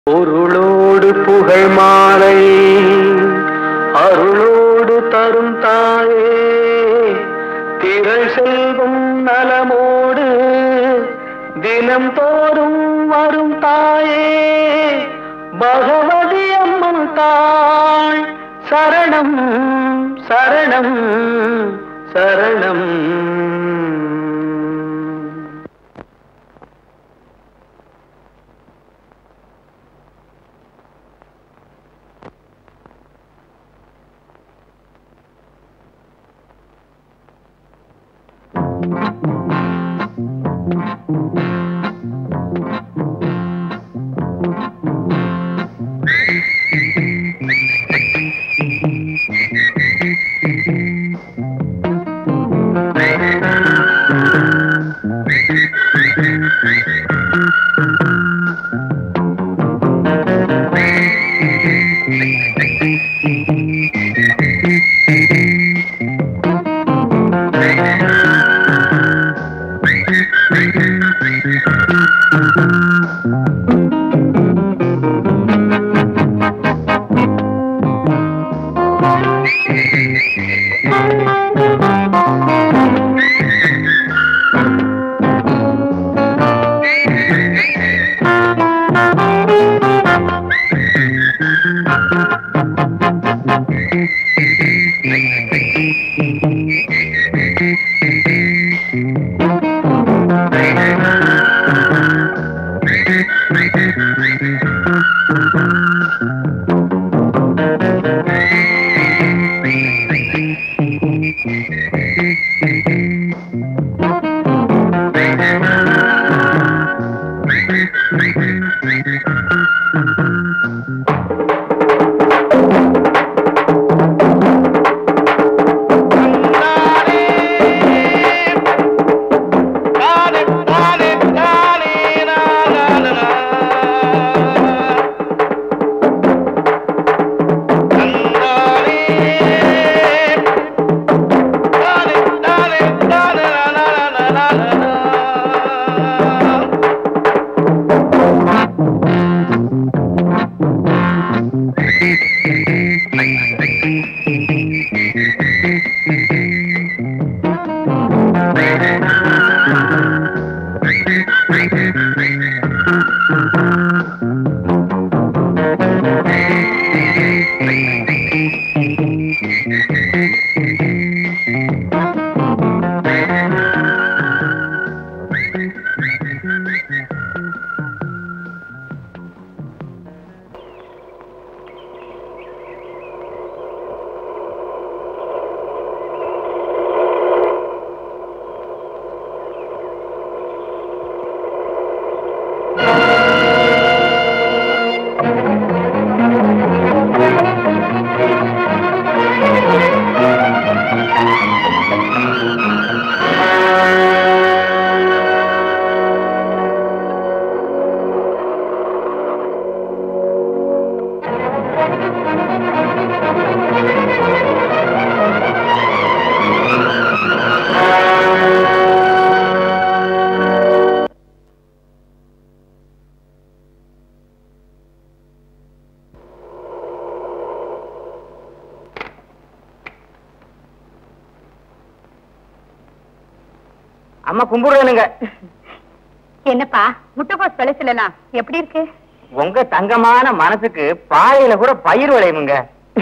பொருளோடு புகழ் மாலை அருளோடு தரும் தாயே திரள் செல்வம் நலமோடு தினம் தோறும் வரும் தாயே பகவதி அம்மன் தாள் சரணம் சரணம் சரணம் அம்மா கும்பிடுறேனுங்க என்னப்பா முட்டைக்கோஸ் விளைச்சலாம் எப்படி இருக்கு உங்க தங்கமான மனசுக்கு பாறையில கூட பயிர் விளையுமுங்க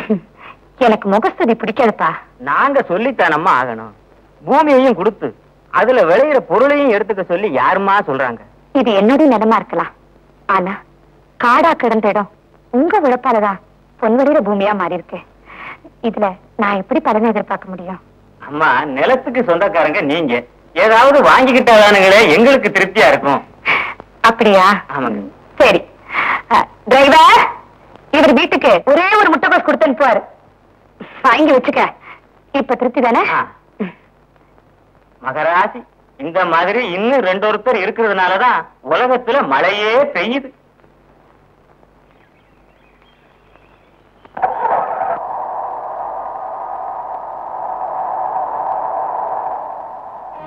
எனக்கு முகஸ்துதி பிடிக்காதுப்பா நாங்க சொல்லித்தானம்மா ஆகணும் பூமியையும் கொடுத்து அதுல விளையிற பொருளையும் எடுத்துக்க சொல்லி யாருமா சொல்றாங்க இது என்னுடைய நிலமா இருக்கலாம் ஆனா காடா கிடந்த இடம் உங்க விழப்பாலதான் பொன்வெளியில பூமியா மாறி இருக்கு இதுல நான் எப்படி பலனை எதிர்பார்க்க முடியும் அம்மா நிலத்துக்கு சொந்தக்காரங்க நீங்க ஏதாவது வாங்கிக்கிட்டாதானுங்களே எங்களுக்கு திருப்தியா இருக்கும் அப்படியா ஆமாங்க சரி டிரைவர் இவர் வீட்டுக்கு ஒரே ஒரு முட்டைக்கோஸ் கொடுத்து அனுப்புவாரு வாங்கி வச்சுக்க இப்ப திருப்தி தானே ஆ. மகராசி இந்த மாதிரி இன்னும் ரெண்டு ஒருத்தர் இருக்கிறதுனாலதான் உலகத்துல மழையே பெய்யுது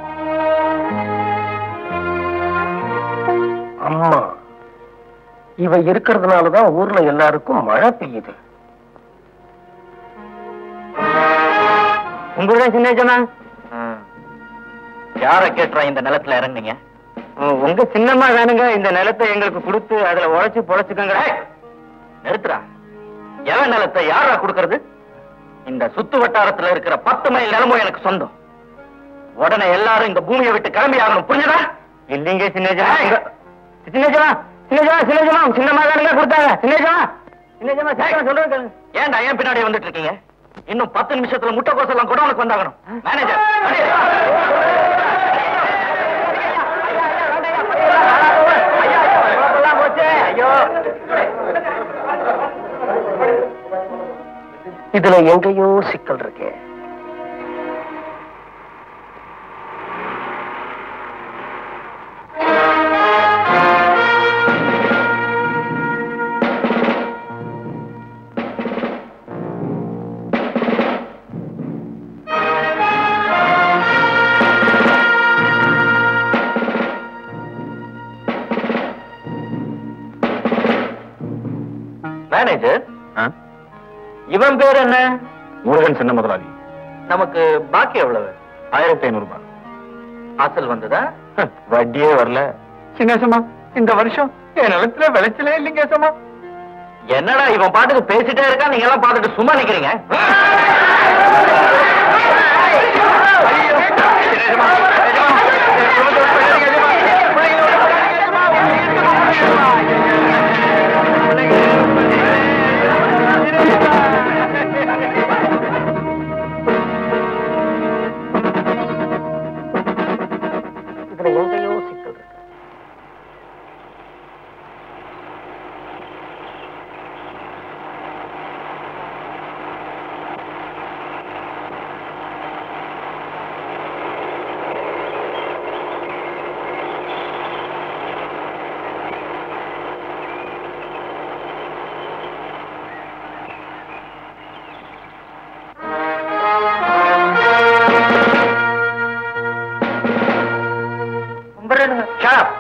அம்மா இவ இவ இருக்கிறதுனாலதான் ஊர்ல எல்லாருக்கும் மழை பெய்யுது உங்களுடன் சின்ன எஜமா யார கேட்டுறோம் இந்த நிலத்துல இறங்குனீங்க உங்க சின்னம்மா வேணுங்க இந்த நிலத்தை எங்களுக்கு கொடுத்து அதுல உழைச்சு பொழைச்சுக்கோங்க ஏய், நிறுத்துறா எவன் நிலத்தை யாரா கொடுக்கறது இந்த சுத்து வட்டாரத்துல இருக்கிற பத்து மைல் நிலமும் எனக்கு சொந்தம் உடனே எல்லாரும் இந்த பூமியை விட்டு கிளம்பி ஆகணும் புரிஞ்சுதா இல்லைங்க சின்னஜமா சின்னஜமா சின்னஜமா சின்னஜமா சின்னம்மா வேணுங்க கொடுத்தாங்க சின்னஜமா சின்னஜமா சீக்கிரம் சொல்றேன் கேளுங்க. ஏன்டா ஏன் பின்னாடி வந்துட்டு இருக்கீங்க இன்னும் பத்து நிமிஷத்துல முட்டைக்கோஸ் எல்லாம் கூட உனக்கு வந்தாகணும் மேனேஜர் இதுல எங்கேயோ சிக்கல் இருக்கு மேனேஜர் இவன் பேர் என்ன முருகன் சின்ன முதலாளி நமக்கு பாக்கி எவ்வளவு ஆயிரத்தி ஐநூறு ரூபாய் அசல் வந்ததா வட்டியே வரல சின்னேசமா இந்த வருஷம் என் நிலத்துல விளைச்சலே இல்லைங்க ஏசமா என்னடா இவன் பாட்டுக்கு பேசிட்டே இருக்கா நீங்க எல்லாம் பாத்துட்டு சும்மா நிக்கிறீங்க இதுல எங்கேயோ சிக்கல் இருக்கு Shut up.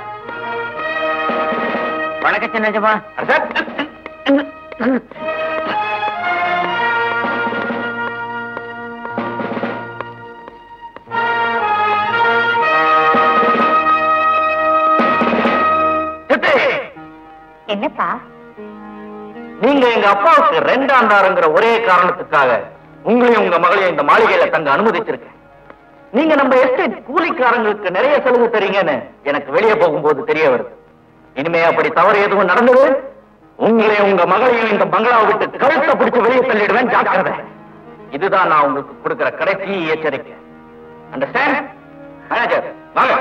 வணக்கம் சின்னஜமா சித்தி, என்னப்பா நீங்க எங்க அப்பாவுக்கு ரெண்டாண்டாருங்கிற ஒரே காரணத்துக்காக உங்களையும் உங்க மகளையும் இந்த மாளிகையில தங்க அனுமதிச்சிருக்கேன் நீங்க நம்ம எஸ்டேட் கூலிக்காரங்களுக்கு நிறைய செலவு தரீங்கன்னு எனக்கு வெளியே போகும்போது தெரிய வருது இனிமே அப்படி தவறு எதுவும் நடந்தது உங்களையும் உங்க மகளையும் இந்த பங்களாவை விட்டு கழுத்தை பிடிச்சு வெளியே தள்ளிடுவேன் ஜாக்கிரதை இதுதான் நான் உங்களுக்கு கொடுக்கிற கடைசி எச்சரிக்கை அண்டர்ஸ்டாண்ட் மேனேஜர் வாங்க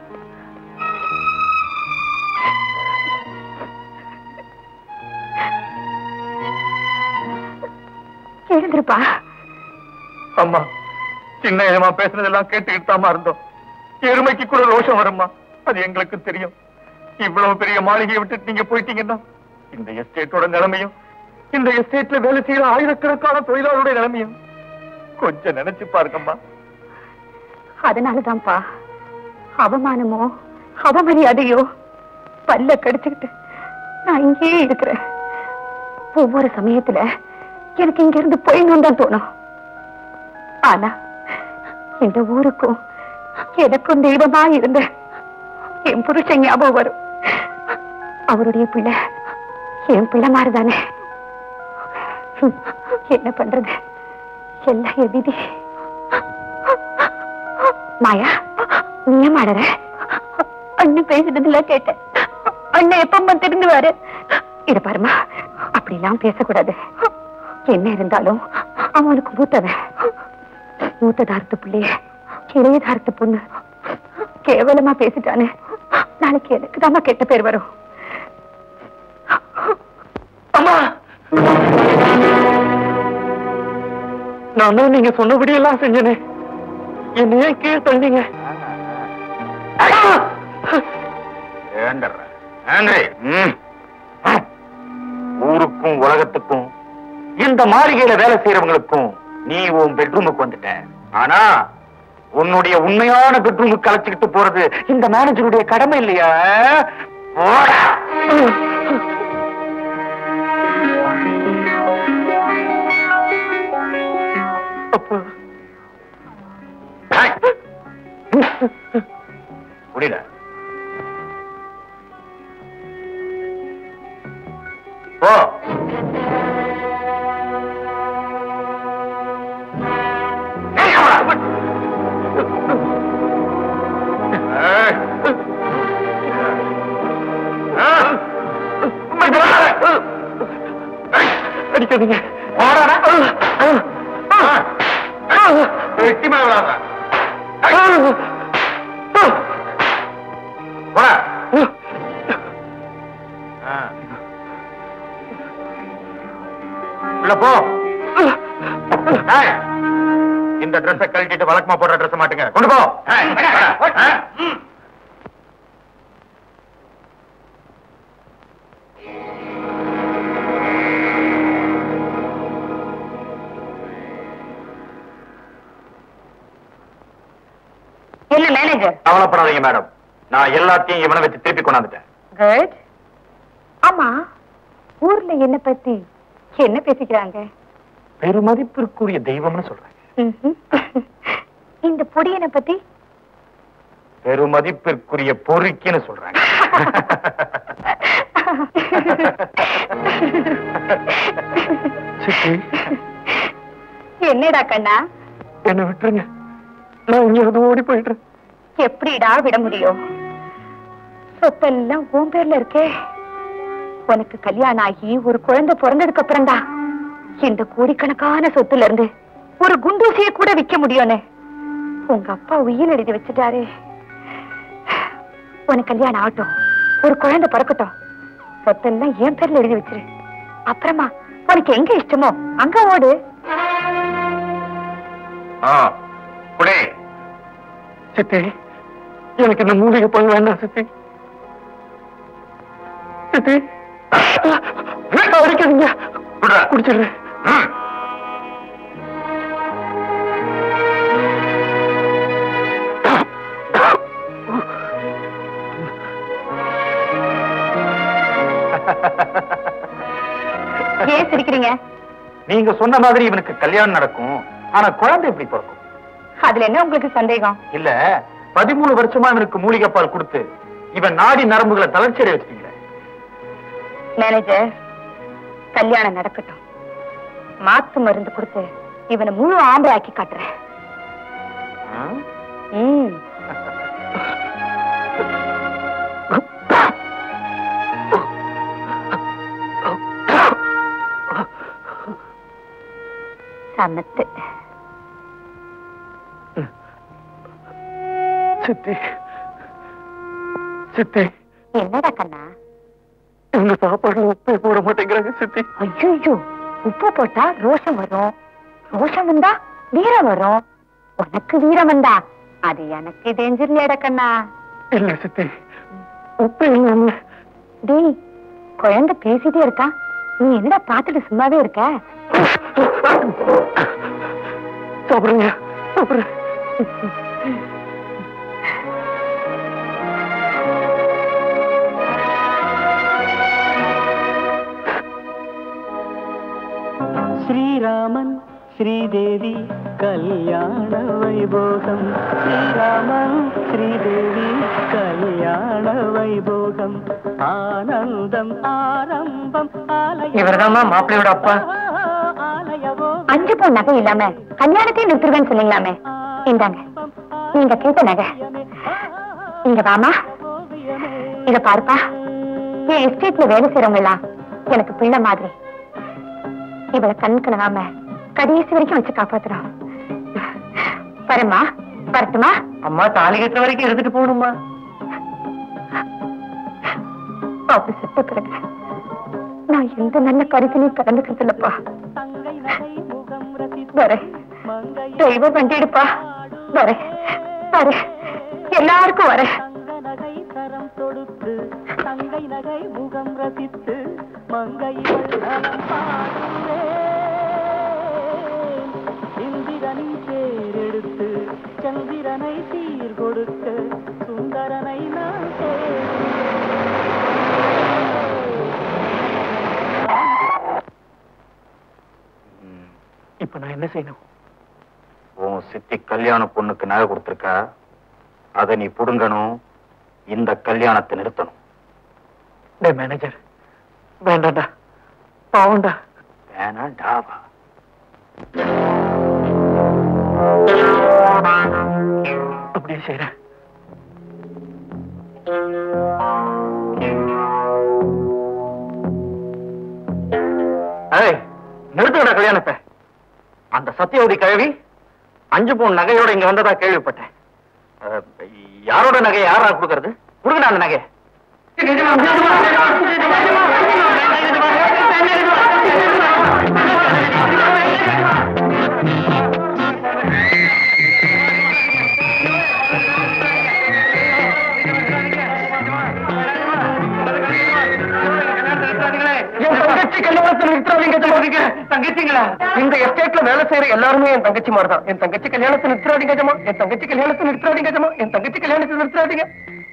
எழுந்திருப்பா அம்மா சின்ன ஏமா பேசுனதெல்லாம் கேட்டுக்கிட்டு தாமா இருந்தோம் எருமைக்கு கூட ரோஷம் வரும்மா அது எங்களுக்கு தெரியும் இவ்வளவு பெரிய மாளிகையை விட்டுட்டு நீங்க போயிட்டீங்கன்னா இந்த எஸ்டேட்டோட நிலைமையும் இந்த எஸ்டேட்ல வேலை செய்யற ஆயிரக்கணக்கான தொழிலாளருடைய நிலைமையும் கொஞ்சம் நினைச்சு பாருங்கம்மா அதனாலதான்ப்பா அவமானமோ அவமரியாதையோ பல்ல கடிச்சுக்கிட்டு நான் இங்கேயே இருக்கிறேன் ஒவ்வொரு சமயத்துல எனக்கு இங்க இருந்து போயிடணும் தான் தோணும் ஆனா இந்த ஊருக்கும் எனக்கும் தெய்வமா இருந்த என் புருஷன் ஞாபகம் வரும் அவருடைய பிள்ளை என் பிள்ளை மாதிரிதானே ஹம், என்ன பண்றது எல்லாம் என் விதி மாயா நீ ஏன் மாடற அண்ணன் பேசுனதுல கேட்டேன் அண்ணன் எப்பமா திருந்துவாரு இது பாருமா அப்படிலாம் பேசக்கூடாது என்ன இருந்தாலும் அவனுக்கு மூத்தவன் மூத்ததாரத்து பிள்ளைய இளையதாரத்து பொண்ணு கேவலமா பேசிட்டானே நாளைக்கு எனக்கு தாமா கெட்ட பேர் வரும் அம்மா நான் தான் நீங்க சொன்னபடி எல்லாம் செஞ்சனே என்ன ஏன் கீழே தள்ளீங்க ஊருக்கும் உலகத்துக்கும் இந்த மாளிகையில வேலை செய்யறவங்களுக்கும் நீ உன் பெட்ரூமுக்கு வந்துட்ட ஆனா உன்னுடைய உண்மையான பெட்ரூமுக்கு கலைச்சுக்கிட்டு போறது இந்த மேனேஜருடைய கடமை இல்லையா போடா அப்பா முடியல போ அடிக்காதீங்க வெட்டி மேல விடாத. போடா. ஆ. உள்ள போ ஏய், இந்த ட்ரெஸ்ஸ கழட்டிட்டு வழக்கமா போடுற ட்ரெஸ் மாட்டுங்க கொண்டு போ ஏய், வாடா. ஆ, ம். என்ன மேனேஜர் கவலைப்படாதீங்க மேடம் நான் எல்லாத்தையும் இவனை வச்சு திருப்பி கொண்டாந்துட்டேன் குட் ஆமா ஊர்ல என்ன பத்தி என்ன பேசிக்கிறாங்க பெருமதிப்பிற்குரிய தெய்வம்னு சொல்றேன் ம்ஹும். இந்த பொடியனை பத்தி பெருமதிப்பிற்குரிய பொறுக்கின்னு சொல்றாங்க சித்தி என்னடா கண்ணா என்ன விட்டுருங்க நான் எங்கேயாவது ஓடி போயிடுறேன் எப்படிடா விட முடியும் சொத்தெல்லாம் உன் பேர்ல இருக்கே உனக்கு கல்யாணம் ஆகி ஒரு குழந்தை பிறந்ததுக்கு அப்புறம் தான் இந்த கோடிக்கணக்கான சொத்துல இருந்து ஒரு குண்டூசிய கூட விக்க முடியும்னு உங்க அப்பா உயிர் எழுதி வச்சுட்டாரே உனக்கு கல்யாணம் ஆகட்டும் ஒரு குழந்தை பிறக்கட்டும் சொத்தெல்லாம் என் பேர்ல எழுதி வச்சிரு அப்புறமா உனக்கு எங்க இஷ்டமோ அங்க ஓடு ஆ, புடி. சித்தி எனக்கு இந்த மூலிகை பால் வேண்டாம் சித்தி சித்தி அடிக்காதீங்க விட்றா. குடிச்சிடுறேன் ம். ஏன் சிரிக்கிறீங்க நீங்க சொன்ன மாதிரி இவனுக்கு கல்யாணம் நடக்கும் ஆனா குழந்தை எப்படி பிறக்கும் அதுல என்ன உங்களுக்கு சந்தேகம் இல்ல பதிமூணு வருஷமா இவனுக்கு மூலிகை பால் கொடுத்து இவன் நாடி நரம்புகளை தளர்ச்சியடை வச்சிட்டீங்களே மேனேஜர் கல்யாணம் நடக்கட்டும் மாத்து மருந்து கொடுத்து இவனை முழு ஆம்பளை ஆக்கி காட்டுறேன் ம்? ம். சமத்து சித்தி சித்தி என்னடா கண்ணா இவங்க சாப்பாடுல உப்பே போட மாட்டேங்கிறாங்க சித்தி ஐயோ உப்பு போட்டா ரோஷம் வரும் ரோஷம் வந்தா வீரம் வரும் உனக்கு வீரம் வந்தா அது எனக்கு டேஞ்சர் இல்லையாடா கண்ணா இல்ல சித்தி உப்பே இல்லாம டேய் குழந்தை பேசிட்டே இருக்கா நீ என்னடா பாத்துட்டு சும்மாவே இருக்க சாப்பிடுங்க சாப்பிடுறேன் శ్రీరామన్ శ్రీదేవి కళ్యాణ వైభోగం శ్రీరామన్ శ్రీదేవి కళ్యాణ వైభోగం ఆనందం ఆరంభం ఆలయ இவர்தாம்மா மாப்பிள்ளையோட அப்பா ఆలయవో அஞ்சு பவுன் நகை இல்லாம கல்யாணத்தையும் நிறுத்துருவேன்னு சொன்னீங்களாமே இந்தாங்க நீங்க கேட்ட நகை இங்க வாமா இத பாருப்பா என் எஸ்டேட்ல வேலை செய்யறவங்க எல்லாம் எனக்கு பிள்ளை மாதிரி இவளை கண் கலங்காம கடைசி வரைக்கும் வச்சு காப்பாத்துறோம் வரமா வரட்டுமா அம்மா தாலி கட்டுற வரைக்கும் எடுத்துட்டு போகணுமா அப்படி செத்த பிறகு நான் எந்த நல்ல கருத்திலையும் கலந்துக்கிறது இல்லப்பா தங்கை நகை முகம் ரசித்து வரேன் மங்கை தெய்வம் வண்டிடுப்பா வரேன் வரேன் எல்லாருக்கும் வரேன் தங்க நகை கரம் தொடுத்து தங்கை நகை முகம் ரசித்து மங்கை இவள் நலம் பாடுவேன் இந்திரனின் தேரெடுத்து சந்திரனை சீர் கொடுக்க சுந்தரனை நான் இப்ப நான் என்ன செய்யணும் சித்தி கல்யாண பொண்ணுக்கு நகை கொடுத்திருக்கா அதை நீ புடுங்கணும் இந்த கல்யாணத்தை நிறுத்தணும் டே மேனேஜர் வேண்டாம்டா பாவம்டா வேணாண்டாவா அப்படியே செய்யறேன் ஏய் நிறுத்துடா கல்யாணத்தை அந்த சத்தியவதி கழுவி அஞ்சு பவுன் நகையோட இங்க வந்ததா கேள்விப்பட்டேன் அஹ், யாரோட நகை யாரா கொடுக்கறது கொடுக்கடா அந்த நகை என் தங்கச்சி கல்யாணத்தை நிறுத்தாதீங்க சொல்றீங்க தங்கச்சிங்களா இந்த எஸ்டேட்ல வேலை செய்யற எல்லாருமே என் தங்கச்சி மாதிரி தான் என் தங்கச்சி கல்யாணத்தை நிறுத்தாதீங்க ஜமா என் தங்கச்சி கல்யாணத்தை நிறுத்தாதீங்க ஜமா என் தங்கச்சி கல்யாணத்தை நிறுத்தாதீங்க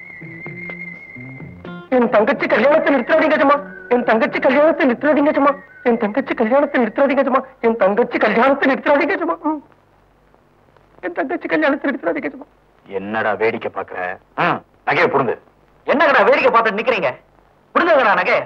என் தங்கச்சி கல்யாணத்தை நிறுத்தாதீங்க ஜமா என் தங்கச்சி கல்யாணத்தை நிறுத்தாதீங்க ஜமா என் தங்கச்சி கல்யாணத்தை நிறுத்தாதீங்க ஜமா என் தங்கச்சி கல்யாணத்தை நிறுத்தாதீங்க ஜமா ம். என் தங்கச்சி கல்யாணத்தை நிறுத்தாதீங்க ஜமா என்னடா வேடிக்கை பாக்குற ஆ, நகையை புடுங்க என்னங்கடா வேடிக்கை பார்த்துட்டு நிக்கிறீங்க புடுங்கடா நகை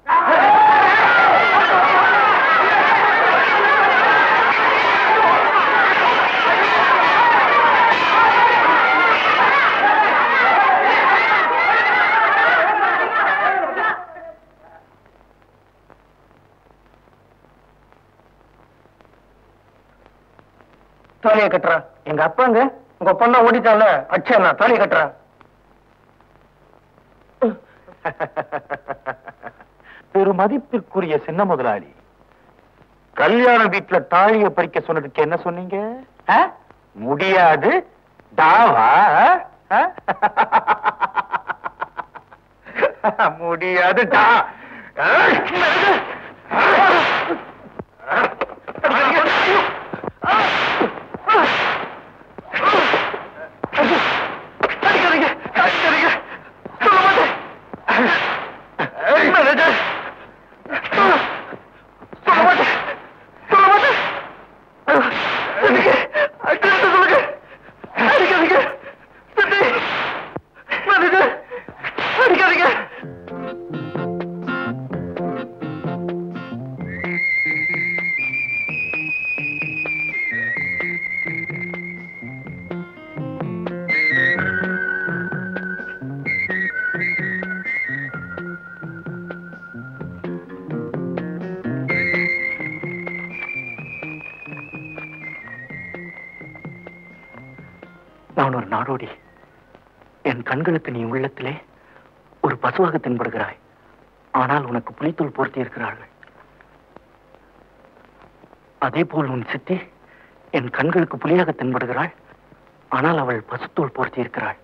தாலியை கட்டுறா எங்க அப்பாங்க உங்க பொண்ணா ஓடிட்டான்ல அச்சா தாலியை கட்டுறா பெருமதிப்பிற்குரிய சின்ன முதலாளி கல்யாண வீட்டுல தாலிய பறிக்க சொன்னதுக்கு என்ன சொன்னீங்க ஆ? முடியாது தாவா ஆ? முடியாது டா அடிக்காதீங்க அடிக்காதீங்க சொல்ல மாட்டேன் மேனேஜர் சொல்ல மாட்டேன் சொல்ல மாட்டேன் அடிக்க அடிக்க சொல்லுங்க அடிக்காதீங்க சித்தி மேனேஜர் அடிக்காதீங்க நான் ஒரு நாடோடி என் கண்களுக்கு நீ உள்ளத்திலே ஒரு பசுவாக தென்படுகிறாய் ஆனால் உனக்கு புலித்தோல் போர்த்தி இருக்கிறார்கள் அதே போல் உன் சித்தி என் கண்களுக்கு புலியாக தென்படுகிறாள் ஆனால் அவள் பசுத்தோல் போர்த்தி இருக்கிறாள்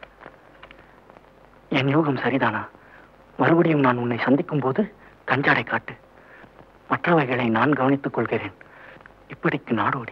என் யோகம் சரிதானா மறுபடியும் நான் உன்னை சந்திக்கும் போது கஞ்சாடை காட்டு மற்றவைகளை நான் கவனித்துக் கொள்கிறேன் இப்படிக்கு நாடோடி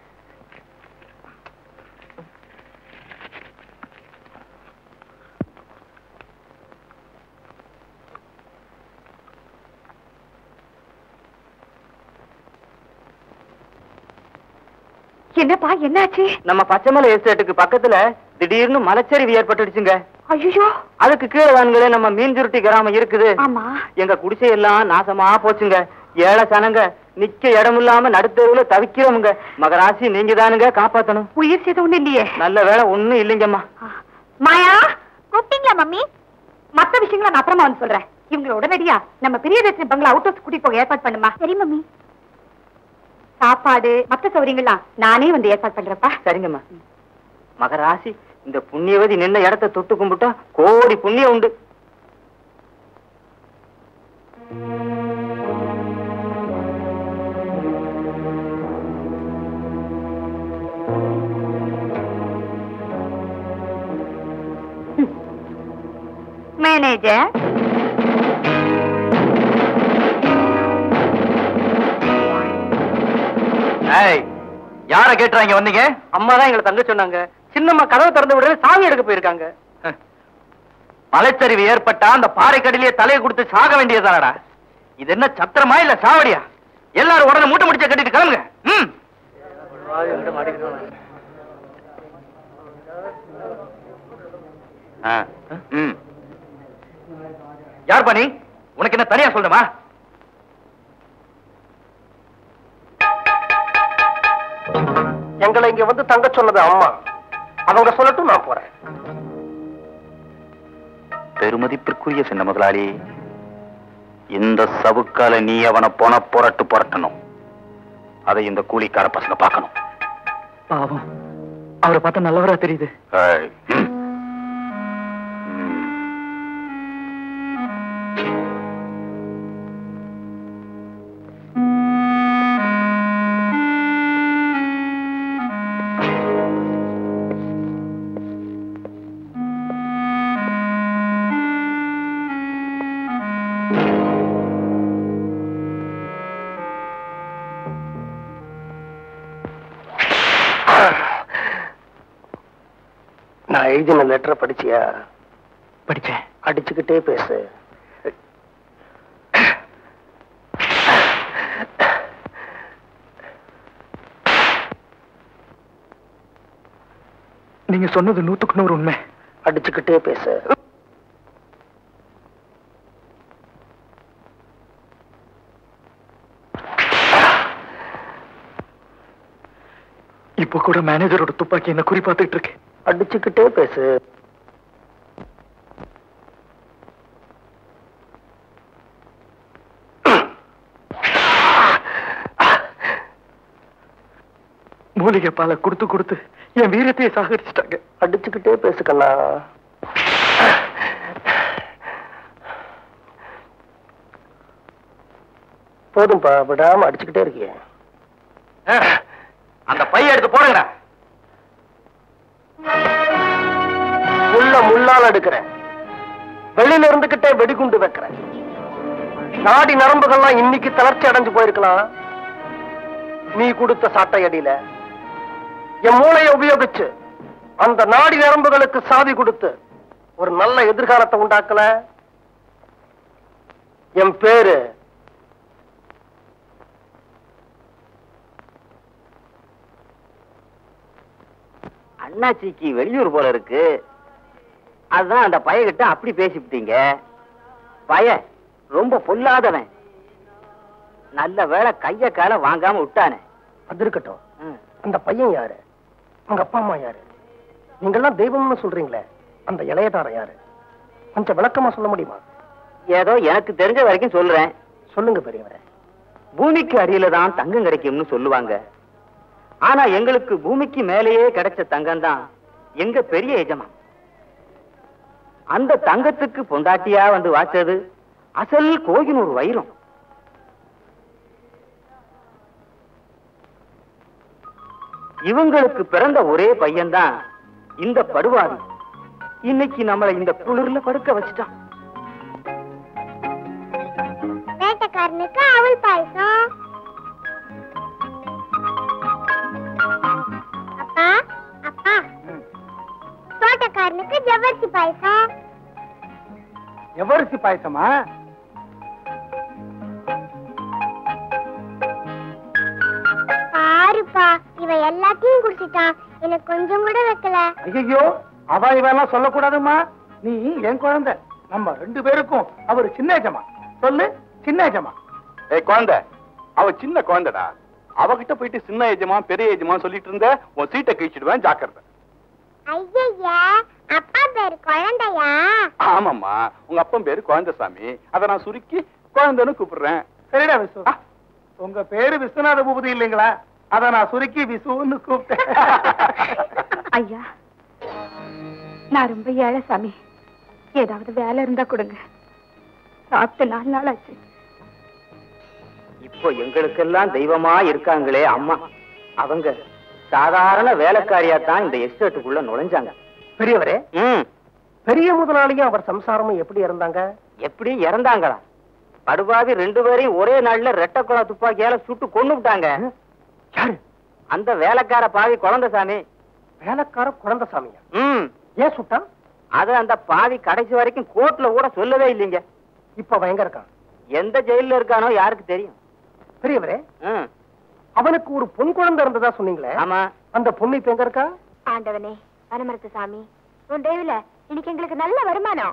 என்னப்பா என்னாச்சு நம்ம பச்சைமலை எஸ்டேட்டுக்கு பக்கத்துல திடீர்னு மலைச்சரிவு ஏற்பட்டுடுச்சுங்க ஐயோ அதுக்கு கீழே தானுங்களே நம்ம மீன்சுருட்டி கிராமம் இருக்குது ஆமா எங்க குடிசை எல்லாம் நாசமா போச்சுங்க ஏழை சனங்க நிக்க இடம் இல்லாம நடுத்தெருவுல தவிக்கிறவங்க மகராசி நீங்க தானுங்க காப்பாத்தணும் உயிர் சேதம் ஒண்ணு இல்லையே நல்ல வேலை ஒண்ணும் இல்லைங்கம்மா மாயா கூப்பிட்டீங்களா மம்மி மத்த விஷயங்களை நான் அப்புறமா வந்து சொல்றேன் இவங்களை உடனடியா நம்ம பிரியதர்ஷினி பங்களா அவுட் ஹவுஸ் கூட்டிட்டு போக ஏற்பாடு பண்ணுமா சரி மம்மி சாப்பாடு மத்த சௌகரியங்கள்லாம் நானே வந்து ஏற்பாடு பண்றப்பா சரிங்கம்மா மகராசி இந்த புண்ணியவதி நின்ன இடத்த தொட்டு கும்பிட்டா கோடி புண்ணியம் உண்டு மேனேஜர் ஏய் யார கேட்டுறாங்க வந்தீங்க அம்மா தான் எங்களை தங்க சொன்னாங்க சின்னம்மா கதவை திறந்து விட சாமி எடுக்க போயிருக்காங்க மலைச்சரிவு ஏற்பட்டா அந்த பாறைக்கடிலேயே தலையை கொடுத்து சாக வேண்டியதுதானடா இது என்ன சத்திரமா இல்ல சாவடியா எல்லாரும் உடனே மூட்டை முடிச்ச கட்டிட்டு கிளம்புங்க ம் ஆ, ம். யார் பண்ணி உனக்கு என்ன தனியா சொல்லணுமா எங்களை இங்க வந்து தங்க சொன்னது அம்மா அவங்க சொல்லட்டும் நான் போறேன் பெருமதிப்பிற்குரிய சின்ன முதலாளி இந்த சவுக்கால நீ அவனை போன புரட்டு புரட்டணும் அதை இந்த கூலிக்கார பசங்க பார்க்கணும் பாவம் அவரை பார்த்தா நல்லவரா தெரியுது ஏய், ம். ம். நான் எழுதின லெட்டரை படிச்சியா படிச்சேன் அடிச்சுக்கிட்டே பேசு நீங்க சொன்னது நூத்துக்கு நூறு உண்மை அடிச்சுக்கிட்டே பேசு இப்போ கூட மேனேஜரோட துப்பாக்கி என்ன குறி பார்த்துட்டு இருக்கு அடிச்சுக்கிட்டே பேசு மூலிகை பாலை கொடுத்து கொடுத்து என் வீரத்தையே சாகடிச்சிட்டாங்க அடிச்சுக்கிட்டே பேசு கண்ணா போதும்பா விடாம அடிச்சுக்கிட்டே இருக்கியே ஆ, அந்த பைய எடுத்து போடுங்கடா முள்ள முள்ளால் எடுக்கிறேன் வெளியில இருந்துகிட்டே வெடிகுண்டு வைக்கிறேன் நாடி நரம்புகள்லாம் இன்னைக்கு தளர்ச்சி அடைஞ்சு போயிருக்கலாம் நீ கொடுத்த சாட்டை அடியில என் மூளையை உபயோகிச்சு அந்த நாடி நரம்புகளுக்கு சாவி கொடுத்து ஒரு நல்ல எதிர்காலத்தை உண்டாக்கல என் பேரு அண்ணாச்சிக்கு வெளியூர் போல இருக்கு அதுதான் அந்த பையகிட்ட அப்படி பேசிவிட்டீங்க பய ரொம்ப பொல்லாதவன் நல்ல வேளை கைய கால வாங்காம விட்டானே அது இருக்கட்டும் அந்த பையன் யாரு உங்க அப்பா அம்மா யாரு நீங்கெல்லாம் தெய்வம்னு சொல்றீங்களே அந்த இளையதாரம் யாரு கொஞ்சம் விளக்கமா சொல்ல முடியுமா ஏதோ எனக்கு தெரிஞ்ச வரைக்கும் சொல்றேன் சொல்லுங்க பெரியவரே பூமிக்கு அடியில தான் தங்கம் கிடைக்கும்னு சொல்லுவாங்க ஆனா எங்களுக்கு பூமிக்கு மேலேயே கிடைச்ச தங்கம் தான் எங்க பெரிய எஜமான் அந்த தங்கத்துக்கு பொண்டாட்டியா வந்து வாச்சது அசல் கோகினூர் வைரம் இவங்களுக்கு பிறந்த ஒரே பையன்தான் இந்த படுவாரி இன்னைக்கு நம்மளை இந்த குளிர்ல படுக்க வச்சுட்டான் வேட்டைக்காரனுக்கு அவள் பாயசம் அப்பா அப்பா தோட்டக்காரனுக்கு ஜவ்வரிசி பாயசம் எவரிசி பாயசமா பாருப்பா இவன் எல்லாத்தையும் குடிச்சிட்டான் எனக்கு கொஞ்சம் கூட வைக்கல ஐயோ அவ இவெல்லாம் சொல்லக்கூடாதுமா நீ என் குழந்தை நம்ம ரெண்டு பேருக்கும் அவர் சின்ன எஜமா சொல்லு சின்ன எஜமா ஏய் குழந்தை அவ சின்ன குழந்தைடா அவகிட்ட போயிட்டு சின்ன ஏஜமா பெரிய ஏஜமா சொல்லிட்டு இருந்த உன் சீட்டை கிழிச்சிடுவேன் ஜாக்கிரதை ஐயய்யா அப்பா பேரு குழந்தையா ஆமாம்மா உங்க அப்பன் பேரு குழந்தைசாமி அதை நான் சுருக்கி குழந்தைன்னு கூப்பிடுறேன் சரிடா விசு உங்க பேரு விஸ்வநாத பூபதி இல்லைங்களா அத நான் சுருக்கி விசுன்னு கூப்பிட்டேன் ஐயா நான் ரொம்ப ஏழை சாமி ஏதாவது வேலை இருந்தா கொடுங்க சாப்பிட்டு நாலு நாள் ஆச்சு இப்போ எங்களுக்கெல்லாம் தெய்வமா இருக்காங்களே அம்மா அவங்க சாதாரண வேலைக்காரியா தான் இந்த எஸ்டேட்டுக்குள்ள நுழைஞ்சாங்க பெரியவரே ம் பெரிய முதலாளியும் அவர் சம்சாரமும் எப்படி இருந்தாங்க எப்படி இறந்தாங்களா படுபாவி ரெண்டு பேரையும் ஒரே நாள்ல ரெட்டை குள துப்பாக்கியால சுட்டு கொண்டு விட்டாங்க யாரு அந்த வேலைக்கார பாவி குழந்தைசாமி வேலைக்கார குழந்தைசாமியா ம் ஏன் சுட்டான் அது அந்த பாவி கடைசி வரைக்கும் கோர்ட்ல கூட சொல்லவே இல்லைங்க இப்ப அவன் எங்க இருக்கான் எந்த ஜெயில்ல இருக்கானோ யாருக்கு தெரியும் பெரியவரே ம் அவனுக்கு ஒரு பொன் குழந்தை இருந்ததா சொன்னீங்களே ஆமா அந்த பொண்ணு இப்ப எங்க இருக்கா ஆண்டவனே வனமரத்து சாமி உன் தயவுல இன்னைக்கு எங்களுக்கு நல்ல வருமானம்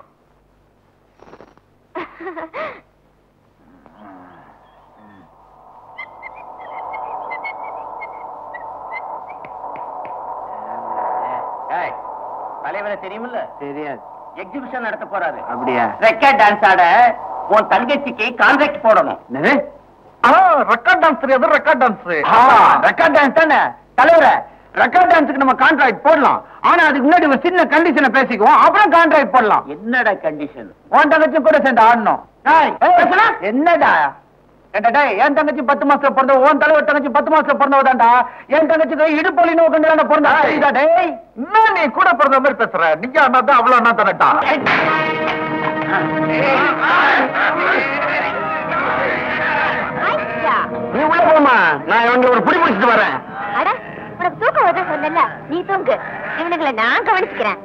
தலைவரை தெரியுமில்ல தெரியாது எக்ஸிபிஷன் நடத்த போறாரு அப்படியா ரெக்கார்ட் டான்ஸ் ஆட உன் தங்கச்சிக்கு கான்ட்ராக்ட் போடணும் என்னது ரெக்கார்ட் டான்ஸ் தெரியாது ரெக்கார்ட் டான்ஸ் ரெக்கார்ட் டான்ஸ் தானே தலைவர ரெக்கார்ட் டான்ஸுக்கு நம்ம கான்ட்ராக்ட் போடலாம் ஆனா அதுக்கு முன்னாடி ஒரு சின்ன கண்டிஷனை பேசிக்குவோம் அப்புறம் கான்ட்ராக்ட் போடலாம் என்னடா கண்டிஷன் உன் தங்கச்சி கூட சேர்ந்து ஆடணும் டேய், பேசுனா? என்னடா ஏண்டா டேய், என் தங்கச்சி பத்து மாசத்துல பிறந்த உன் தலைவர் தங்கச்சி பத்து மாசத்துல பிறந்தவதாண்டா என் தங்கச்சிக்கு இடுப்பொலி நோக்கண்டு தானே பிறந்தா தெரியுதா டேய் என்ன நீ கூட பிறந்த மாதிரி பேசுற நீங்க அண்ணா தான் அவ்வளவு அண்ணா தானட்டா ஆயிடுச்சா? நீ உள்ள போமா நான் இவங்க ஒரு புடி முடிச்சிட்டு வரேன் அட உனக்கு தூக்கம் வருது சொன்னல நீ தூங்கு இவனுங்களை நான் கவனிச்சுக்கிறேன்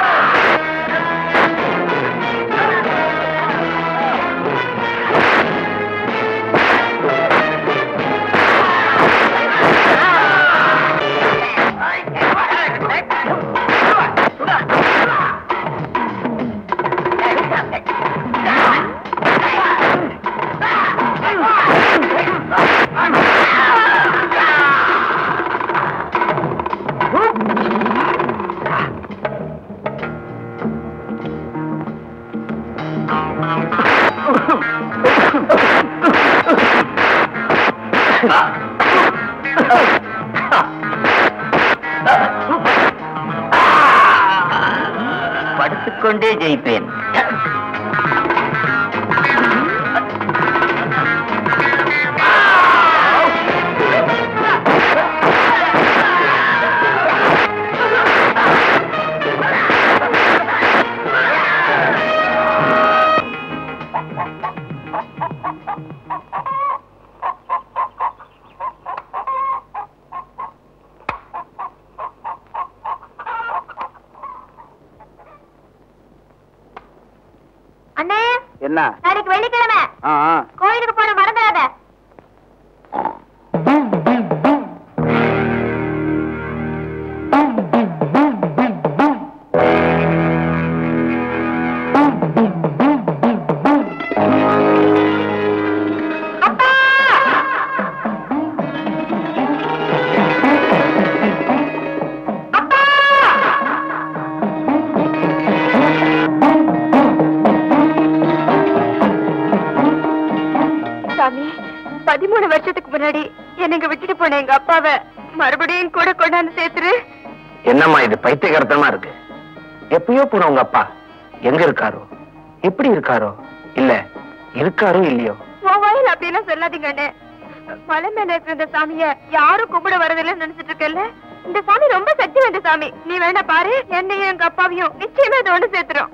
படுத்துக்கொண்டே ஜெயிப்பேன் அண்ணே என்ன நாளைக்கு வெள்ளிக்கிழமை ஆ ஆ. கோயிலுக்கு போன மறந்துடாத அப்பா! அப்பா! சாமி பதிமூணு வருஷத்துக்கு முன்னாடி என்னங்க விட்டுட்டு போன எங்க அப்பாவை மறுபடியும் கூட கொண்டாந்து சேர்த்துரு என்னம்மா இது பைத்தியகரத்தமா இருக்கு எப்பயோ போன உங்க அப்பா எங்க இருக்காரோ எப்படி இருக்காரோ இல்ல இருக்காரோ இல்லையோ உன் வாயில் அப்படியெல்லாம் சொல்லாதீங்க அண்ணே மலை மேல இருக்கிற இந்த சாமிய யாரும் கும்பிட வரதில்லைன்னு நினைச்சிட்டு இருக்கல இந்த சாமி ரொம்ப சக்தி வாய்ந்த சாமி நீ வேணா பாரு என்னையும் எங்க அப்பாவையும் நிச்சயமா இது ஒண்ணு சேர்த்துரும்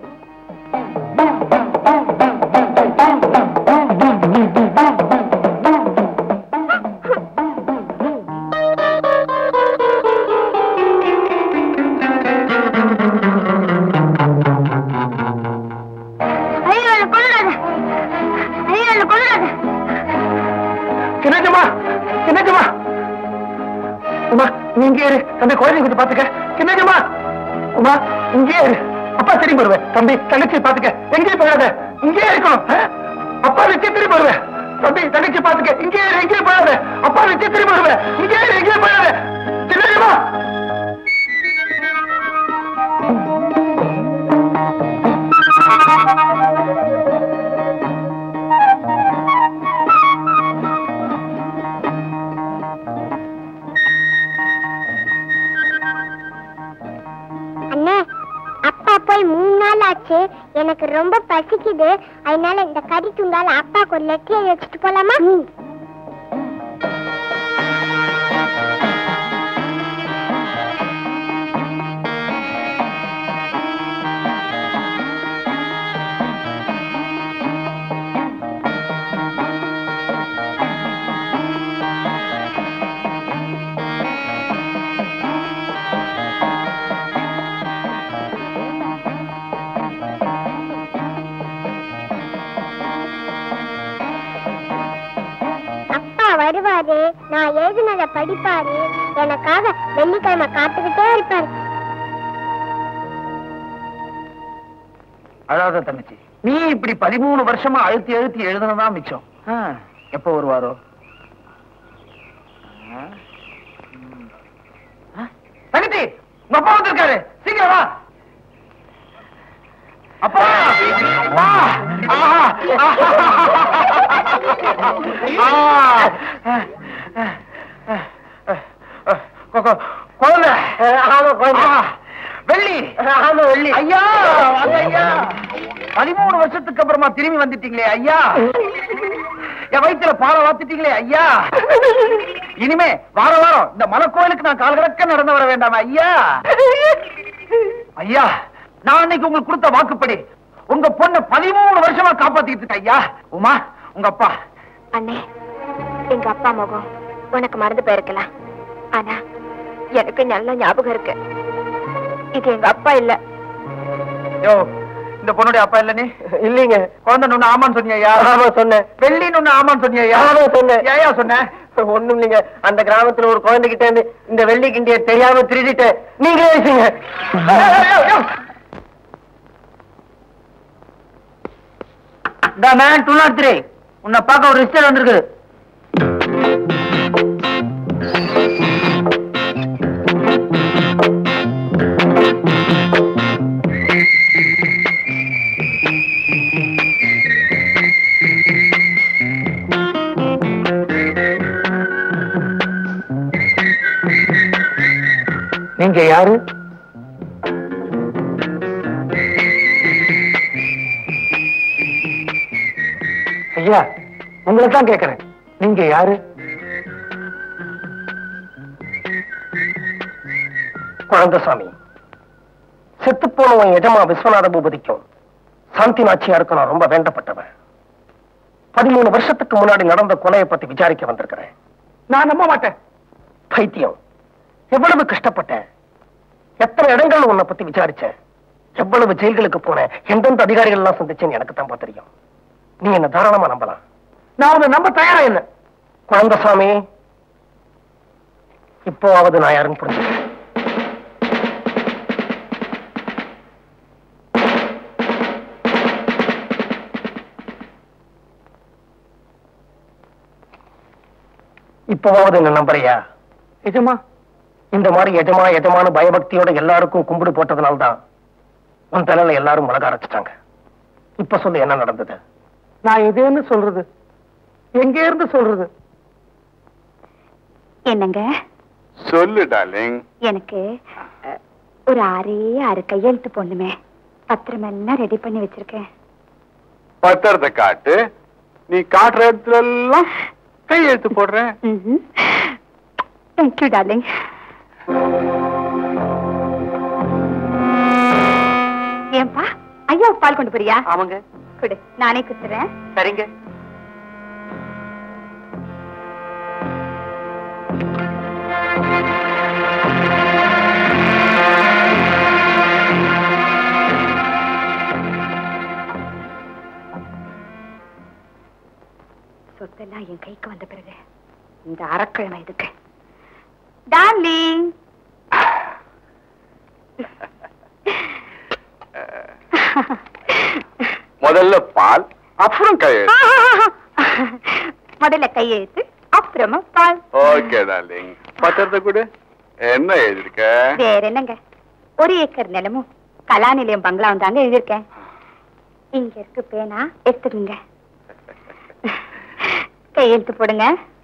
ஐயோ என்ன கொள்ளாத ஐயோ என்ன கொள்ளாத சின்னஜமா சின்னஜமா உமா நீ இங்கே இரு தம்பி குழந்தைங்க கொஞ்சம் பாத்துக்க சின்னஜமா உமா இங்கே இரு அப்பா திரும்பி வருவேன் தம்பி தங்கச்சி பாத்துக்க எங்கேயும் போகாத இங்கே இருக்கணும் ஆ? அப்பா நிச்சயம் திரும்பி வருவேன் தம்பி தங்கச்சி பாத்துக்க இங்கே இரு எங்கேயும் போகாத அப்பா நிச்சயம் திரும்பி வருவேன் இங்கே இரு எங்கேயும் போகாத சின்னஜமா அண்ணே அப்பா போய் மூணு நாள் ஆச்சு எனக்கு ரொம்ப பசிக்குது அதனால இந்த கறி துண்டால அப்பாக்கு ஒரு லெட்டர் எழுதி வச்சுட்டு போலாமா அப்பா வருவாரு நான் எழுதினத படிப்பாரு எனக்காக வெள்ளிக்கிழமை காத்துக்கிட்டே இருப்பாரு அழாத தங்கச்சி நீ இப்படி பதிமூணு வருஷமா அழுத்தி அழுத்தி எழுதுனதான் மிச்சம் ஆ, எப்ப வருவாரோ ஆ? ம். ஆ, தங்கச்சி உங்க அப்பா வந்திருக்காரு சீக்கிரம் வா அப்பா அப்பா ஆஹா! ஆ! கொ- கொ- குழந்தை ஆமா குழந்தை ஆ, வெள்ளி ஆமா வெள்ளி ஐயா வாங்க ஐயா பதிமூணு வருஷத்துக்கு அப்புறமா திரும்பி வந்துட்டீங்களே ஐயா என் வயித்துல பாலை வாத்துட்டீங்களே ஐயா இனிமே வார வாரம் இந்த மலைக்கோயிலுக்கு நான் கால் கணக்க நடந்து வர வேண்டாமா ஐயா ஐயா நான் அன்னைக்கு உங்களுக்கு கொடுத்த வாக்குப்படி உங்க பொண்ணை பதிமூணு வருஷமா காப்பாத்திட்டு இருக்கேன் ஐயா உமா உங்க அப்பா அண்ணே எங்க அப்பா முகம் உனக்கு மறந்து போயிருக்கலாம் ஆனா எனக்கு நல்ல ஞாபகம் இருக்கு இது எங்க அப்பா இல்ல யோ இந்த பொண்ணுடைய அப்பா இல்ல நீ இல்லீங்க குழந்தை நொண்ணு ஆமான்னு சொன்னியா ஆமா சொன்னேன் வெள்ளி நொண்ணு ஆமான்னு சொன்னியா ஆமா சொன்னேன் ஏயா சொன்ன ஒண்ணும் இல்லைங்க அந்த கிராமத்துல ஒரு குழந்தைகிட்ட இருந்து இந்த வெள்ளி கிண்டிய தெரியாம திருடிட்டேன் நீங்களே பேசுங்க இந்த மேன் டூ நாட் த்ரீ உன்னை பார்க்க ஒரு ரிஸ்டர் வந்திருக்கு நீங்க யாரு ஐயா உங்களை தான் கேக்குறேன் நீங்க யாரு குழந்தசாமி செத்து போனவன் எஜமா விஸ்வநாத பூபதிக்கும் சாந்தி நாச்சியாருக்கும் நான் ரொம்ப வேண்டப்பட்டவன் பதிமூணு வருஷத்துக்கு முன்னாடி நடந்த கொலையை பத்தி விசாரிக்க வந்திருக்கிறேன் நான் நம்ப மாட்டேன் பைத்தியம் எவ்வளவு கஷ்டப்பட்டேன் எத்தனை இடங்கள் உன்னை பத்தி விசாரிச்சேன் எவ்வளவு ஜெயில்களுக்கு போனேன் எந்தெந்த அதிகாரிகள் எல்லாம் சந்திச்சேன்னு எனக்கு தான் தெரியும் நீ என்ன தாராளமா நம்பலாம் நான் உன்னை நம்ப தயாரா இல்ல குழந்தசாமி இப்போவாவது நான் யாருன்னு புரிஞ்சுக்கிறேன் இப்போவாவது என்ன நம்புறியா நிஜமா இந்த மாதிரி எஜமா எஜமான பயபக்தியோட எல்லாருக்கும் கும்பிடு போட்டதுனால்தான் உன் தலையில எல்லாரும் மிளக அரைச்சிட்டாங்க இப்ப சொல்லு என்ன நடந்தது நான் எதுன்னு சொல்றது எங்க இருந்து சொல்றது என்னங்க சொல்லு டார்லிங் எனக்கு அஹ், ஒரு ஆறே ஆறு கையெழுத்து பொண்ணுமே பத்திரமெல்லாம் ரெடி பண்ணி வச்சிருக்கேன் பத்திரத்தை காட்டு நீ காட்டுற இடத்துல எல்லாம் கையெழுத்து போடுறேன் தேங்க்யூ டார்லிங் ஏன்பா ஐயா பால் கொண்டு போறியா ஆமாங்க கொடு நானே குத்துறேன் சரிங்க சொத்தெல்லாம் என் கைக்கு வந்த பிறகு இந்த அறக்கிழமை இதுக்கு டார்லிங் முதல்ல பால் அப்புறம் கையெழுத்து முதல்ல கையெழுத்து அப்புறமா பால் ஓகே டார்லிங் பத்திரத்தை கொடு என்ன எழுதிருக்க வேற என்னங்க ஒரு ஏக்கர் நிலமும் கலா நிலையம் பங்களாவும் தாங்க எழுதியிருக்கேன் இங்க இருக்கு பேனா எடுத்துக்கங்க கையெழுத்து போடுங்க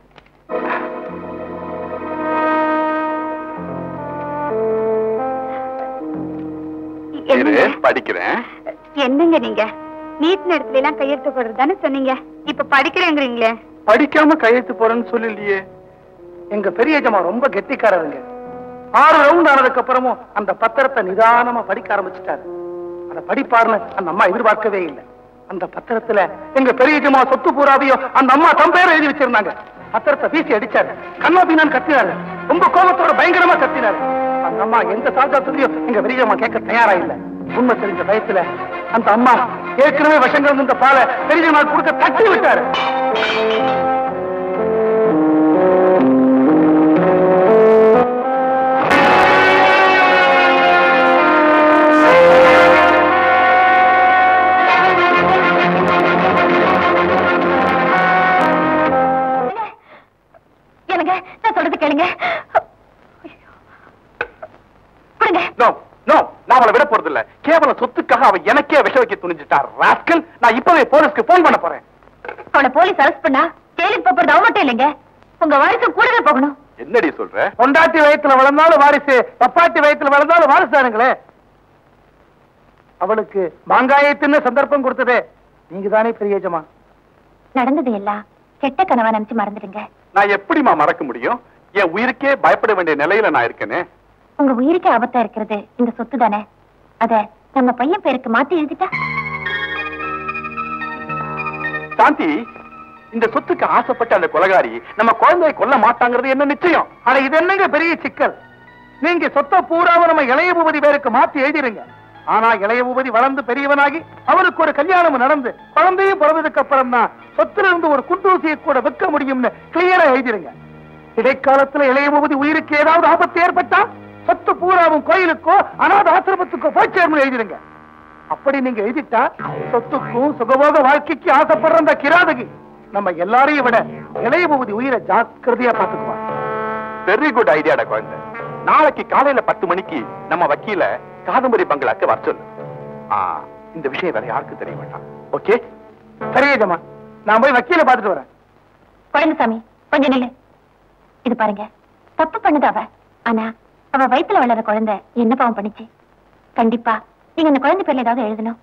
இரு என்னங்க? படிக்கிறேன் என்னங்க நீங்க நீட் இடத்துல எல்லாம் கையெழுத்து போடுறது தானே சொன்னீங்க இப்ப படிக்கிறேங்கிறீங்களே படிக்காம கையெழுத்து போறேன்னு சொல்லலையே எங்க பெரிய ஜமா ரொம்ப கெட்டிக்காரருங்க ஆறு ரவுண்ட் ஆனதுக்கு அப்புறமும் அந்த பத்திரத்தை நிதானமா படிக்க ஆரம்பிச்சுட்டாரு அத படிப்பாருன்னு அந்த அம்மா எதிர்பார்க்கவே இல்லை அந்த பத்திரத்துல எங்க பெரிய ஜமா சொத்து பூராவையும் அந்த அம்மா தம் பேரை எழுதி வச்சிருந்தாங்க பத்திரத்தை வீசி அடிச்சாரு கண்ணா பீனான்னு கத்தினாரு ரொம்ப கோபத்தோட பயங்கரமா கத்தினாரு அந்த அம்மா எந்த சாஜாத்துலயும் எங்க பெரிய ஜமா கேட்க தயாரா இல்ல உண்மை தெரிஞ்ச பயத்துல அந்த அம்மா ஏற்கனவே விஷங்கள் இருந்த பாலை பெரிய ஜமா கொடுக்க தட்டி விட்டாரு கொடுங்க நான் சொல்றது கேளுங்க கொடுங்க நோ நோ நான் அவளை விட போறது இல்ல கேவல சொத்துக்காக அவ எனக்கே விஷ வைக்க துணிஞ்சிட்டார் ராஸ்கல் நான் இப்பவே போலீஸ்க்கு போன் பண்ண போறேன் அவனை போலீஸ் அரெஸ்ட் பண்ணா ஜெயிலுக்கு போறது அவ மட்டும் இல்லைங்க உங்க வாரிசு கூடவே போகணும் என்னடி சொல்ற பொண்டாட்டி வயித்துல வளர்ந்தாலும் வாரிசு பப்பாட்டி வயித்துல வளர்ந்தாலும் வாரிசுதானுங்களே அவளுக்கு மாங்காயை தின்ன சந்தர்ப்பம் கொடுத்ததே நீங்க தானே பெரிய எஜமா நடந்தது எல்லாம் கெட்ட கனவா நினைச்சு மறந்துடுங்க நான் எப்படிமா மறக்க முடியும் என் உயிருக்கே பயப்பட வேண்டிய நிலையில நான் இருக்கேனே உங்க உயிருக்கே ஆபத்தா இருக்கிறது இந்த சொத்து தானே அத நம்ம பையன் பேருக்கு மாத்தி எழுதிட்டா சாந்தி இந்த சொத்துக்கு ஆசைப்பட்ட அந்த கொலகாரி நம்ம குழந்தையை கொல்ல மாட்டாங்கிறது என்ன நிச்சயம் ஆனா இது என்னங்க பெரிய சிக்கல் நீங்க சொத்தை பூராம நம்ம இளைய பூபதி பேருக்கு மாத்தி எழுதிருங்க ஆனா இளைய பூபதி வளர்ந்து பெரியவனாகி அவருக்கு ஒரு கல்யாணம் நடந்து குழந்தையும் பிறந்ததுக்கு அப்புறம் தான் சொத்துல இருந்து ஒரு குண்டூசியை கூட விற்க முடியும்னு கிளியரா எழுதிருங்க இடைக்காலத்துல இளைய பூபதி உயிருக்கு ஏதாவது ஆபத்து ஏற்பட்டா சொத்து பூராவும் கோயிலுக்கோ அனாத ஆசிரமத்துக்கோ போய் சேர்ந்து எழுதிருங்க அப்படி நீங்க எழுதிட்டா சொத்துக்கும் சுகபோக வாழ்க்கைக்கு ஆசைப்படுற அந்த கிராதகி நம்ம எல்லாரையும் விட இளைய பூபதி உயிரை ஜாக்கிரதையா பாத்துக்குவாங்க வெரி குட் ஐடியாடா குழந்தை நாளைக்கு காலையில பத்து மணிக்கு நம்ம வக்கீல காதம்பரி பங்களாக்கு வர சொல்லு ஆ, இந்த விஷயம் வேற யாருக்கும் தெரிய வேண்டாம் ஓகே சரி ஏஜமா நான் போய் வக்கீல பாத்துட்டு வரேன் குழந்தைசாமி கொஞ்சம் நில்லு இது பாருங்க தப்பு பண்ணது அவ ஆனா அவ வயித்துல வளர குழந்தை என்ன பாவம் பண்ணுச்சு கண்டிப்பா நீங்க அந்த குழந்தை பேர்ல ஏதாவது எழுதணும்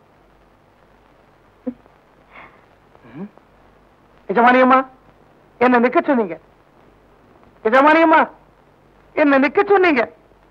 எஜமானியம்மா என்ன நிக்க சொன்னீங்க எஜமானியம்மா என்ன நிக்க சொன்னீங்க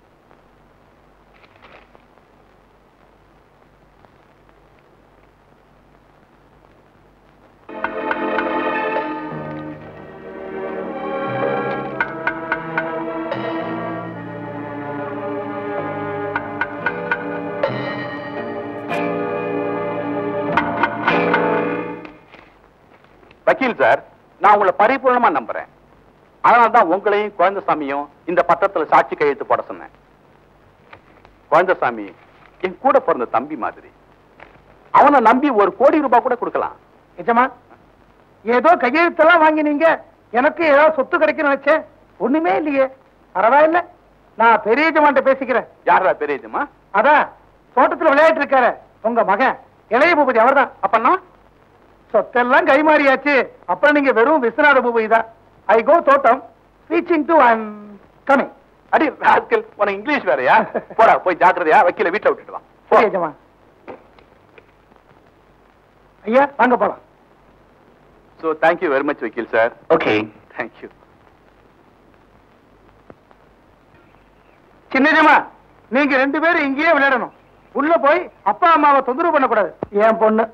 வக்கீல் சார் நான் உங்களை பரிபூர்ணமா நம்புறேன் அதனால்தான் உங்களையும் குழந்தைசாமியும் இந்த பத்திரத்துல சாட்சி கையெழுத்து போட சொன்னேன் குழந்தைசாமி என் கூட பிறந்த தம்பி மாதிரி அவனை நம்பி ஒரு கோடி ரூபாய் கூட கொடுக்கலாம் எஜமா ஏதோ கையெழுத்தெல்லாம் வாங்கினீங்க எனக்கு ஏதாவது சொத்து கிடைக்கும் நினைச்சேன் ஒண்ணுமே இல்லையே பரவாயில்ல நான் பெரிய எஜமான்ட்ட பேசிக்கிறேன் யாரா பெரியதுமா அதான் தோட்டத்துல விளையாட்டு இருக்காரு உங்க மகன் இளைய பூபதி அவர்தான் அப்பன்னா சொத்தெல்லாம் கைமாறியாச்சு அப்புறம் நீங்க வெறும் விஸ்வநாத பூபதி தான் ஐ கோ தோட்டம் ரீச்சிங் டு அண்ட் கமிங் அடி ராஸ்கல் உனக்கு இங்கிலீஷ் வேறயா போடா போய் ஜாக்கிரதையா வக்கீல வீட்டுல விட்டுட்டு வா போ. சரி எஜமா ஐயா வாங்க போலாம் So thank you very much, Vakil sir. Okay Thank you. சின்னஜமா நீங்க ரெண்டு பேரும் இங்கேயே விளையாடணும் உள்ள போய் அப்பா அம்மாவை தொந்தரவு பண்ணக்கூடாது என் பொண்ணு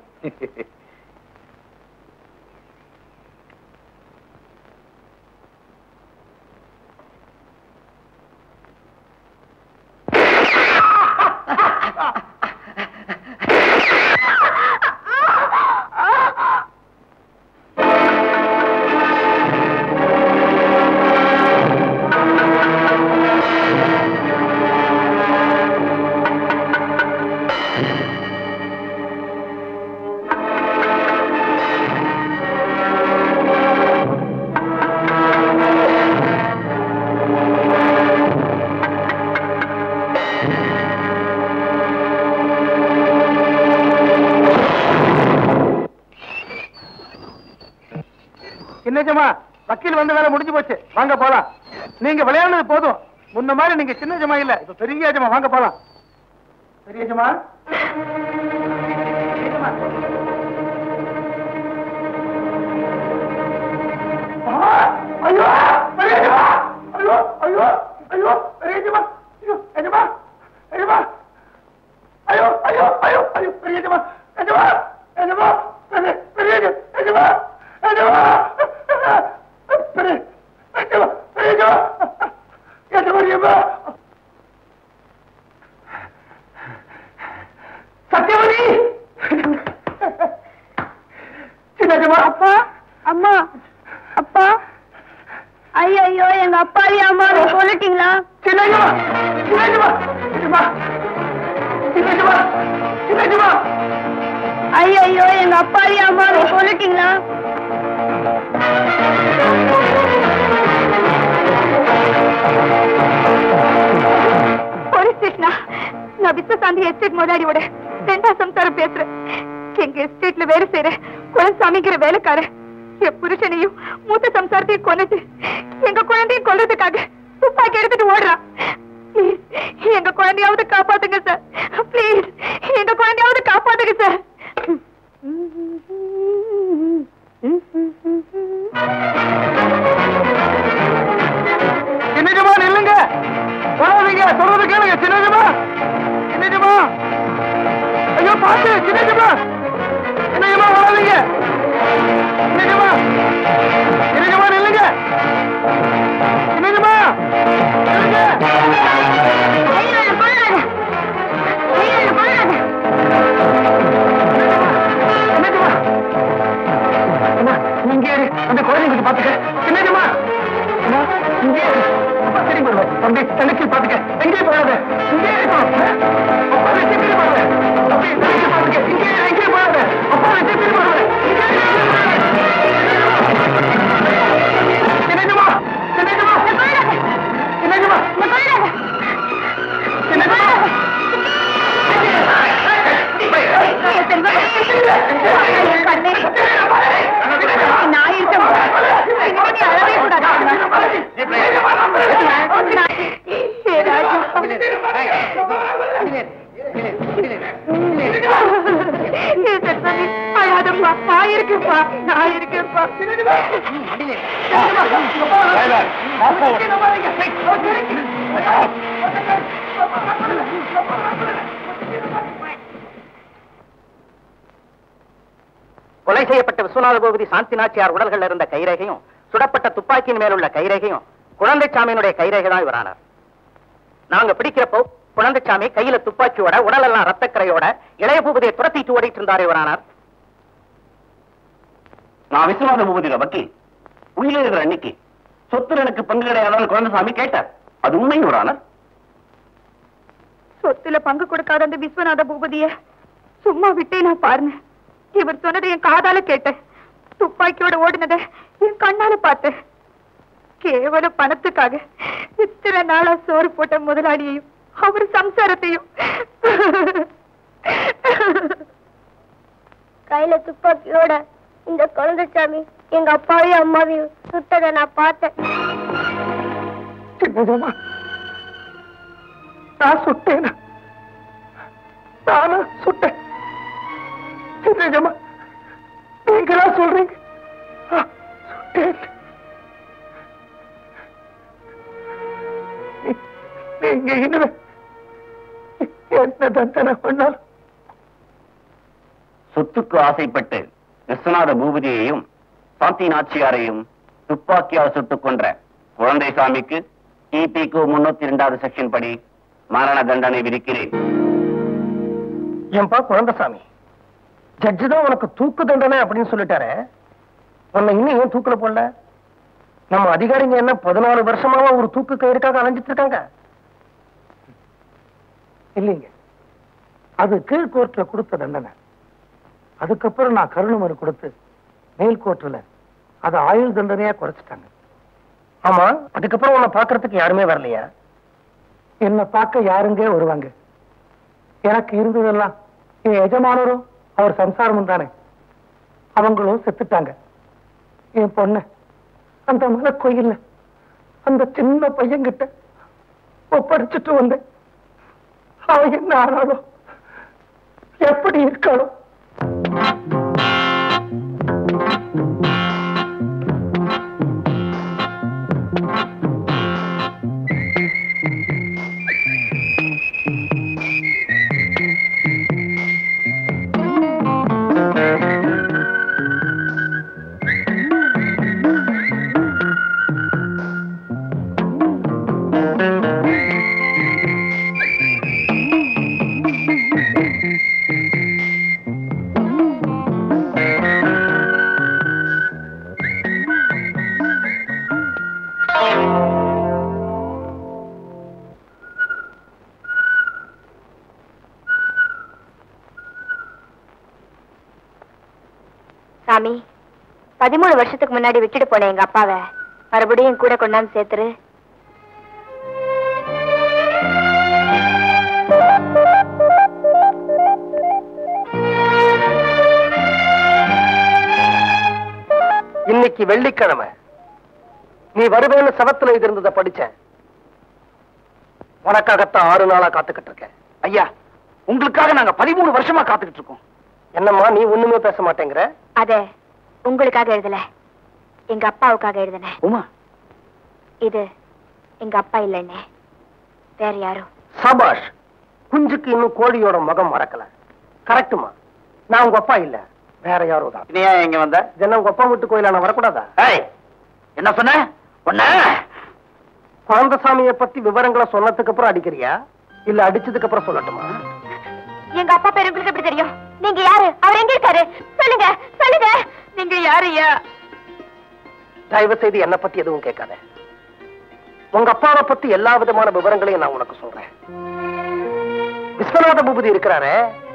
சின்னஜமா வக்கீல் வந்த வேலை முடிஞ்சு போச்சு வாங்க போலாம் நீங்க விளையாடுனது போதும் முன்ன மாதிரி நீங்க சின்ன ஜமா இல்ல இப்ப பெரிய ஜமா வாங்க போலாம் பெரிய ஜமா பெரியஜமா. ஆ, ஐயோ பெரிய ஜமா ஐயோ ஐயோ ஐயோ பெரிய ஜமா ஐயோ எஜமா எஜமா ஐயோ ஐயோ ஐயோ ஐயோ பெரிய ஜமா எஜமா எஜமா பெரிய பெரிய எஜமா எஜமா பெரிய எஜமா பெரிய எஜமா எஜமா எஜமா சத்யவதி சின்னஜமா அப்பா அம்மா அப்பா ஐயோ எங்க அப்பாவி அம்மா சொல்லிட்டீங்களா சின்னஜமா சின்னஜமா சின்னஜமா சின்னஜமா சின்னஜமா ஐயோ எங்க அப்பாவி அம்மா சொல்லிட்டீங்களா நான் விஸ்வசாந்தி எஸ்டேட் முதலாளியோட ரெண்டாம் சம்சாரம் பேசுறேன் எங்க எஸ்டேட்ல வேலை செய்யற குலசாமிங்கிற வேலைக்காரன் என் புருஷனையும் மூத்த சம்சாரத்தையும் கொன்னுட்டு எங்க குழந்தையும் கொல்றதுக்காக துப்பாக்கி எடுத்துட்டு ஓடுறான் Please, எங்க குழந்தையாவது காப்பாத்துங்க சார் ப்ளீஸ் எங்க குழந்தையாவது காப்பாத்துங்க சார் சின்னஜமா நில்லுங்க போகாதீங்க சொல்றது கேளுங்க சின்னஜமா சின்னஜமா ஐயோ பாத்து சின்னஜமா சின்னஜமா போகாதீங்க சின்னஜமா சின்னஜமா நில்லுங்க சின்னஜமா நில்லுங்க சின்னஜமா அம்மா, நீங்க இரு. அந்த குழந்தைங்களுக்கு பாத்துக்க சின்னஜமா அம்மா, இங்கே இரு. அப்பா சரி போடுவேன் தம்பி தங்கச்சி பாத்துக்க எங்கேயும் போகாத இங்கே இருக்கும் அப்பா வெற்றி பெரிய போடுவேன் தம்பி தங்கச்சி பாத்துக்க இங்கே இரு, எங்கேயும் போகாத அப்பா வெற்றி பெரிய போடுவேன் இங்கே இரு, எங்கேயும் போகாத. சின்னஜமா சின்னஜமா சின்னஜமா சின்னஜமா நான் இருக்கேன் இனிமே நீ அழவே கூடாது ஏ ராஜா. ஏ சத்சங்கி, அழாதப்பா நான் இருக்கேன்ப்பா நான் இருக்கேன்ப்பா கொலை செய்யப்பட்ட விஸ்வநாத பூபதி சாந்தி நாச்சியார் உடல்கள் இருந்த கைரேகையும் சுடப்பட்ட துப்பாக்கியின் மேலுள்ள கைரேகையும் குழந்தைச்சாமியினுடைய கைரேகை தான் இவரானார் நாங்க பிடிக்கிறப்போ குழந்தைச்சாமி கையில துப்பாக்கியோட உடலெல்லாம் ரத்தக்கரையோட இளைய பூபதியை துரத்திட்டு ஓடிட்டு இருந்தார் இவரானார் நான் விஸ்வநாத பூபதியோட வக்கீல் உயிரிழந்த இருக்கிற அன்னைக்கு சொத்துல எனக்கு பங்கு கிடையாதான்னு குழந்தைசாமி கேட்டார் அது உண்மை இவரானார் சொத்துல பங்கு கொடுக்காத அந்த விஸ்வநாத பூபதிய சும்மா விட்டே நான் பாருங்க இவர் சொன்னதை என் காதால கேட்டேன் துப்பாக்கியோட ஓடினத என் கண்ணால பார்த்தேன் கேவல பணத்துக்காக இத்தனை நாளா சோறு போட்ட முதலாளியையும் அவர் சம்சாரத்தையும் கையில துப்பாக்கியோட இந்த குழந்தைசாமி எங்க அப்பாவையும் அம்மாவையும் சுட்டதை நான் பார்த்தேன் சின்னஜமா நான் சுட்டேனா நானா சுட்டேன் சின்னஜமா நீங்களா சொல்றீங்க ஆ, சுட்டேன் நீ- நீங்க இனிமே என்ன தண்டனை பண்ணாலும் சொத்துக்கு ஆசைப்பட்டு விஸ்வநாத பூபதியையும் சாந்தி நாச்சியாரையும் துப்பாக்கியால் சுட்டுக் கொன்ற குழந்தைசாமிக்கு இபிகு முன்னூத்தி இரண்டாவது செக்ஷன் படி மரண தண்டனை விதிக்கிறேன் ஏன்பா குழந்தைசாமி ஜட்ஜு தான் உனக்கு தூக்கு தண்டனை அப்படின்னு சொல்லிட்டாரே உன்னை இன்னும் ஏன் தூக்குல போடல நம்ம அதிகாரிங்க என்ன பதினாலு வருஷமாவா ஒரு தூக்கு கயிறுக்காக அலைஞ்சிட்டு இருக்காங்க இல்லைங்க அது கீழ் கோர்ட்ல கொடுத்த தண்டனை அதுக்கப்புறம் நான் கருணை மனு கொடுத்து மேல் கோர்ட்ல அதை ஆயுள் தண்டனையா குறைச்சிட்டாங்க ஆமா அதுக்கப்புறம் உன்னை பாக்குறதுக்கு யாருமே வரலையா என்னை பார்க்க யாருங்க வருவாங்க எனக்கு இருந்ததெல்லாம் என் எஜமானரும் அவர் சம்சாரமும் தானே அவங்களும் செத்துட்டாங்க என் பொண்ணு அந்த மலை கோயில்ல அந்த சின்ன பையன்கிட்ட ஒப்படைச்சிட்டு வந்தேன் அவ என்ன ஆனாலோ எப்படி இருக்காளோ சாமி பதிமூணு வருஷத்துக்கு முன்னாடி விட்டுட்டு போனேன் எங்க அப்பாவை மறுபடியும் கூட கொண்டாந்து சேர்த்துரு இன்னைக்கு வெள்ளிக்கிழமை நீ வருவேன்னு சவத்துல இது இருந்ததை படிச்சேன் உனக்காகத்தான் ஆறு நாளா காத்துக்கிட்டு இருக்கேன் ஐயா உங்களுக்காக நாங்க பதிமூணு வருஷமா காத்துக்கிட்டு இருக்கோம் என்னம்மா நீ ஒண்ணுமே பேச மாட்டேங்கிற அத உங்களுக்காக எழுதல எங்க அப்பாவுக்காக எழுதினேன் உமா இது எங்க அப்பா இல்லைன்னே வேற யாரும் சபாஷ் குஞ்சுக்கு இன்னும் கோழியோட முகம் மறக்கல கரெக்டுமா நான் உங்க அப்பா இல்ல வேற யாரோ தான் நீ ஏன் இங்க வந்த என்ன உங்க அப்பா வீட்டு கோயில நான் வரக்கூடாதா ஏய், என்ன சொன்ன உன்ன குழந்தசாமியை பத்தி விவரங்களை சொன்னதுக்கு அப்புறம் அடிக்கிறியா இல்ல அடிச்சதுக்கு அப்புறம் சொல்லட்டுமா எங்க அப்பா பேர் உங்களுக்கு எப்படி தெரியும் நீங்க யாரு அவர் எங்க இருக்காரு சொல்லுங்க சொல்லுங்க நீங்க யாரு ஐயா தயவு செய்து என்ன பத்தி எதுவும் கேட்காத உங்க அப்பாவை பத்தி எல்லா விதமான விவரங்களையும் நான் உனக்கு சொல்றேன் விஸ்வநாத பூபதி இருக்கிறாரே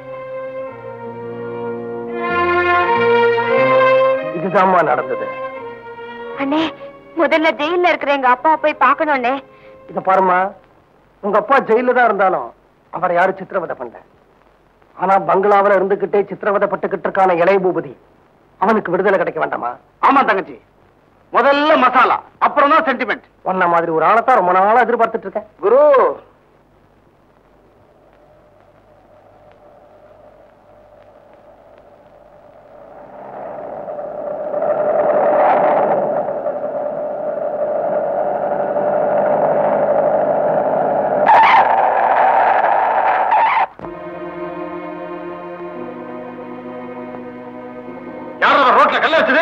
இதுதாம்மா நடந்தது அண்ணே முதல்ல ஜெயில்ல இருக்கிற எங்க அப்பாவை போய் பார்க்கணும்னே இத பாருமா உங்க அப்பா ஜெயில தான் இருந்தாலும் அவர் யாரும் சித்திரவதை பண்ணல ஆனா பங்களாவுல இருந்துகிட்டே சித்திரவதை பட்டுக்கிட்டு இருக்கான இளைய பூபதி அவனுக்கு விடுதலை கிடைக்க வேண்டாமா ஆமா தங்கச்சி முதல்ல மசாலா அப்புறம் தான் சென்டிமெண்ட் உன்ன மாதிரி ஒரு ஆளைத்தான் ரொம்ப நாளா எதிர்பார்த்துட்டு இருக்கேன் குரு யார் அவர் ரோட்ல கல்ல வச்சது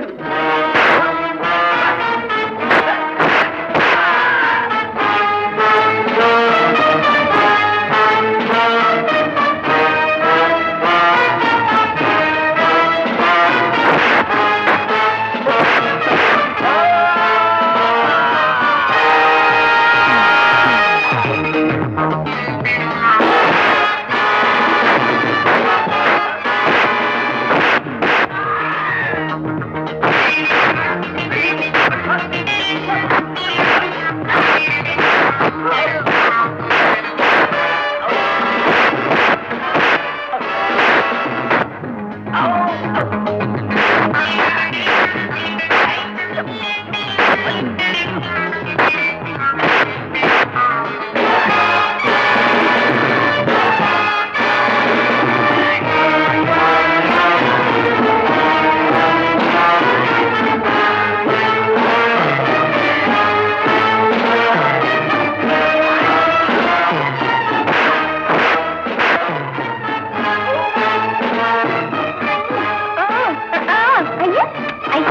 ஐயா ஐயா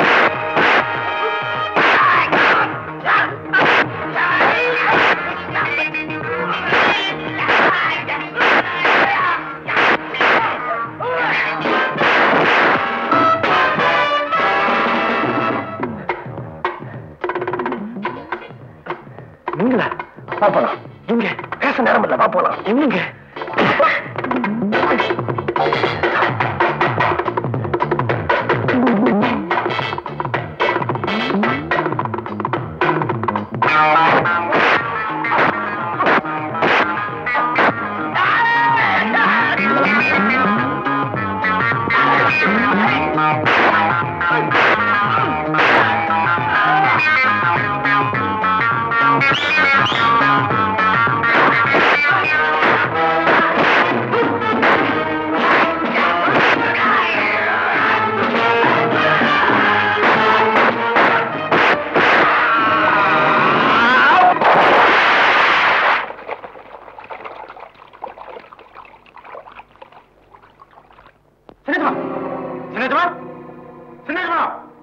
நீங்களா வா போலாம் இங்க பேச நேரம் இல்ல வா போலாம் எங்க சின்னஜமா சின்னஜமா சின்னஜமா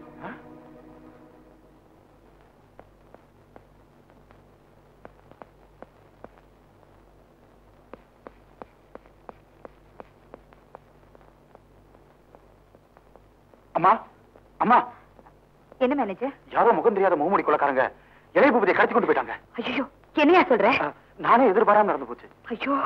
அம்மா அம்மா என்ன மேனேஜர் யாரோ முகம் தெரியாத முகமூடி கொள்ளக்காரங்க இளைய பூபதியை கடத்தி கொண்டு போயிட்டாங்க ஐயோ என்னையா சொல்ற அஹ், நானே எதிர்பாராம நடந்து போச்சு ஐயோ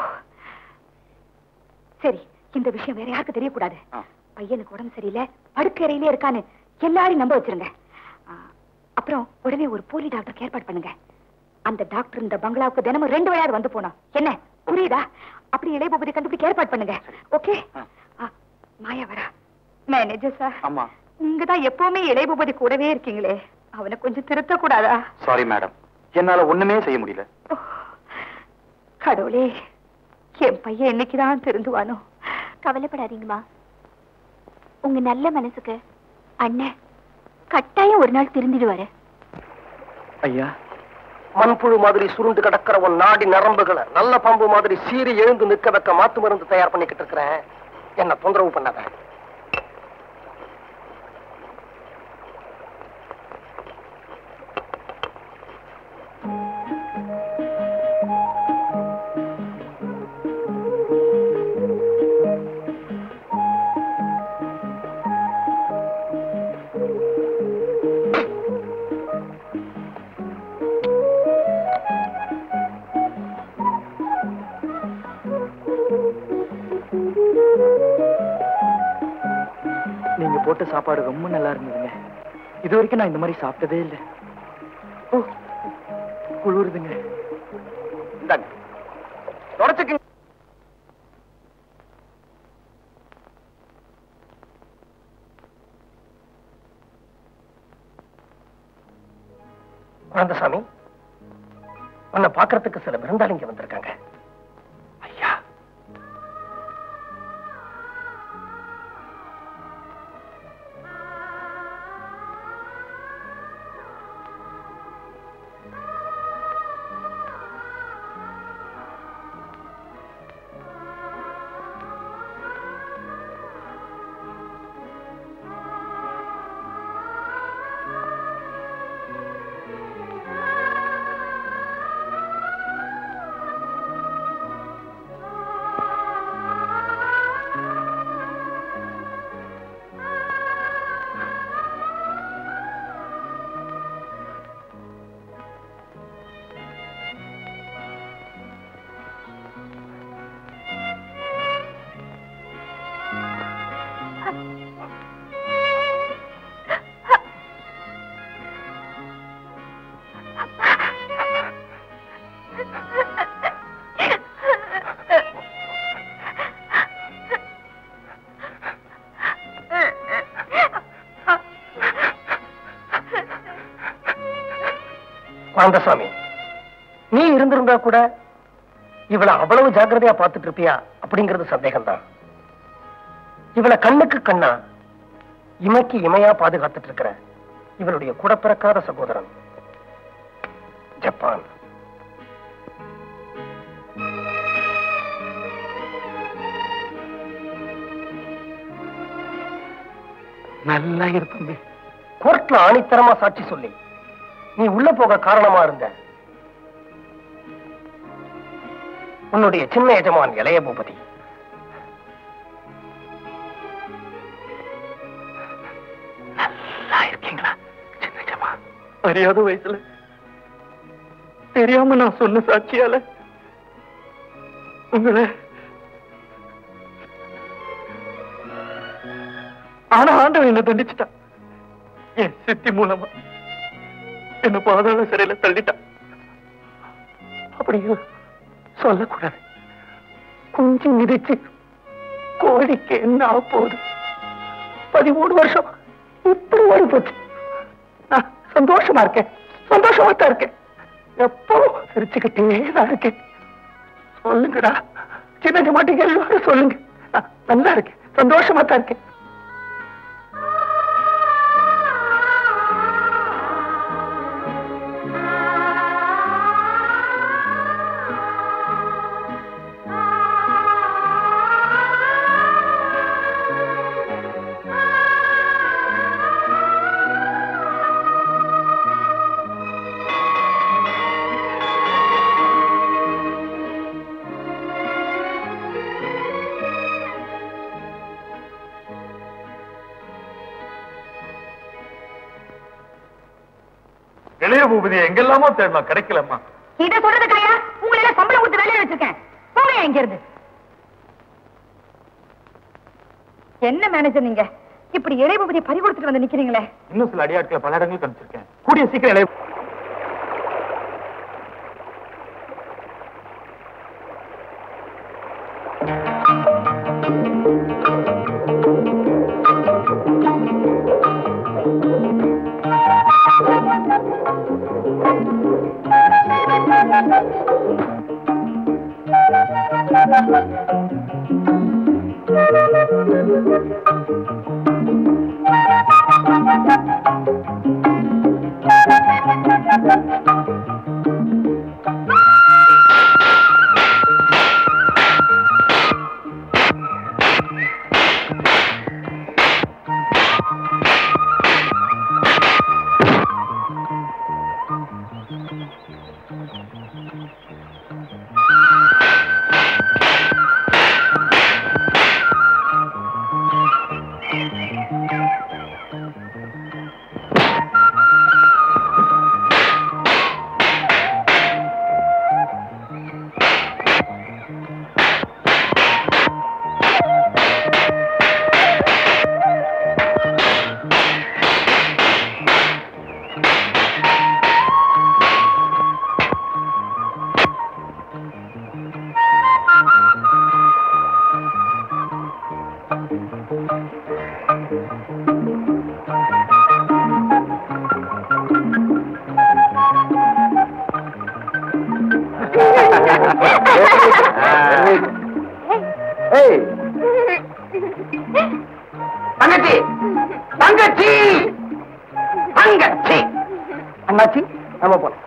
சரி இந்த விஷயம் வேற யாருக்கு தெரியக்கூடாது ஆ. பையனுக்கு உடம்பு சரியில்லை படுக்கறையிலே இருக்கான்னு எல்லாரையும் நம்ப வச்சிருங்க ஆ, அப்புறம் உடனே ஒரு போலி டாக்டருக்கு ஏற்பாடு பண்ணுங்க அந்த டாக்டர் இந்த பங்களாவுக்கு தினமும் ரெண்டு விளையாடு வந்து போனோம் என்ன புரியுதா அப்படி இளையபூபதி கண்டுபிடிக்க ஏற்பாடு பண்ணுங்க ஓகே ஆ. ஆ, மாயா வரா மேனேஜர் சார் அம்மா நீங்க தான் எப்பவுமே இளையபூபதி கூடவே இருக்கீங்களே அவனை கொஞ்சம் திருத்த கூடாதா சாரி மேடம் என்னால ஒண்ணுமே செய்ய முடியல கடவுளே என் பையன் என்னைக்குதான் திருந்துவானோ கவலைப்படாதீங்கம்மா உங்க நல்ல மனசுக்கு அண்ணன் கட்டாயம் ஒரு நாள் திருந்திடுவாரு ஐயா மண்புழு மாதிரி சுருண்டு கிடக்கிற உன் நாடி நரம்புகளை நல்ல பாம்பு மாதிரி சீறி எழுந்து நிக்க வைக்க மாத்து மருந்து தயார் பண்ணிக்கிட்டு இருக்கிறேன் என்ன தொந்தரவு பண்ணாத நீங்க போட்ட சாப்பாடு ரொம்ப நல்லா இருந்ததுங்க இது வரைக்கும் நான் இந்த மாதிரி சாப்பிட்டதே இல்லை ஓ குளிருதுங்க இந்தாங்க. தொடச்சுக்குங்க குழந்தசாமி உன்னை பாக்குறதுக்கு சில விருந்தாளிங்க வந்திருக்காங்க ஐயா குழந்தசாமி நீ இருந்திருந்தா கூட இவளை அவ்வளவு ஜாக்கிரதையா பார்த்துட்டு இருப்பியா அப்படிங்கிறது சந்தேகம்தான் இவளை கண்ணுக்கு கண்ணா இமைக்கு இமையா பாதுகாத்துட்டு இருக்கிற இவளுடைய கூட பிறக்காத சகோதரன் ஜப்பான் நல்லா இருக்கு கோர்ட்ல ஆணித்தரமா சாட்சி சொல்லி நீ உள்ள போக காரணமா இருந்த உன்னுடைய சின்ன எஜமான் இளைய பூபதி நல்லா இருக்கீங்களா சின்ன ஜமா அறியாத வயசுல தெரியாம நான் சொன்ன சாட்சியால உங்களை ஆனா ஆண்டவன் என்ன தண்டிச்சுட்டான் என் சித்தி மூலமா என்ன பாதாள சிறையில தள்ளிட்டான் அப்படியும் சொல்லக்கூடாது குஞ்சு மிதிச்சு கோழிக்கு என்ன ஆக போகுது பதிமூணு வருஷம் இப்படி ஓடி போச்சு நான் சந்தோஷமா இருக்கேன் சந்தோஷமா தான் இருக்கேன் எப்போ சிரிச்சுக்கிட்டே தான் இருக்கேன் சொல்லுங்கடா சின்ன மாட்டீங்க எல்லாரும் சொல்லுங்க நான் நல்லா இருக்கேன் சந்தோஷமா தான் இருக்கேன் இளைய பூபதி எங்கெல்லாமோ தேடலாம் கிடைக்கலம்மா இத சொல்றதுக்காயா உங்களை எல்லாம் சம்பளம் கொடுத்து வேலையில வச்சிருக்கேன் போங்க இங்க இருந்து என்ன மேனேஜர் நீங்க இப்படி இறைபூபதி பறி கொடுத்துட்டு வந்து நிக்கிறீங்களே இன்னும் சில அடியாட்களை பல இடங்களுக்கு அனுப்பிச்சிருக்கேன் கூடிய சீக்கிரம் இளைய தங்கச்சி தங்கச்சி தங்கச்சி அண்ணாச்சி நம்ம போலாம்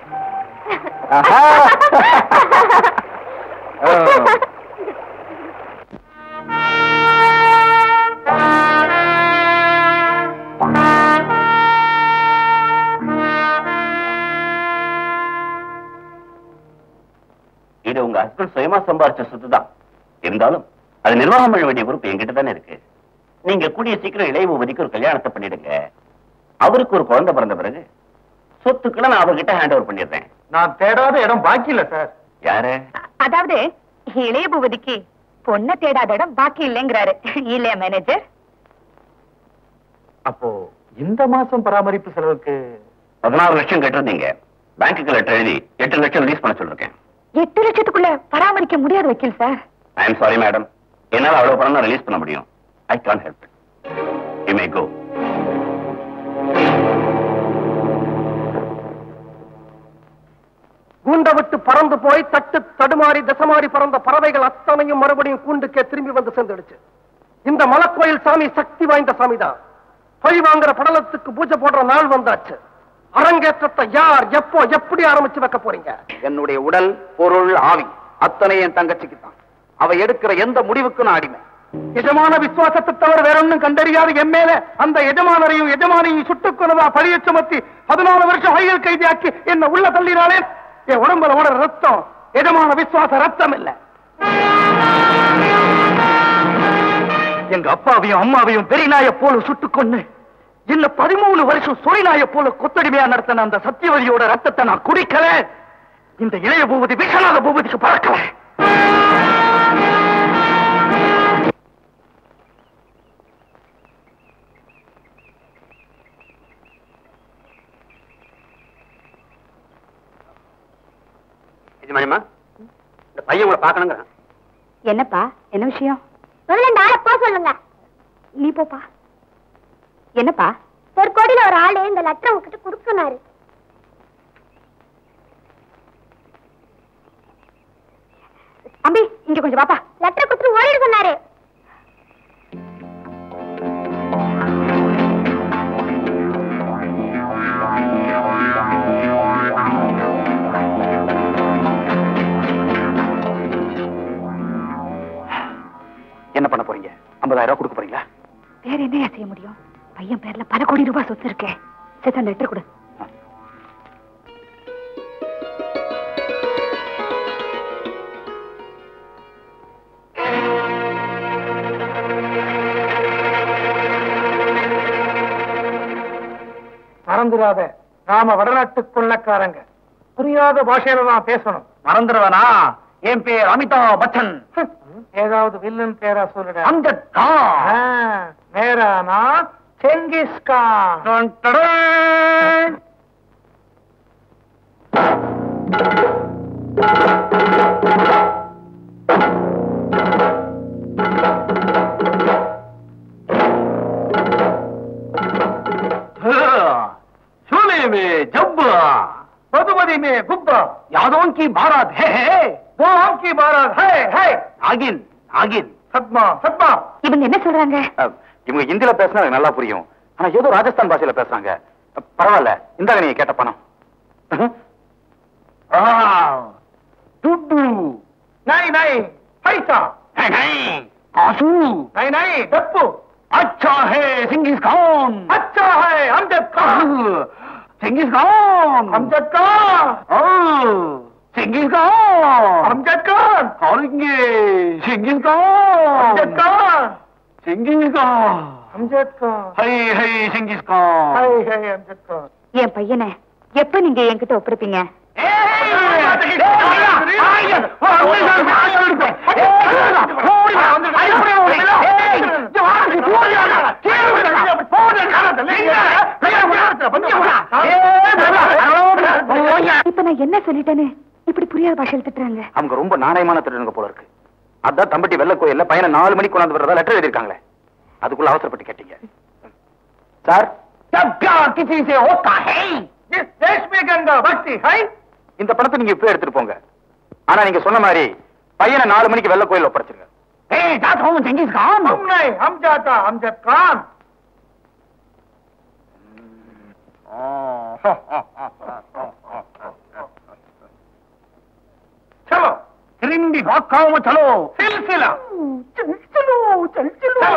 இது உங்க ஹஸ்பண்ட் சுயமா சம்பாரிச்ச சொத்து தான் இருந்தாலும் அது நிர்வாகம் பண்ண வேண்டிய பொறுப்பு என்கிட்ட தானே இருக்கு நீங்க கூடிய சீக்கிரம் இளைய பூபதிக்கு ஒரு கல்யாணத்தை பண்ணிடுங்க அவருக்கு ஒரு குழந்தை பிறந்த பிறகு சொத்துக்களை நான் அவர்கிட்ட ஹேண்ட் ஓவர் பண்ணிடுறேன் நான் தேடாத இடம் பாக்கி இல்ல சார் யாரு அதாவது இளைய பூபதிக்கு பொண்ணை தேடாத இடம் பாக்கி இல்லைங்கிறாரு இல்லையா மேனேஜர் அப்போ இந்த மாசம் பராமரிப்பு செலவுக்கு பதினாறு லட்சம் கேட்டிருந்தீங்க பேங்க்குக்கு லெட்டர் எழுதி எட்டு லட்சம் ரிலீஸ் பண்ண சொல்லிருக்கேன் எட்டு லட்சத்துக்குள்ள பராமரிக்க முடியாது வக்கீல் sir I am sorry madam என்னால அவ்வளவு பணம் தான் ரிலீஸ் பண்ண முடியும் I can help you may go கூண்டை விட்டு பறந்து போய் தட்டு தடுமாறி தசமாறி பறந்த பறவைகள் அத்தனையும் மறுபடியும் கூண்டுக்கே திரும்பி வந்து சேர்ந்துடுச்சு இந்த மலக்கோயில் சாமி சக்தி வாய்ந்த சாமி தான் பழி வாங்குற படலத்துக்கு பூஜை போடுற நாள் வந்தாச்சு அரங்கேற்றத்தை யார் எப்போ எப்படி ஆரம்பிச்சு வைக்க போறீங்க என்னுடைய உடல் பொருள் ஆவி அத்தனை என் தங்கச்சிக்கு தான் அவ எடுக்கிற எந்த முடிவுக்கும் நான் அடிமை எஜமான விசுவாசத்தை தவிர வேற ஒண்ணும் கண்டறியாத என் மேல அந்த எஜமானரையும் எஜமானியும் சுட்டுக் கொண்டதா பழிய சுமத்தி பதினாலு வருஷம் ஆயுள் கைதியாக்கி என்ன உள்ள தள்ளினாலே என் உடம்புல ஓடுற ரத்தம் எஜமான விசுவாச ரத்தம் இல்ல எங்க அப்பாவையும் அம்மாவையும் பெரிய நாய போல சுட்டுக் கொண்டு இல்ல பதிமூணு வருஷம் சொறி நாய போல கொத்தடிமையா நடத்தின அந்த சத்தியவதியோட ரத்தத்தை நான் குடிக்கல இந்த இளைய பூபதி விஸ்வநாத பூபதிக்கு பறக்கல எஜமானிமா இந்த பையன் உங்களை பார்க்கணுங்கிறான் என்னப்பா என்ன விஷயம் முதல்ல இந்த ஆளை போக சொல்லுங்க நீ போப்பா என்னப்பா தெற்கோடியில ஒரு ஆளு இந்த லெட்டர் உங்ககிட்ட கொடுக்கனாரு அம்பி இங்க கொஞ்சம் வாப்பா லெட்டர் கொடுத்துட்டு ஓடிட சொன்னாரு என்ன பண்ண போறீங்க ஐம்பதாயிரம் ரூபாய் கொடுக்க போறீங்களா வேற என்னையா செய்ய முடியும் பையன் பேர்ல பல கோடி ரூபாய் சொத்து இருக்கே சரி அந்த லெட்டர் கொடு மறந்துடாத நாம வடநாட்டு கொள்ளக்காரங்க புரியாத பாஷையில தான் பேசணும் மறந்துடுவனா என் பேர் அமிதாப் பச்சன் ஏதாவது வில்லன் பேரா சொல்லுட அந்த நேரானா செங்கிஸ்கான் சுலேமே ஜப்பா मधुमती में गुब्बा यादों की बारात है है दोनों की बारात है है நாகின் நாகின் सदमा सदमा இவங்க என்ன சொல்றாங்க அஹ், இவங்க ஹிந்தில பேசினா எனக்கு நல்லா புரியும் ஆனா ஏதோ ராஜஸ்தான் பாஷையில பேசுறாங்க அஹ், பரவாயில்ல இந்தாங்க நீங்க கேட்ட பணம் टुड्डू नहीं नहीं पैसा नहीं नहीं आंसू नहीं नहीं डप्पू अच्छा है सिंगिस खान अच्छा है अमजद खान सिंगिस खान अमजद खान सिंगिस खान अमजद खान हारेंगे सिंगिस खान अमजद खान सिंगिस खान अमजद खान है है सिंगिस खान है है अमजद खान என் பையனை எப்ப நீங்க என்கிட்ட ஒப்படைப்பீங்க இப்ப நான் என்ன சொல்லிட்டேன்னு இப்படி புரியாத பாஷையில் திட்டுறாங்க அவங்க ரொம்ப நாணயமான திருடனுங்க போல இருக்கு அதான் தம்பட்டி வெள்ள கோயில்ல பையனை நாலு மணிக்கு கொண்டாந்து விடுறதா லெட்டர் எழுதிருக்காங்களே அதுக்குள்ள அவசரப்பட்டு கேட்டீங்க சார் जब प्यार किसी से होता है जिस देश में गंगा बसती है இந்த பணத்தை நீங்க இப்பவே எடுத்துட்டு போங்க ஆனா நீங்க சொன்ன மாதிரி பையனை நாலு மணிக்கு வெள்ள கோயில்ல ஒப்படைச்சிருங்க ए जाता हूँ जिंगिस खान हम नहीं हम जाता हम जब खान चलो त्रिंडी भाखाओं में चलो सिलसिला चल चलो चल चलो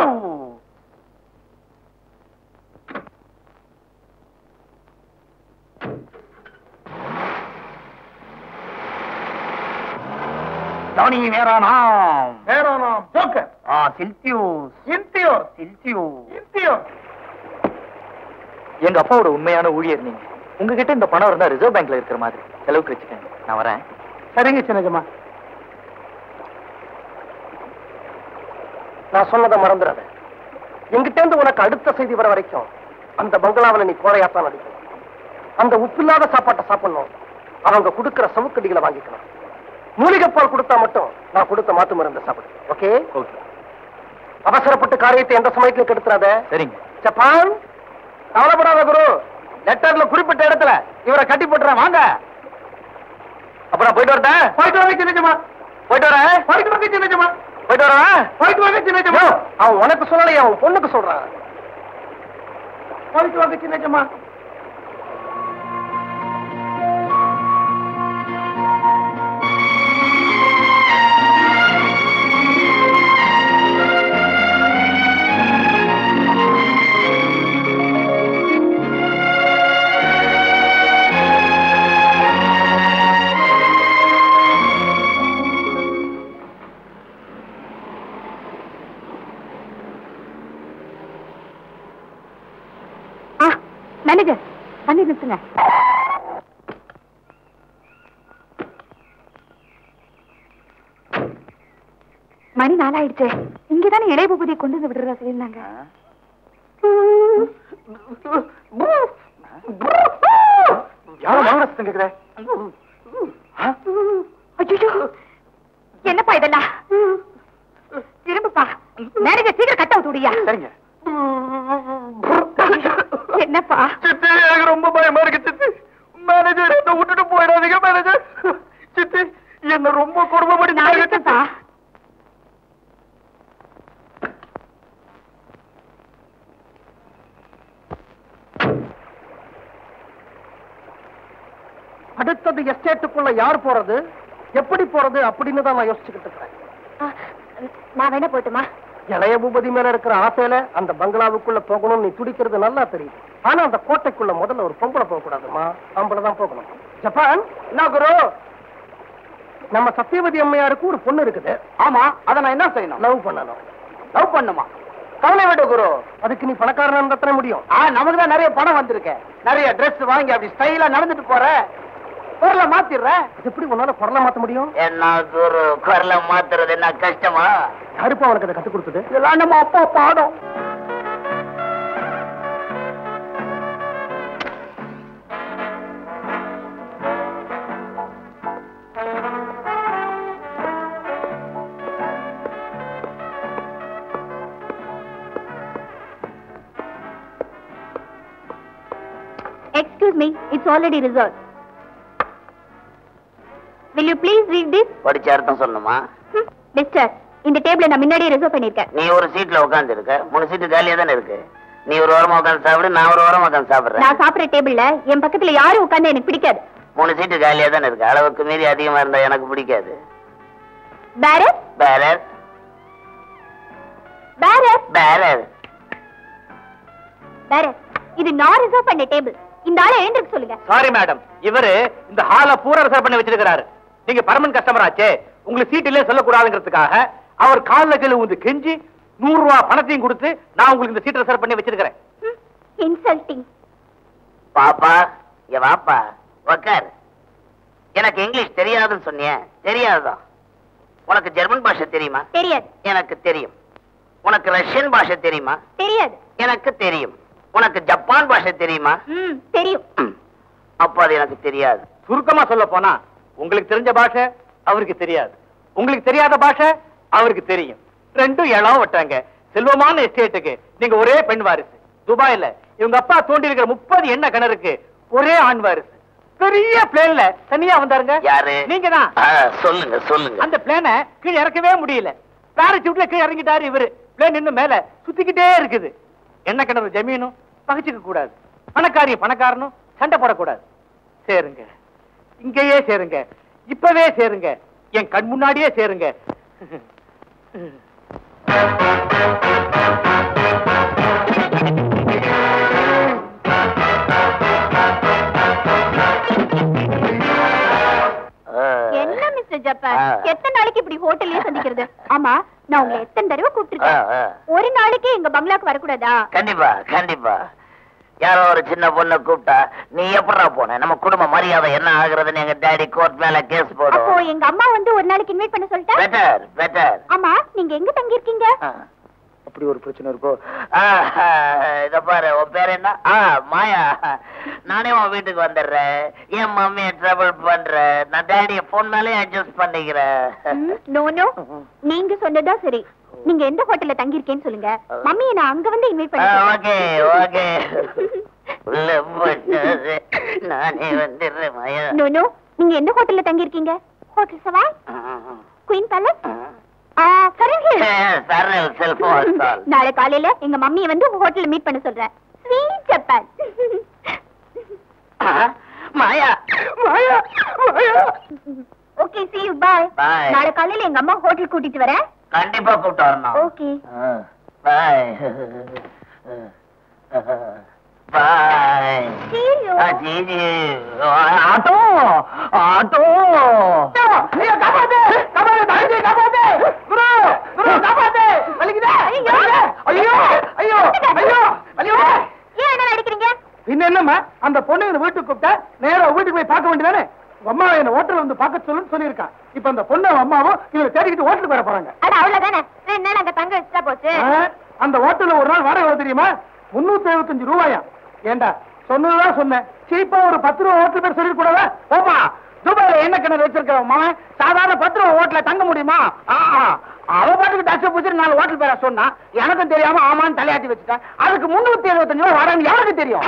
ஜானி மேரா நாம் मेरा नाम जोकर ஆ சில்தியூஸ் इंतियोर சில்தியூஸ் इंतियोर எங்க அப்பாவோட உண்மையான ஊழியர் நீங்க உங்ககிட்ட இந்த பணம் இருந்தா ரிசர்வ் பேங்க்ல இருக்கிற மாதிரி செலவுக்கு வச்சுக்கங்க நான் வரேன் சரிங்க சின்னஜமா நான் சொன்னதை மறந்துடாத எங்கிட்ட இருந்து உனக்கு அடுத்த செய்தி வர வரைக்கும் அந்த பங்களாவுல நீ கோழையாத்தான் நடிக்கணும் அந்த உப்பில்லாத சாப்பாட்டை சாப்பிடணும் அவங்க கொடுக்கிற சவுக்கடிகளை வாங்கிக்கணும் மூலிகைப்பால் கொடுத்தா மட்டும் நான் கொடுத்த மாத்து மருந்து சாப்பிடு ஓகே ஓகே அவசரப்பட்டு காரியத்தை எந்த சமயத்துல கெடுத்துறாத சரிங்க ஜப்பான் கவலைப்படாத குரு லெட்டர்ல குறிப்பிட்ட இடத்துல இவரை கட்டி போட்டுறேன் வாங்க அப்புறம் போயிட்டு வரட்டேன் போயிட்டு வாங்க சின்னஜமா போயிட்டு வரேன் போயிட்டு வாங்க சின்னஜமா போயிட்டு வரேன் போயிட்டு வாங்க சின்னஜமா அவன் உனக்கு சொல்லலையே அவன் பொண்ணுக்கு சொல்றான் போயிட்டு வாங்க சின்னஜமா ஆ மேனேஜர் வந்து நிறுத்துங்க மணி நாளாயிடுச்சு இங்கதானே இளைய பூபதியை கொண்டு வந்து விடுறதா சொல்லியிருந்தாங்க யாரும் வாங்க சத்தம் கேக்குற ஐயோ என்னப்பா இதெல்லாம் திரும்பப்பா மேனேஜர் சீக்கிரம் கட்ட விட்டுடியா சரிங்க என்னப்பா சித்தி எனக்கு ரொம்ப பயமா இருக்கு சித்தி மேனேஜர் என்ன விட்டுட்டு போயிடாதீங்க மேனேஜர் சித்தி என்ன ரொம்ப நான் கொடுமைப்படுத்தி இருக்கேன்ப்பா அடுத்தது எஸ்டேட்டுக்குள்ள யார் போறது எப்படி போறது அப்படின்னு தான் நான் யோசிச்சுக்கிட்டு இருக்கேன் நான் வேணா போட்டுமா இளைய பூபதி மேல இருக்கிற ஆசையில அந்த பங்களாவுக்குள்ள போகணும்னு நீ துடிக்கிறது நல்லா தெரியுது ஆனா அந்த கோட்டைக்குள்ள முதல்ல ஒரு பொம்பளை போக கூடாதுமா ஆம்பளை தான் போகணும் ஜப்பான் என்ன குரு நம்ம சத்தியவதி அம்மையாருக்கு ஒரு பொண்ணு இருக்குது ஆமா அத நான் என்ன செய்யணும் லவ் பண்ணணும் லவ் பண்ணுமா கவலை விட்டு குரு அதுக்கு நீ பணக்காரனா இருந்தா தானே முடியும் ஆ நமக்கு தான் நிறைய பணம் வந்திருக்கு நிறைய Dress வாங்கி அப்படி ஸ்டைலா நடந்துட்டு போற பொருளை மாத்திடுறேன் இது எப்படி உன்னால குரலை மாத்த முடியும் என்ன குரு குரலை மாத்துறது என்ன கஷ்டமா யாருப்பா அவனுக்கு அதை கத்து கொடுத்தது இதெல்லாம் நம்ம அப்பா பாடம் excuse me it's already reserve will you please read this படிச்ச அர்த்தம் சொல்லணுமா மிஸ்டர் இந்த டேபிள நான் முன்னாடியே ரிசர்வ் பண்ணிருக்கேன் நீ ஒரு சீட்ல உட்கார்ந்து இருக்க மூணு சீட்டு காலியா தானே இருக்கு நீ ஒரு ஓரமா உட்கார்ந்து சாப்பிடு நான் ஒரு ஓரமா உட்கார்ந்து சாப்பிடுறேன் நான் சாப்பிடுற டேபிள்ல என் பக்கத்துல யாரும் உட்கார்ந்து எனக்கு பிடிக்காது மூணு சீட்டு காலியா தானே இருக்கு அளவுக்கு மீறி அதிகமா இருந்தா எனக்கு பிடிக்காது parrot bearer parrot bearer parrot இது நான் ரிசர்வ் பண்ண டேபிள் இந்த ஆளை எழுந்திருக்க சொல்லுங்க சாரி மேடம் இவரு இந்த ஹால பூரா ரிசர்வ் பண்ணி வச்சிருக்காரு நீங்க பர்மனன்ட் கஸ்டமர் ஆச்சே உங்களுக்கு சீட் இல்லே சொல்லக்கூடாதுங்கிறதுக்காக அவர் கால்ல கீழ வந்து கெஞ்சி நூறு ரூபாய் பணத்தையும் கொடுத்து நான் உங்களுக்கு இந்த சீட் ரிசர்வ் பண்ணி வச்சிருக்கிறேன் இன்சல்ட்டிங் பாப்பா இங்க வாப்பா உக்கார் எனக்கு இங்கிலீஷ் தெரியாதுன்னு சொன்னியே தெரியாதுதான் உனக்கு ஜெர்மன் பாஷை தெரியுமா தெரியாது எனக்கு தெரியும் உனக்கு ரஷ்யன் பாஷை தெரியுமா தெரியாது எனக்கு தெரியும் உனக்கு ஜப்பான் பாஷை தெரியுமா ம் தெரியும் ம். அப்ப அது எனக்கு தெரியாது சுருக்கமா சொல்ல போனா உங்களுக்கு தெரிஞ்ச பாஷை அவருக்கு தெரியாது உங்களுக்கு தெரியாத பாஷை அவருக்கு தெரியும் ரெண்டும் இளம் விட்டாங்க செல்வமான எஸ்டேட்டுக்கு நீங்க ஒரே பெண் வாரிசு துபாயில இவங்க அப்பா தோண்டி இருக்கிற முப்பது எண்ணெய் கிணறுக்கு ஒரே ஆண் வாரிசு பெரிய பிளேன்ல தனியா வந்தாருங்க யாரு நீங்க தான் ஆ, சொல்லுங்க சொல்லுங்க அந்த பிளேனை கீழே இறக்கவே முடியல பாராசூட்ல கீழே இறங்கிட்டாரு இவரு பிளேன் இன்னும் மேல சுத்திக்கிட்டே இருக்குது என்ன கிணறு ஜமீனும் பகிச்சுக்க கூடாது பணக்காரி பணக்காரனும் சண்டை போடக்கூடாது சேருங்க இங்கேயே சேருங்க இப்பவே சேருங்க என் கண் முன்னாடியே சேருங்க ஆ. என்ன மிஸ்டர் ஜப்பான் ஆ. எத்தனை நாளைக்கு இப்படி ஹோட்டல்லயே சந்திக்கிறது ஆமா நான் உங்களை எத்தனை தடவை கூப்பிட்டிருக்கேன் ஆ, ஆ. ஒரு நாளைக்கு எங்க பங்களாக்கு வரக்கூடாதா கண்டிப்பா கண்டிப்பா யாரோ ஒரு சின்ன பொண்ணை கூப்பிட்டா நீ எப்படா போன நம்ம குடும்ப மரியாதை என்ன ஆகுறதுன்னு எங்க டாடி கோர்ட் மேல கேஸ் அப்போ போடும் எங்க அம்மா வந்து ஒரு நாளைக்கு இன்வைட் பண்ண சொல்லிட்டா பெட்டர் பெட்டர் ஆமா நீங்க எங்க தங்கி இருக்கீங்க அப்படி ஒரு பிரச்சனை இருக்கோ இத பாரு உன் பேர் என்ன ஆ மாயா நானே உன் வீட்டுக்கு வந்துடுறேன் என் மம்மியை ட்ரபிள் பண்றேன் நான் டேடிய போன் மேலே அட்ஜஸ்ட் பண்ணிக்கிறேன் நோ நோ நீங்க சொன்னதா சரி நீங்க எந்த ஹோட்டல்ல தங்கி இருக்கேன்னு சொல்லுங்க மம்மியை நான் அங்க வந்து இன்வைட் பண்ண ஓகே ஓகே உள்ள போச்சு நானே வந்துடுறேன் மாயா நோ நோ நீங்க எந்த ஹோட்டல்ல தங்கி இருக்கீங்க ஹோட்டல் சவாய் குயின் பேலஸ் கரண்ட் ஹில் சரல் செல்போன் ஹாஸ்டால் நாளை காலையில எங்க மம்மியை வந்து ஹோட்டல்ல மீட் பண்ண சொல்றேன் sweet Japan Maya Maya Maya okay see you bye Bye. நாளை காலையில எங்க அம்மா ஹோட்டல் கூட்டிட்டு வரேன் கண்டிப்பா கூப்பிட்டு வரணும் okay bye bye see you ஜிஜி ஆட்டோ ஆட்டோ ஐயோ காப்பாத்து காப்பாத்து தாண்டி காப்பாத்து குரு குரு காப்பாத்து வலிக்குதா ஐயோ. ஐயோ ஐயோ ஐயோ ஐயோ ஏன் என்ன நடிக்கிறீங்க பின்ன என்னம்மா அந்த பொண்ணு இந்த வீட்டுக்கு கூப்பிட்டா நேரா வீட்டுக்கு போய் பார்க்க வேண்டியதானே உங்க அம்மா என்ன ஹோட்டல் வந்து பார்க்க சொல்லுன்னு சொல்லியிருக்கான் இப்ப அந்த பொண்ணு அவன் அம்மாவும் இவரை தேடிக்கிட்டு ஹோட்டலுக்கு வர போறாங்க அட அவ்வளவுதானே ரெண்டு நாள் அங்க தங்க வச்சுட்டா போச்சு ஆ, அந்த ஹோட்டல்ல ஒரு நாள் வாடகை எவ்வளவு தெரியுமா முன்னூத்தி எழுபத்தஞ்சு ரூபாயா ஏண்டா சொன்னதுதான் சொன்னேன் சீப்பா ஒரு பத்து ரூபா ஹோட்டல் பேர் சொல்லி கூடாதா ஓமா துபாயில என்ன கிணறு வச்சிருக்க மகன் சாதாரண பத்து ரூபா ஹோட்டல்ல தங்க முடியுமா ஆஹா. அவ பாட்டுக்கு டாக்டர் பூச்சி நாலு ஹோட்டல் பேரை சொன்னா எனக்கும் தெரியாம ஆமான்னு தலையாட்டி வச்சுட்டேன் அதுக்கு முன்னூத்தி எழுபத்தஞ்சு ரூபா வாடகை எனக்கு தெரியும்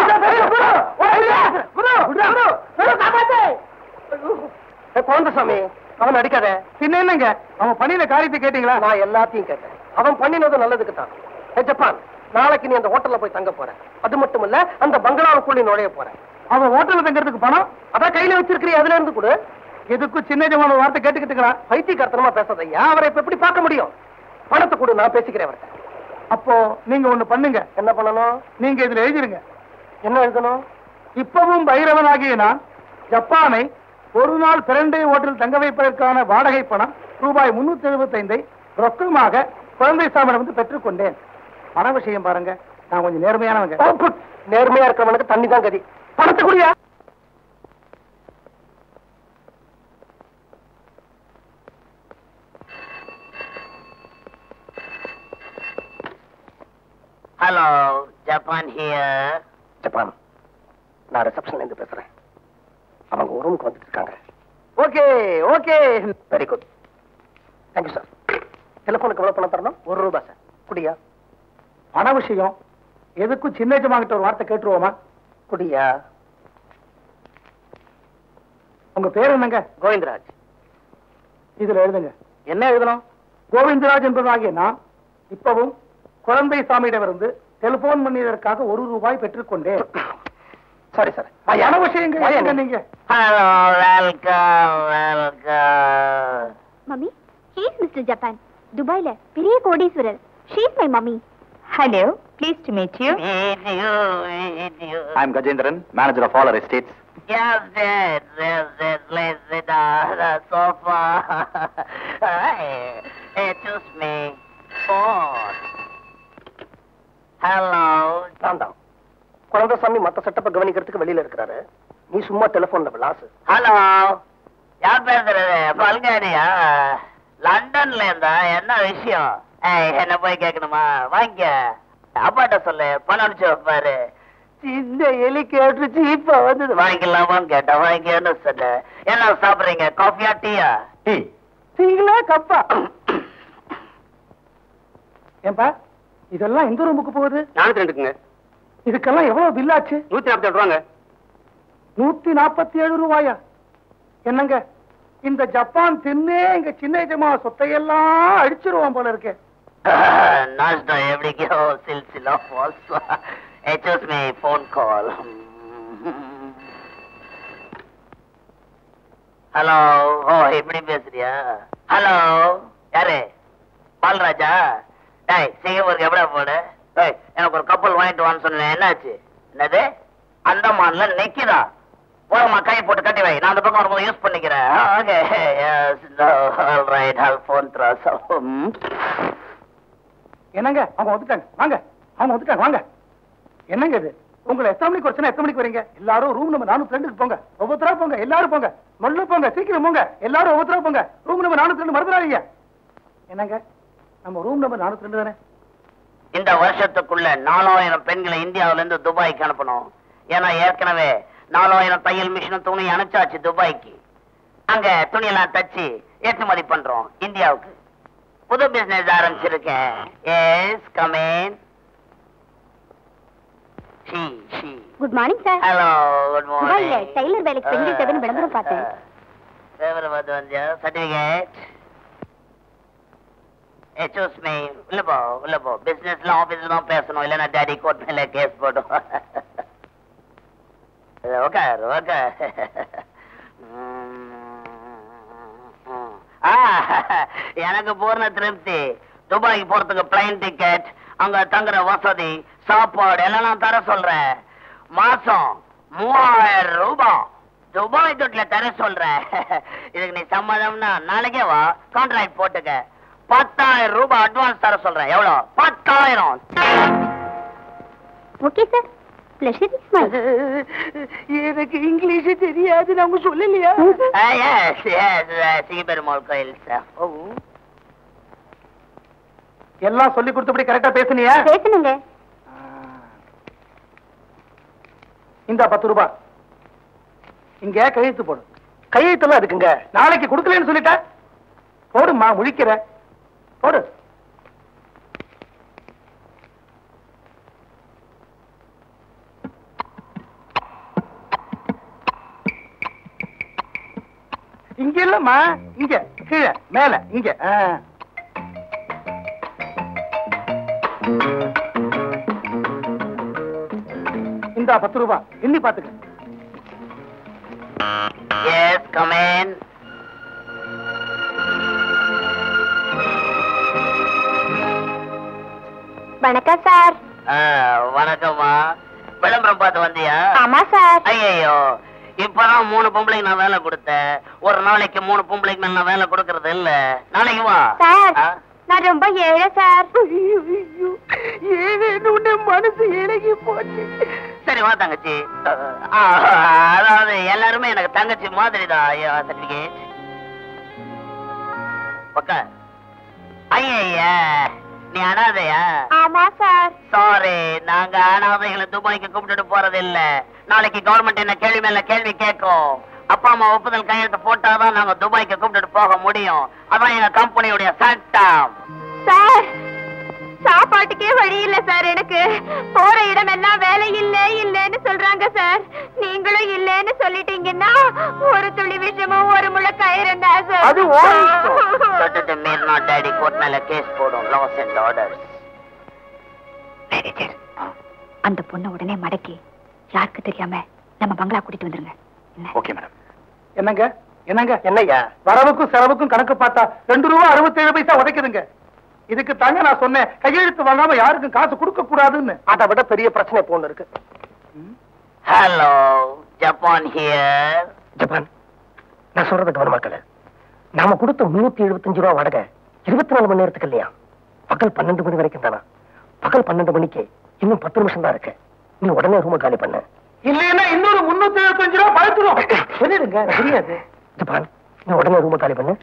குழந்தசாமி அவன் அடிக்காத பின்ன என்னங்க அவன் பண்ணின காரியத்தை கேட்டீங்களா நான் எல்லாத்தையும் கேட்டேன் அவன் பண்ணினது நல்லதுக்கு தான் ஏ, ஜப்பான் நாளைக்கு நீ அந்த ஹோட்டல்ல போய் தங்க போற அது மட்டும் இல்ல அந்த பங்களாவுக்குள்ள நீ நுழைய போற அவன் ஹோட்டல்ல தங்கறதுக்கு பணம் அதான் கையில வச்சிருக்கிறிய அதுல இருந்து கொடு எதுக்கும் சின்ன ஜமான வார்த்தை கேட்டுக்கிட்டுக்கிறான் பைத்தியக்காரத்தனமா பேசாத ஐயா அவரை இப்ப எப்படி பார்க்க முடியும் பணத்தை கொடு நான் பேசிக்கிறேன் அவர்கிட்ட அப்போ நீங்க ஒண்ணு பண்ணுங்க என்ன பண்ணணும் நீங்க இதுல எழுதிருங்க என்ன எழுதணும் இப்பவும் பைரவனாகிய நான் ஜப்பானை ஒரு நாள் பிரண்டை ஹோட்டல் தங்க வைப்பதற்கான வாடகை பணம் ரூபாய் முன்னூத்தி எழுபத்தைந்தை ரொக்கமாக குழந்தை சாமனை வந்து பெற்றுக்கொண்டேன் பண விஷயம் பாருங்க நான் கொஞ்சம் நேர்மையானவங்க ஓ, குட். நேர்மையா இருக்கிறவனுக்கு தண்ணி தான் கதி பணத்தை குடியா ஹலோ ஜப்பான் ஹியர் ஜப்பான் நான் ரிசப்ஷன்ல இருந்து பேசுறேன் அவங்க ஒரு ரூமுக்கு வந்துட்டு இருக்காங்க okay okay very good thank you sir டெலிஃபோனுக்கு எவ்வளவு பணம் தரணும் ஒரு ரூபாய் சார் குடியா பண விஷயம் எதுக்கும் சின்ன ஜமாங்கிட்ட ஒரு வார்த்தை கேட்டுருவோமா குடியா உங்க பேர் என்னங்க கோவிந்தராஜ் இதுல எழுதுங்க என்ன எழுதணும் கோவிந்தராஜ் என்பதாகிய நான் இப்பவும் குழந்தை சாமியிடமிருந்து டெலிபோன் பண்ணியதற்காக ஒரு ரூபாய் பெற்றுக்கொண்டேன் சாரி சார் பல விஷயங்கள் எழுதுங்க நீங்க hello welcome welcome mummy she's mister Japan துபாய்ல பெரிய கோடீஸ்வரர் she's my mummy hello please to meet you Meet you, meet you. I'm Gajendran, manager of all our estates. Yes, yes, yes, yes. Let's sit on the sofa. hey, hey, choose me. Phone. Hello. நான் தான் குழந்தைசாமி மத்த செட்டப்பை கவனிக்கிறதுக்கு வெளியில இருக்கிறாரு நீ சும்மா டெலிபோன்ல விளாசு hello யார் பேசுறது பல்காரியா லண்டன்ல இருந்தா என்ன விஷயம் ஏய் என்ன போய் கேட்கணுமா வாங்க அப்பாட்ட சொல்லு பணம் அனுப்பிச்சு வைப்பாரு சின்ன எலி கேட்டுச்சு இப்ப வந்தது வாங்கிக்கலாமான்னு கேட்டேன் வாங்கிக்கன்னு சொன்ன என்ன சாப்பிடுறீங்க காஃபியா டீயா Tea. டீங்களா கப்பா ஏன்பா இதெல்லாம் எந்த ரூமுக்கு போகுது நானூத்தி ரெண்டுக்குங்க இதுக்கெல்லாம் எவ்வளவு பில் ஆச்சு நூத்தி நாற்பத்தி ஏழு ரூபாங்க நூத்தி நாற்பத்தி ஏழு ரூபாயா என்னங்க இந்த ஜப்பான் தின்னே எங்க சின்ன எஜமா சொத்தையெல்லாம் அடிச்சிருவான் போல இருக்கு நாஷ்டா எப்படிக்கோ சில்சிலா ஃபால்ஸ் எச்சஸ் me phone call hello oh எப்படி பேசுறியா ஹலோ யாரு பால்ராஜா டேய் சிங்கப்பூருக்கு எப்படா போடு டேய் எனக்கு ஒரு கப்பல் வாங்கிட்டு வான்னு சொன்னேன் என்னாச்சு என்னது அந்தமான்ல நிக்குதா போறமா கை போட்டு கட்டி வை நான் அந்த பக்கம் வரும்போது யூஸ் பண்ணிக்கிறேன் okay all right hall phone த்ராஸ் என்னங்க அவங்க வந்துட்டாங்க வாங்க அவங்க வந்துட்டாங்க வாங்க என்னங்க இது உங்களை எத்தனை மணிக்கு வச்சுனா எத்தனை மணிக்கு வரீங்க எல்லாரும் ரூம் நம்பர் நானூத்தி ரெண்டுக்கு போங்க ஒவ்வொருத்தரா போங்க எல்லாரும் போங்க மொல்ல போங்க சீக்கிரம் போங்க எல்லாரும் ஒவ்வொருத்தரா போங்க ரூம் நம்பர் நானூத்தி ரெண்டு மறந்துடாதீங்க என்னங்க நம்ம ரூம் நம்பர் நானூத்தி ரெண்டு தானே இந்த வருஷத்துக்குள்ள நாலாயிரம் பெண்களை இந்தியாவுல இருந்து துபாய்க்கு அனுப்பணும் ஏன்னா ஏற்கனவே நாலாயிரம் தையல் மிஷினும் துணி அனுப்பிச்சாச்சு துபாய்க்கு அங்க துணியெல்லாம் தச்சு ஏற்றுமதி பண்றோம் இந்தியாவுக்கு புது பிசினஸ் ஆரம்பிச்சிருக்கேன் yes come on she she good morning sir hello good துபாயில மார்னிங் tailor வேலைக்கு பெண்கள் தேவைன்னு விளம்பரம் பார்த்தேன். விளம்பரம் பார்த்து வந்தியா சர்டிபிகேட் எச்சூஸ் மீ உள்ள போ உள்ள போ பிசினஸ்ல ஆபீஸ்ல தான் பேசணும் இல்லைன்னா டாடி கோர்ட் மேல கேஸ் போடும் உட்கார் உட்கார் ஆ, எனக்கு பூர்ண திருப்தி துபாய்க்கு போறதுக்கு பிளைன் டிக்கெட் அங்க தங்குற வசதி சாப்பாடு எல்லாம் நான் தர சொல்றேன் மாசம் மூவாயிரம் ரூபாய் துபாய் துட்ல தர சொல்றேன் இதுக்கு நீ சம்மதம்னா நாளைக்கே வா கான்ட்ராக்ட் போட்டுக்க பத்தாயிரம் ரூபாய் அட்வான்ஸ் தர சொல்றேன் எவ்வளவு பத்தாயிரம் okay sir pleasure is my எனக்கு இங்கிலீஷ் தெரியாது நம்ம சொல்லலையா எஸ் எஸ் சிங்கப்பெருமாள் கோயில் சார் எல்லாம் சொல்லி கொடுத்தபடி கரெக்டா பேசுனியா பேசணுங்க இந்த பத்து ரூபாய் இங்க கையெழுத்து போடு கையெழுத்தெல்லாம் இருக்குங்க நாளைக்கு கொடுக்கலன்னு சொல்லிட்ட போடுமா முழிக்கிற போடு இங்க இல்லம்மா இங்க கீழே மேல இங்க ஆ. இந்தா பத்து ரூபாய் எண்ணி பாத்துக்க எஸ் கமேன் வணக்கம் சார் வணக்கம்மா விளம்பரம் பார்த்து வந்தியா ஆமா சார் ஐயோ இப்பதான் மூணு பொம்பளைக்கு நான் வேலை கொடுத்தேன் ஒரு நாளைக்கு மூணு பொம்பளைக்கு மேல நான் வேலை கொடுக்கறது இல்ல நாளைக்கு வா சார் ஆ? நான் ரொம்ப ஏழை சார் மனசு இறங்கி போச்சு சரி வா தங்கச்சி ஆ, அதாவது எல்லாருமே எனக்கு தங்கச்சி மாதிரி தான் ஐயா சர்டிபிகேட் பக்கா ஐயா நீ அனாதையா ஆமா சார் சாரி நாங்க அனாதைகளை துபாய்க்கு கூப்பிட்டுட்டு போறது இல்ல நாளைக்கு கவர்மெண்ட் என்ன கேள்வி மேல கேள்வி கேட்கும் அப்பா அம்மா ஒப்புதல் கையெழுத்து போட்டாதான் நாங்க துபாய்க்கு கூப்பிட்டுட்டு போக முடியும் அதான் எங்க கம்பெனியுடைய சட்டம் சார் சாப்பாட்டுக்கே வழி இல்ல சார் எனக்கு போற இடம் எல்லாம் வேலை இல்ல இல்லன்னு சொல்றாங்க சார் நீங்களும் இல்லன்னு சொல்லிட்டீங்கன்னா ஒரு துளி விஷமும் ஒரு முளை கயிறும் தான் சார் அது ஓ தொட்டது மீறினா டாடி கோர்ட் மேல கேஸ் போடும் லாஸ் அண்ட் ஆர்டர்ஸ் மேனேஜர் அந்த பொண்ணை உடனே மடக்கி யாருக்கு தெரியாம நம்ம பங்களா கூட்டிட்டு வந்துருங்க என்ன ஓகே மேடம் என்னங்க என்னங்க என்னய்யா வரவுக்கும் செலவுக்கும் கணக்கு பார்த்தா ரெண்டு ரூபா அறுபத்தேழு பைசா உதைக்குதுங்க இதுக்கு தாங்க நான் சொன்னேன் கையெழுத்து வாங்காம யாருக்கும் காசு கொடுக்க கூடாதுன்னு அதை விட பெரிய பிரச்சனை இப்போ ஒண்ணு இருக்கு ஹலோ ஜப்பான் ஹியர் ஜப்பான் நான் சொல்றது கவனமாக்கல நாம கொடுத்த முன்னூத்தி எழுபத்தஞ்சு ரூபா வாடகை இருபத்தி நாலு மணி நேரத்துக்கு இல்லையா பகல் பன்னெண்டு மணி வரைக்கும் தானா பகல் பன்னெண்டு மணிக்கு இன்னும் பத்து நிமிஷம் தான் இருக்கு நீ உடனே ரூம காலி பண்ண இல்லைன்னா இன்னொரு முன்னூத்தி எழுபத்தஞ்சு ரூபா பழுத்துரும் சொல்லிடுங்க தெரியாது ஜப்பான் நீ உடனே ரூம காலி பண்ணு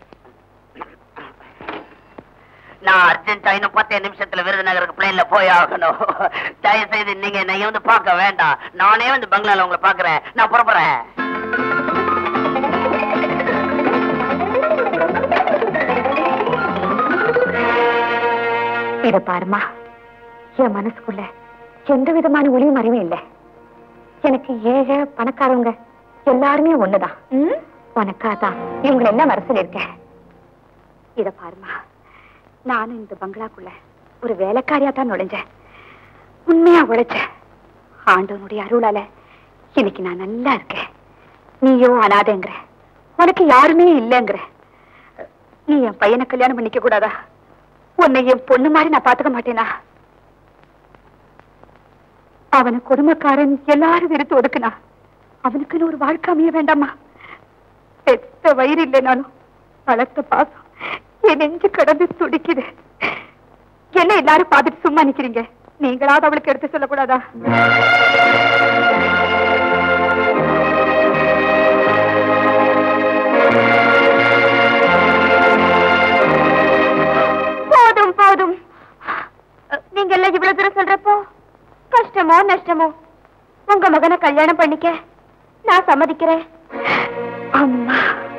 நான் அர்ஜென்டா இன்னும் பத்து நிமிஷத்துல விருதுநகருக்கு பிளேன்ல போய் ஆகணும் தயவு செய்து நீங்க என்னை வந்து பார்க்க வேண்டாம் நானே வந்து பங்களால உங்களை பாக்குறேன் நான் புறப்படுறேன் இத பாருமா என் மனசுக்குள்ள எந்த விதமான ஒளியும் அறிவும் இல்ல எனக்கு ஏழை பணக்காரவங்க எல்லாருமே ஒண்ணுதான் உனக்காதான் இவங்களை எல்லாம் வர சொல்லியிருக்கேன் இத பாருமா நானும் இந்த பங்களாக்குள்ள ஒரு வேலைக்காரியா தான் நுழைஞ்சேன் உண்மையா உழைச்சேன் ஆண்டவனுடைய அருளால இன்னைக்கு நான் நல்லா இருக்கேன் நீயோ அனாதைங்கிற உனக்கு யாருமே இல்லைங்கிற நீ என் பையனை கல்யாணம் பண்ணிக்க கூடாதா உன்னை என் பொண்ணு மாதிரி நான் பாத்துக்க மாட்டேனா அவனை கொடுமைக்காரன் எல்லாரும் வெறுத்து ஒதுக்குனா அவனுக்குன்னு ஒரு வாழ்க்கை அமைய வேண்டாமா பெத்த வயிறு இல்லைனாலும் வளர்த்த பாசம் என் நெஞ்சு கடந்து துடிக்குது என்ன எல்லாரும் பார்த்துட்டு சும்மா நிக்கிறீங்க நீங்களாவது அவளுக்கு எடுத்து சொல்லக்கூடாதா போதும் போதும் நீங்க எல்லாம் இவ்வளவு தூரம் சொல்றப்போ கஷ்டமோ நஷ்டமோ உங்க மகனை கல்யாணம் பண்ணிக்க நான் சம்மதிக்கிறேன் அம்மா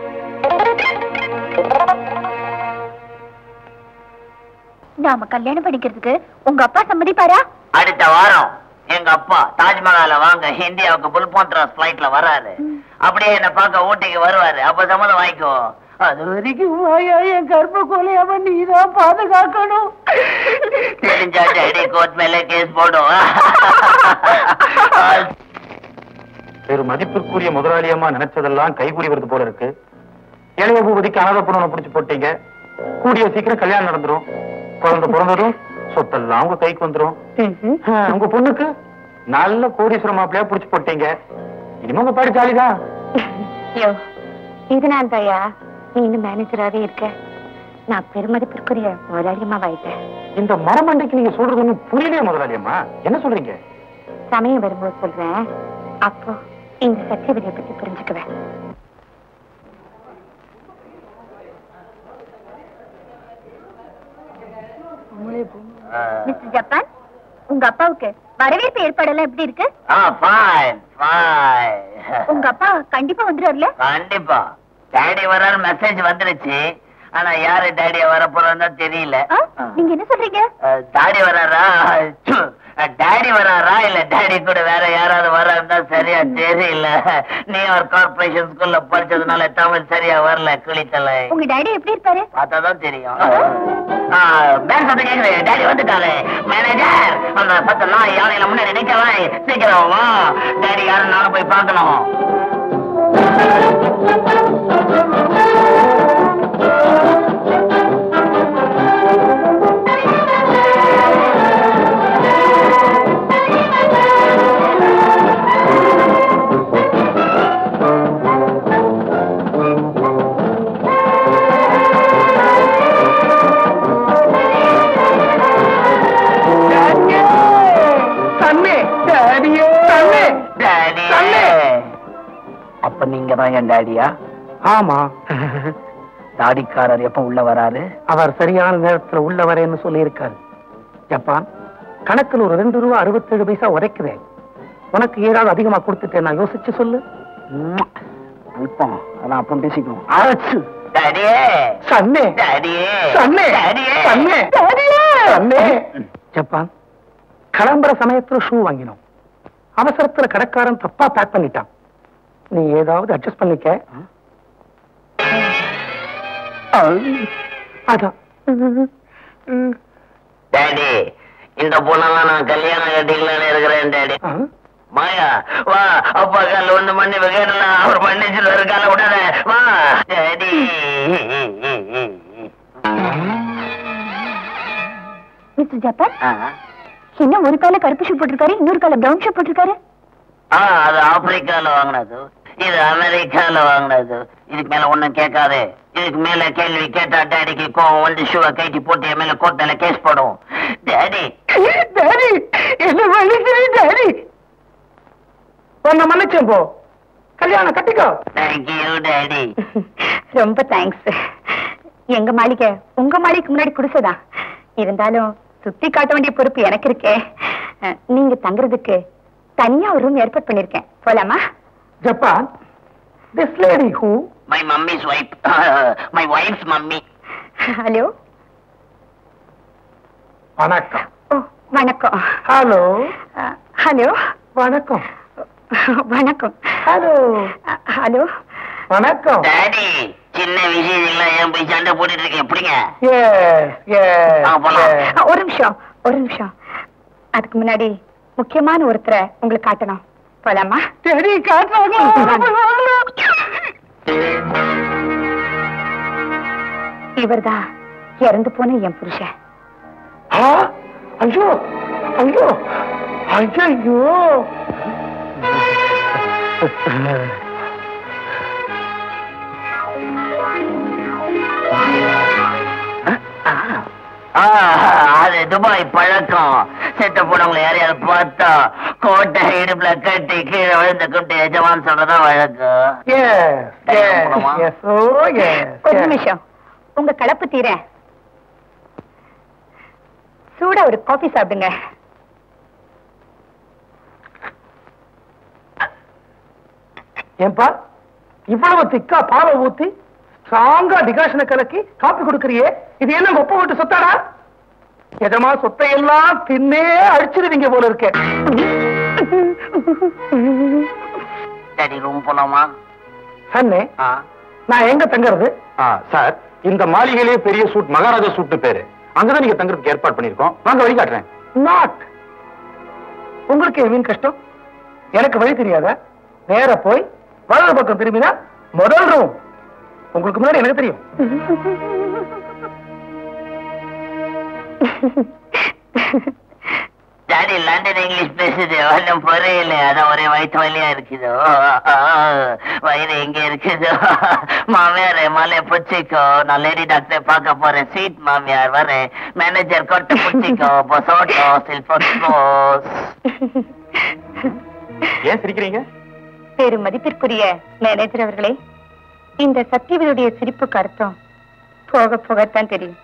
நாம கல்யாணம் பண்ணிக்கிறதுக்கு உங்க அப்பா சம்மதிப்பாரா அடுத்த வாரம் எங்க அப்பா தாஜ்மஹால வாங்க இந்தியாவுக்கு புல்போன்ட்ராஸ் பிளைட்ல வராரு அப்படியே என்ன பார்க்க ஊட்டிக்கு வருவாரு அப்ப சம்மதம் வாங்கிக்கோ அது வரைக்கும் வாயா என் கர்ப்ப கொலையாம நீதான் பாதுகாக்கணும் தெரிஞ்சா டேடி கோர்ட் மேல கேஸ் போடும் வேறு மதிப்பிற்குரிய முதலாளியம்மா நினைச்சதெல்லாம் கைகூடி வருது போல இருக்கு இளைய பூபதிக்கு அனாதை பொண்ணு பிடிச்சு போட்டீங்க கூடிய சீக்கிரம் கல்யாணம் நடந்துரும் குழந்தை பிறந்ததும் சொத்தெல்லாம் உங்க கைக்கு வந்துரும் ஆ, உங்க பொண்ணுக்கு நல்ல கோடீஸ்வர மாப்பிள்ளையா புடிச்சு போட்டீங்க இனிமே உங்க பாடு ஜாலிதான் ஐயோ இதனால் தாயா நீ இன்னும் மேனேஜராகவே இருக்க நான் பெருமதிப்பிற்குரிய முதலாளியம்மா வாயிட்டேன் இந்த மரமண்டைக்கு நீங்க சொல்றது ஒண்ணும் புரியலையே முதலாளியம்மா என்ன சொல்றீங்க சமயம் வரும்போது சொல்றேன் அப்போ இந்த சத்தியவதியை பத்தி புரிஞ்சுக்குவேன் மிஸ்டர் ஜப்பான் உங்க அப்பாவுக்கு வரவேற்பு ஏற்பாடெல்லாம் எப்படி இருக்கு ஃபைன் ஃபைன் உங்க அப்பா கண்டிப்பா வந்துருவார்ல கண்டிப்பா டாடி வராரு மெசேஜ் வந்துருச்சு ஆனா யாரு டாடிய வர போறோம்னு தெரியல ஆ? நீங்க என்ன சொல்றீங்க டாடி வராரா டாடி வராரா இல்ல டாடி கூட வேற யாராவது வராருந்தா சரியா தெரியல நியூயார்க் கார்பரேஷன் ஸ்கூல்ல படிச்சதுனால தமிழ் சரியா வரல கிளித்தலை உங்க டாடி எப்படி இருப்பாரு பார்த்தாதான் தெரியும் பேங்க் சத்தம் கேக்குது டாடி வந்துட்டாரு மேனேஜர் அந்த பத்து நாள் யானையில முன்னாடி நிக்கலாம் சீக்கிரம் வா டாடி யாரும் நானும் போய் பார்க்கணும் தண்ணே டேடியே தண்ணே டாடி தண்ணே. அப்ப நீங்க தான் என் டாடியா ஆமா தாடிக்காரர் எப்ப உள்ள வராரு அவர் சரியான நேரத்துல உள்ள வரேன்னு சொல்லியிருக்காரு ஜப்பான் கணக்குல ஒரு ரெண்டு ரூபா அறுபத்தேழு பைசா உரைக்குறேன் உனக்கு ஏதாவது அதிகமா கொடுத்துட்டேன் நான் யோசிச்சு சொல்லு அல்பம் அதான் அப்பம் பேசிக்கணும் அரைச்சு டாடியே சன்னே டாடியே சன்னே டாடியே சன்னே அண்ணே ஜப்பான் கிளம்புற சமயத்துல ஷூ வாங்கினோம் அவசரத்துல கடைக்காரன் தப்பா பேக் பண்ணிட்டான் நீ ஏதாவது அட்ஜஸ்ட் பண்ணிக்க அதான் டேடி இந்த பொண்ணெல்லாம் நான் கல்யாணம் கட்டிக்கலான்னு இருக்கிறேன் டேடி ஆ? மாயா வா அப்பா கால ஒண்ணு மண்ணி கேட்டலாம் அவர் மன்னிச்சிருவாரு கால விடாத வா டேடி மிஸ்டர் ஜப்பான் என்ன ஒரு கால கருப்பு ஷூ போட்டிருக்காரு இன்னொரு கால பிரவுன் ஷூ போட்டிருக்காரு ஆ அது ஆப்பிரிக்கால வாங்கினது இது அமெரிக்கால வாங்கினது இதுக்கு மேல ஒண்ணும் கேட்காது இதுக்கு மேல கேள்வி கேட்டா டேடிக்கு கோவம் வந்து ஷூவை கைட்டி போட்டு என் மேல கோர்ட்ல கேஸ் போடும் டேடி டாடி என்ன மன்னிச்சிரு டாடி உன்னை மன்னிச்சேன் போ கல்யாணம் கட்டிக்கோ தேங்க்யூ டேடி ரொம்ப தேங்க்ஸ் எங்க மாளிகை உங்க மாளிகைக்கு முன்னாடி குடிசைதான் இருந்தாலும் சுத்தி காட்ட வேண்டிய பொறுப்பு எனக்கு இருக்கே அஹ், நீங்க தங்குறதுக்கு தனியா ஒரு ரூம் ஏற்பாடு பண்ணிருக்கேன் போலாமா Japan this lady who my mummy's wife my wife's mummy hello வணக்கம் ஓ வணக்கம் ஹலோ அஹ், ஹலோ வணக்கம் வணக்கம் ஹலோ அஹ், ஹலோ வணக்கம் டேடி சின்ன விஷயத்துல ஏன் போய் சண்டை போட்டுட்டு இருக்கேன் எப்படிங்க எஸ் எஸ் ஆ, போலாம். அஹ், ஒரு நிமிஷம் ஒரு நிமிஷம் அதுக்கு முன்னாடி முக்கியமான ஒருத்தரை உங்களுக்கு காட்டணும் போலாமா சரி காட்டுறாங்க இவர்தான் இறந்து போன என் புருஷன் ஆ, ஐயோ ஐயோ ஐயோ ஆ, அது துபாய் பழக்கம் செத்த போனவங்களை யாரையாவது பார்த்தா கோட்டை இடுப்புல கட்டி கீழே விழுந்து கொண்டு எஜமான் சொல்றதா வழக்கம் yes yes yes oh yes ஒரு நிமிஷம் உங்க கலப்பு தீர சூடா ஒரு காபி சாப்பிடுங்க ஏன்பா இவ்வளவு திக்கா பாலை ஊத்தி ஸ்ட்ராங்கா டிகாஷனை கலக்கி காப்பி கொடுக்கறியே இது என்ன உங்க ஒப்ப விட்டு சொத்தாடா எஜமா சொத்தை எல்லாம் தின்னே அடிச்சிருவீங்க போல இருக்க டேடி ரூம் போலாமா அண்ணே ஆ. நான் எங்க தங்கறது சார் இந்த மாளிகையிலேயே பெரிய சூட் மகாராஜா சூட்னு பேரு அங்கதான் நீங்க தங்குறதுக்கு ஏற்பாடு பண்ணிருக்கோம் வாங்க வழி காட்டுறேன் நாட் உங்களுக்கு என் வீண் கஷ்டம் எனக்கு வழி தெரியாதா நேர போய் வலது பக்கம் திரும்பினா முதல் ரூம் உங்களுக்கு முன்னாடி எனக்கு தெரியும் டாடி லண்டன் இங்கிலீஷ் பேசுது ஒன்றும் புரியல அதான் ஒரே வயிற்று வலியா இருக்குதோ வயிறு எங்க இருக்குதோ மாமியார் மலை புச்சிக்கோ நான் லேடி டாக்டரை பார்க்க போறேன் சீட் மாமியார் வரேன் மேனேஜர் கொட்டு புச்சிக்கோ பொசோட்டோ சில்போஸ் ஏன் சிரிக்கிறீங்க பெரும் மதிப்பிற்குரிய மேனேஜர் அவர்களே இந்த சத்தியவனுடைய சிரிப்புக்கு அர்த்தம் போக போகத்தான் தெரியும்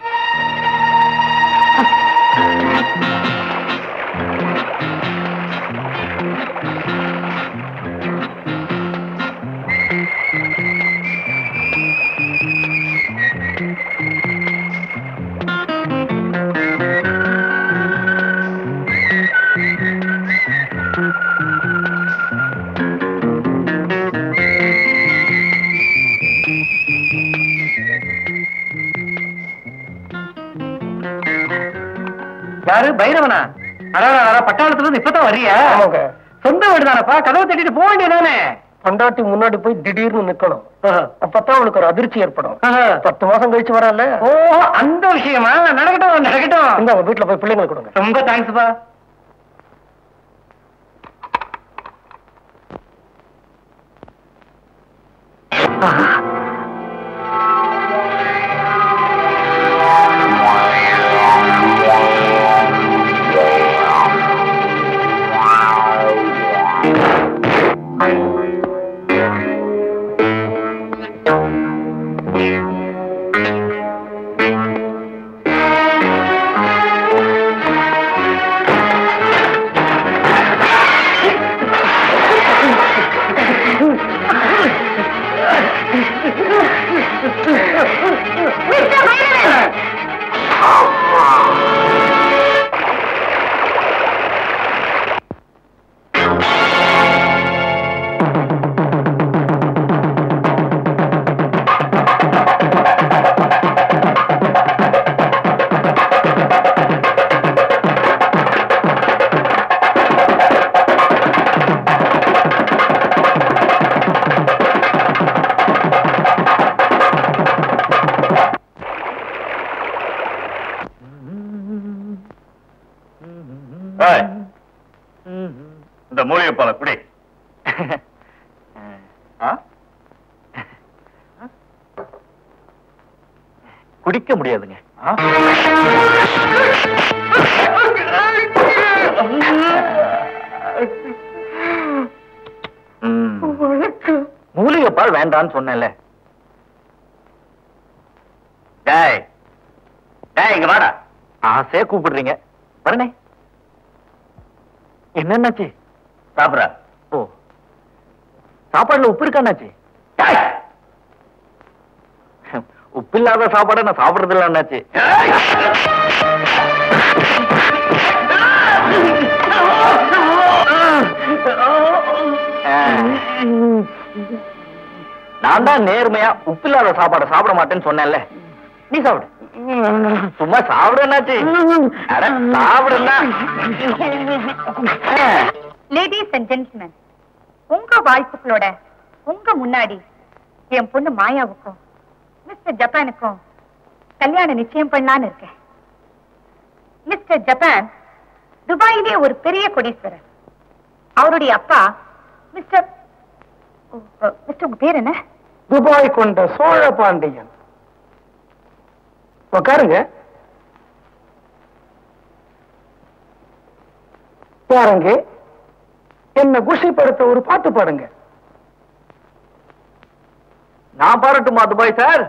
யாரு பைரவனா அதான் பட்டாளத்துல இருந்து இப்பதான் வர்றியா ஆமாங்க சொந்த வீடு தானப்பா கதவை தட்டிட்டு போக வேண்டியதானே பொண்டாட்டி முன்னாடி போய் திடீர்னு நிக்கணும் அப்பதான் அவளுக்கு ஒரு அதிர்ச்சி ஏற்படும் பத்து மாசம் கழிச்சு வரல ஓ அந்த விஷயமா நடக்கட்டும் நடக்கட்டும் இந்த வீட்டுல போய் பிள்ளைங்களுக்கு கொடுங்க ரொம்ப தேங்க்ஸ்ப்பா இந்த மூலிகை பாலை குடி ஆ? குடிக்க முடியாதுங்க ஆ? ம். மூலிகை பால் வேண்டான்னு சொன்னேன்ல டேய் டேய் இங்க வாடா ஆசையா கூப்பிடுறீங்க வரனே என்னன்னாச்சு சாப்பிடுற ஓ சாப்பாடுல உப்பு இருக்காண்ணாச்சு உப்பு இல்லாத சாப்பாடை நான் சாப்பிடுறது இல்லை அண்ணாச்சி நான் தான் நேர்மையா உப்பு இல்லாத சாப்பாடை சாப்பிட மாட்டேன்னு சொன்னேன்ல நீ சாப்பிடு சும்மா சாப்பிடுனாச்சு அட சாப்பிடுனா லேடிஸ் அண்ட் ஜென்டில்மேன் உங்க வாய்ப்புகளோட உங்க முன்னாடி என் பொண்ணு மாயாவுக்கும் மிஸ்டர் ஜப்பானுக்கும் கல்யாணம் நிச்சயம் பண்ணலான்னு இருக்கேன் மிஸ்டர் ஜப்பான் துபாயிலே ஒரு பெரிய கோடீஸ்வரர் அவருடைய அப்பா மிஸ்டர் ஓ, ஓ, மிஸ்டர் உங்க பேர் என்ன துபாய் கொண்ட சோழ பாண்டியன் உட்காருங்க பாருங்க என்ன குஷிப்படுத்த ஒரு பாட்டு பாடுங்க நான் பாரட்டுமா துபாய் சார்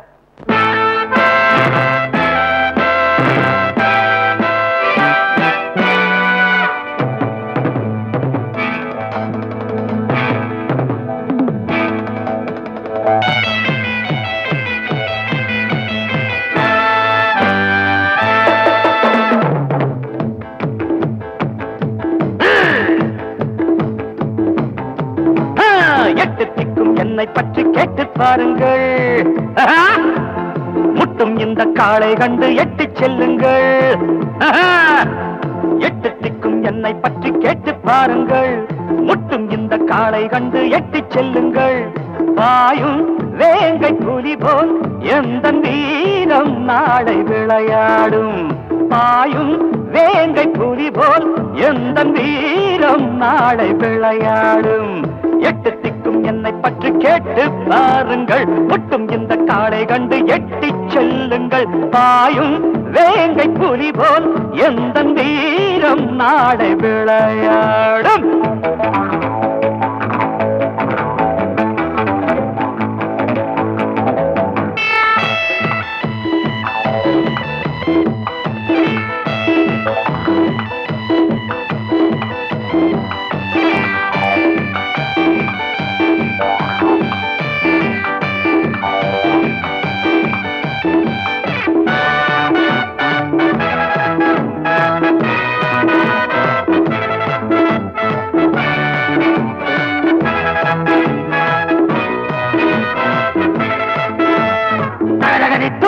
ஆ, எட்டு திக்கும் என்னை பற்றி கேட்டு பாருங்கள் ஆஹா! முட்டும் இந்த காளை கண்டு எட்டு செல்லுங்கள் ஆஹா! எட்டு திக்கும் என்னை பற்றி கேட்டு பாருங்கள் முட்டும் இந்த காளை கண்டு எட்டு செல்லுங்கள் பாயும் வேங்கை புலி போல் எந்த வீரம் நாளை விளையாடும் பாயும் வேங்கை புலி போல் எந்த வீரம் நாளை விளையாடும் எட்டு திக்கும் என்னை பற்றி கேட்டு பாருங்கள் முட்டும் இந்த காளை கண்டு எட்டி செல்லுங்கள் பாயும் வேங்கை புலி போல் எந்த வீரம் நாளை விளையாடும் தரகனித்து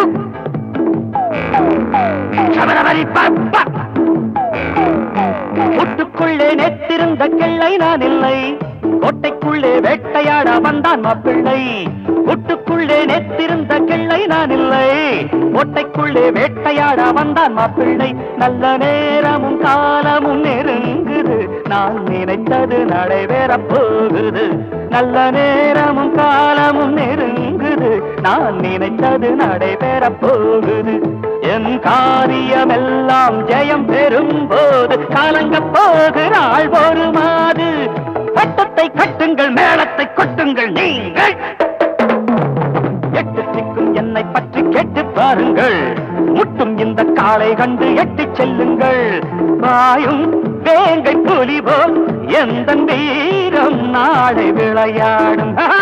சபரபரி பப்ப முட்டுக்குள்ளே நெத்திருந்த கிள்ளை நான் இல்லை கோட்டைக்குள்ளே வேட்டையாட வந்தான் மாப்பிள்ளை முட்டுக்குள்ளே நெத்திருந்த கிள்ளை நான் இல்லை கோட்டைக்குள்ளே வேட்டையாட வந்தான் மாப்பிள்ளை நல்ல நேரமும் காலமும் நெருங்குது நான் நினைத்தது நடைபெறப் போகுது நல்ல நேரமும் காலமும் நெருங்குது நான் நினைத்தது நடைபெறப் போகுது என் காரியமெல்லாம் ஜெயம் பெறும் போது காலங்க போகிறாள் ஒரு மாது பட்டத்தை கட்டுங்கள் மேளத்தை கொட்டுங்கள் நீங்கள் எட்டு திக்கும் என்னை பற்றி கேட்டு பாருங்கள் முட்டும் இந்த காளை கண்டு எட்டி செல்லுங்கள் பாயும் வேங்கை புலி போல் எந்த வீரம் நாளை விளையாடும் ஆஹா!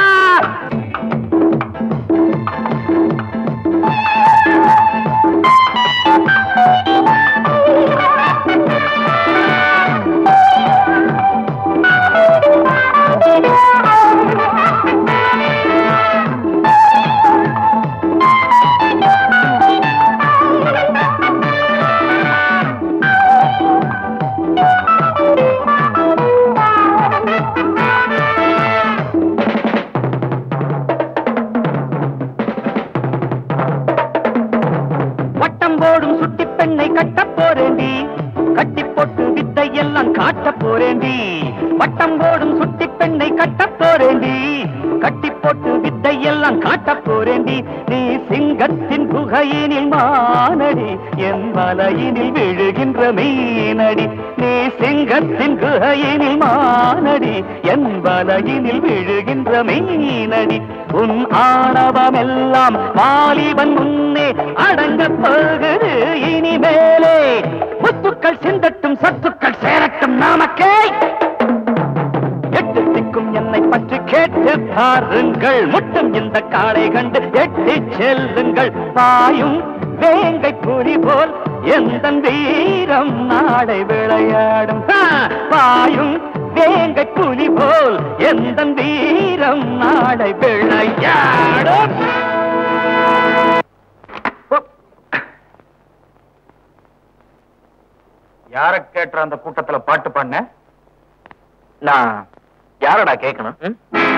வட்டம் போடும் சுட்டி பெண்ணை கட்டப் போறேண்டி கட்டி போட்டு வித்தை எல்லாம் காட்ட போறேண்டி வட்டம் போடும் சுட்டி பெண்ணை கட்ட போறேண்டி கட்டி போட்டு வித்தை எல்லாம் காட்ட போறேண்டி நீ சிங்கத்தின் குகையினில் மானடி என் வலையினில் விழுகின்ற மீனடி நீ சிங்கத்தின் குகையினில் மானடி என் வலையினில் விழுகின்ற மீனடி உன் ஆணவமெல்லாம் வாலிபன் முன்னே அடங்கப் போகுது இனிமேலே முத்துக்கள் சிந்தட்டும் சத்துக்கள் சேரட்டும் நாமக்கே எட்டு திக்கும் என்னை பற்றி கேட்டு பாருங்கள் முட்டும் இந்த காளை கண்டு எட்டி செல்லுங்கள் பாயும் வேங்கை புலி போல் எந்த வீரம் நாளை விளையாடும் ஆ, பாயும் வேங்கை புலி போல் எந்த வீரம் நாளை விளையாடும் யார கேட்டுற அந்த கூட்டத்துல பாட்டு பாடின நான் யாரடா கேட்கணும் ம்?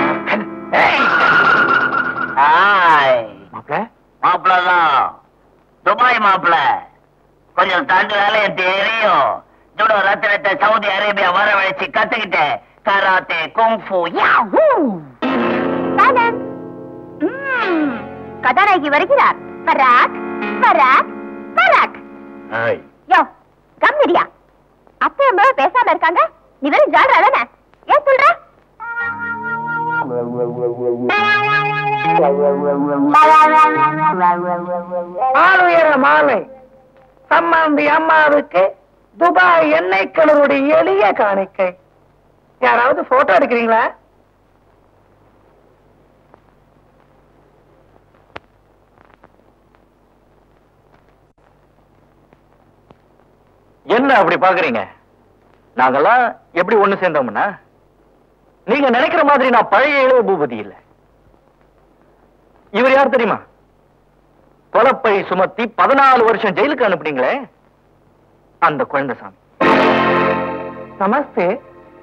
ஹாய் மாப்ள மாப்பிள்ள தான் துபாய் மாப்பிள்ள கொஞ்சம் தாண்டு வேலையை தெரியும் ஜுடோ ரத்தினத்தை சவுதி அரேபியா வரவழைச்சு கத்துக்கிட்டேன் கராத்தே குங்ஃபு யாஹூ தானன். ம், கதாநாயகி வருகிறார் பராக் பராக் பராக் ஏய், யோ கம்மிடியா அப்பா அம்மா பேசாம இருக்காங்க நீ வெறும் ஜாடுறா தானே ஏன் சொல்ற ஆளுயர மாலை சம்மந்தி அம்மாவுக்கு துபாய் எண்ணெய் கிணறுடைய எளிய காணிக்கை யாராவது போட்டோ எடுக்கிறீங்களா என்ன அப்படி பாக்குறீங்க நாங்கெல்லாம் எப்படி ஒண்ணு சேர்ந்தோம்னா நீங்க நினைக்கிற மாதிரி நான் பழைய இளைய பூபதி இல்ல இவர் யார் தெரியுமா கொலப்பை சுமத்தி பதினாலு வருஷம் ஜெயிலுக்கு அனுப்புனீங்களே அந்த குழந்தை சாமி நமஸ்தே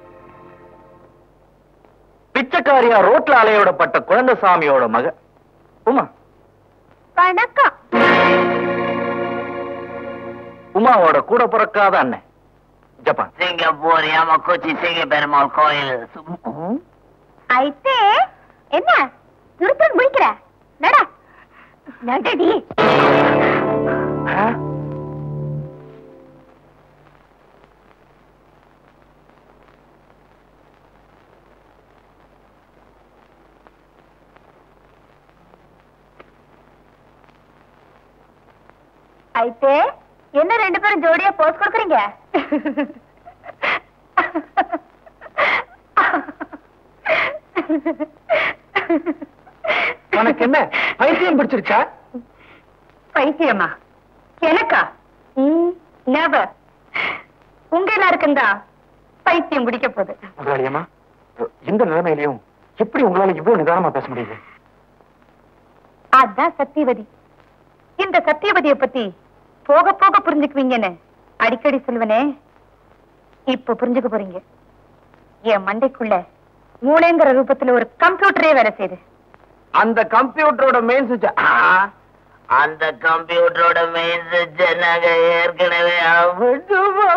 பிச்சைக்காரியா ரோட்ல அலையோடப்பட்ட குழந்தை சாமியோட மக உமா வணக்கம் உமாவோட கூட பிறக்காத அண்ணன் ஜப்பான் சிங்கப்பூர் யாமக்குச்சி சிங்க பெருமாள் கோயில் சு- అయితే என்ன துருத்துரு முடிக்கிற நட நடடி అయితే என்ன ரெண்டு பேரும் ஜோடியா போஸ் கொடுக்குறீங்க உனக்கு என்ன பைத்தியம் பிடிச்சிருச்சா பைத்தியமா எனக்கா நெவர் உங்க எல்லாருக்கும் தான் பைத்தியம் பிடிக்க போகுது முதலாளியம்மா இந்த நிலைமையிலையும் எப்படி உங்களால இவ்வளவு நிதானமா பேச முடியுது அதான் சத்தியவதி இந்த சத்தியவதியை பத்தி போக போக புரிஞ்சுக்குவீங்கன்னு அடிக்கடி சொல்லுவனே இப்ப புரிஞ்சுக்க போறீங்க என் மண்டைக்குள்ள மூளைங்கிற ரூபத்துல ஒரு கம்ப்யூட்டரே வேலை செய்யுது அந்த கம்ப்யூட்டரோட மெயின் சுவிட்ச் அந்த கம்ப்யூட்டரோட மெயின் சுவிட்ச் நாங்க ஏற்கனவே அவிட்டு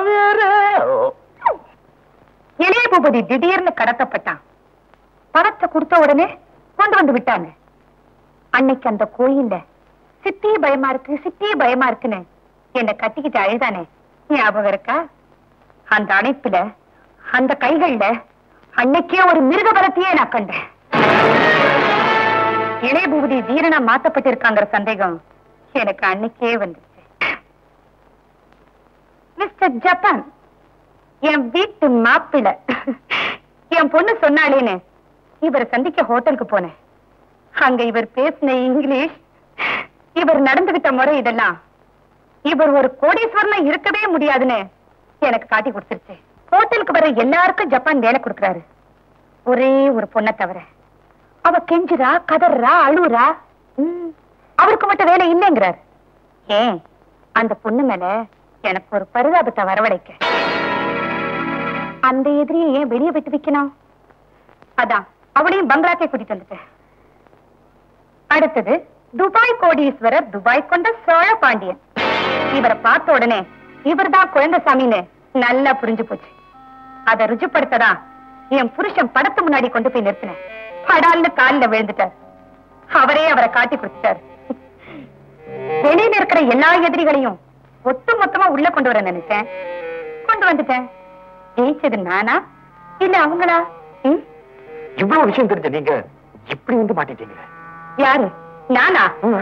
இளைய பூபதி திடீர்னு கடத்தப்பட்டான் பணத்தை கொடுத்த உடனே கொண்டு வந்து விட்டாங்க அன்னைக்கு அந்த கோயில்ல சித்தி பயமா இருக்கு சித்தி பயமா இருக்குன்னு என்னை கட்டிக்கிட்டு அழுதானே ஞாபகம் இருக்கா அந்த அணைப்புல அந்த கைகள்ல அன்னைக்கே ஒரு மிருக பலத்தையே நான் கண்டேன் இளைய பூபதி வீரனா மாத்தப்பட்டிருக்காங்கிற சந்தேகம் எனக்கு அன்னைக்கே வந்துச்சு மிஸ்டர் ஜப்பான் என் வீட்டு மாப்பிள என் பொண்ணு சொன்னாலேன்னு இவரை சந்திக்க ஹோட்டலுக்கு போனேன் அங்க இவர் பேசின இங்கிலீஷ் இவர் நடந்துகிட்ட முறை இதெல்லாம் இவர் ஒரு கோடீஸ்வரனா இருக்கவே முடியாதுன்னு எனக்கு காட்டி கொடுத்துருச்சு ஹோட்டலுக்கு வர எல்லாருக்கும் ஜப்பான் வேலை கொடுக்கறாரு ஒரே ஒரு பொண்ணை தவிர அவ கெஞ்சுறா கதறா அழுறா ம், அவருக்கு மட்டும் வேலை இல்லைங்கிறார் ஏன் அந்த பொண்ணு மேல எனக்கு ஒரு பரிதாபத்தை வரவழைக்க அந்த எதிரியை ஏன் வெளியே விட்டு வைக்கணும் அதான் அவளையும் பங்களாக்கே கூட்டிட்டு வந்துட்டேன் அடுத்தது துபாய் கோடீஸ்வரர் துபாய் கொண்ட சோழ பாண்டியன் இவரை பார்த்த உடனே இவர்தான் குழந்தைசாமின்னு நல்லா புரிஞ்சு போச்சு அதை ருஜுப்படுத்ததான் என் புருஷன் படத்து முன்னாடி கொண்டு போய் நிறுத்தினேன் படால்னு காலில் விழுந்துட்டார் அவரே அவரை காட்டி கொடுத்துட்டார் வெளியில இருக்கிற எல்லா எதிரிகளையும் ஒட்டு மொத்தமா உள்ள கொண்டு வர நினைச்சேன் கொண்டு வந்துட்டேன் ஜெயிச்சது நானா இல்ல அவங்களா ம்? இவ்வளவு விஷயம் தெரிஞ்ச நீங்க இப்படி வந்து மாட்டிட்டீங்க யாரு நானா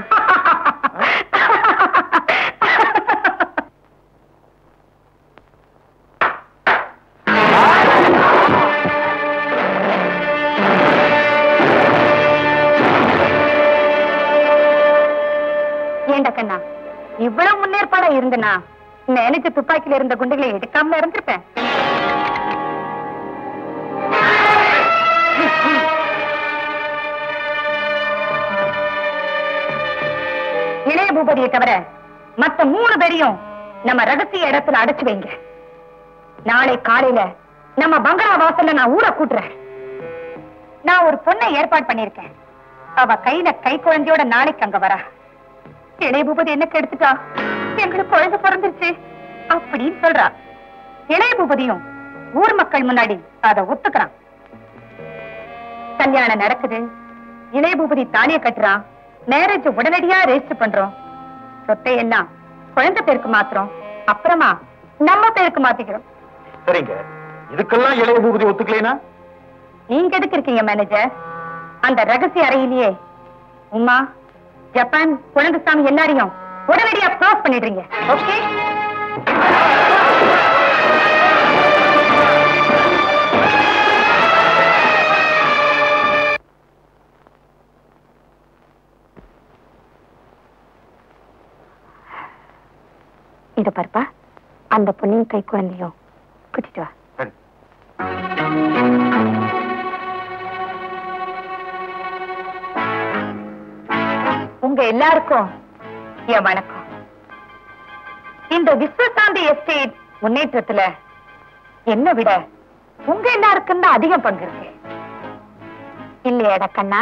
ஏண்டா கண்ணா இவ்வளவு முன்னேற்பாடா இருந்தனா மேனேஜர் துப்பாக்கியில இருந்த குண்டுகளை எடுக்காம இருந்திருப்பேன் இளைய பூபதியை தவிர மத்த மூணு பேரையும் நம்ம ரகசிய இடத்துல அடைச்சு வைங்க நாளை காலையில நம்ம பங்களா வாசல்ல நான் ஊரை கூட்டுறேன் நான் ஒரு பொண்ணை ஏற்பாடு பண்ணிருக்கேன் அவ கையில கை குழந்தையோட நாளைக்கு அங்க வரா இளைய பூபதி என்ன கெடுத்துட்டா எங்களுக்கு குழந்தை பிறந்துருச்சு அப்படின்னு சொல்றா இளைய பூபதியும் ஊர் மக்கள் முன்னாடி அத ஒத்துக்கிறான் கல்யாணம் நடக்குது இளைய பூபதி தாலிய கட்டுறான் மேரேஜ் உடனடியா ரெஜிஸ்டர் பண்றோம் சொத்தை எல்லாம் குழந்தை பேருக்கு மாத்துறோம் அப்புறமா நம்ம பேருக்கு மாத்திக்கிறோம் சரிங்க இதுக்கெல்லாம் இளைய பூபதி ஒத்துக்கலைனா நீங்க எதுக்கு இருக்கீங்க மேனேஜர் அந்த ரகசிய அறையிலேயே உமா ஜப்பான் குழந்தைசாமி எல்லாரையும் உடனடியா க்ளோஸ் பண்ணிடுறீங்க ஓகே இது பாருப்பா அந்த பொண்ணையும் கை குழந்தையும் கூட்டிட்டு வா சரி உங்க எல்லாருக்கும் என் வணக்கம் இந்த விஸ்வசாந்தி எஸ்டேட் முன்னேற்றத்துல என்ன விட உங்க எல்லாருக்கும் தான் அதிகம் பங்கு இருக்கு இல்லையாடா கண்ணா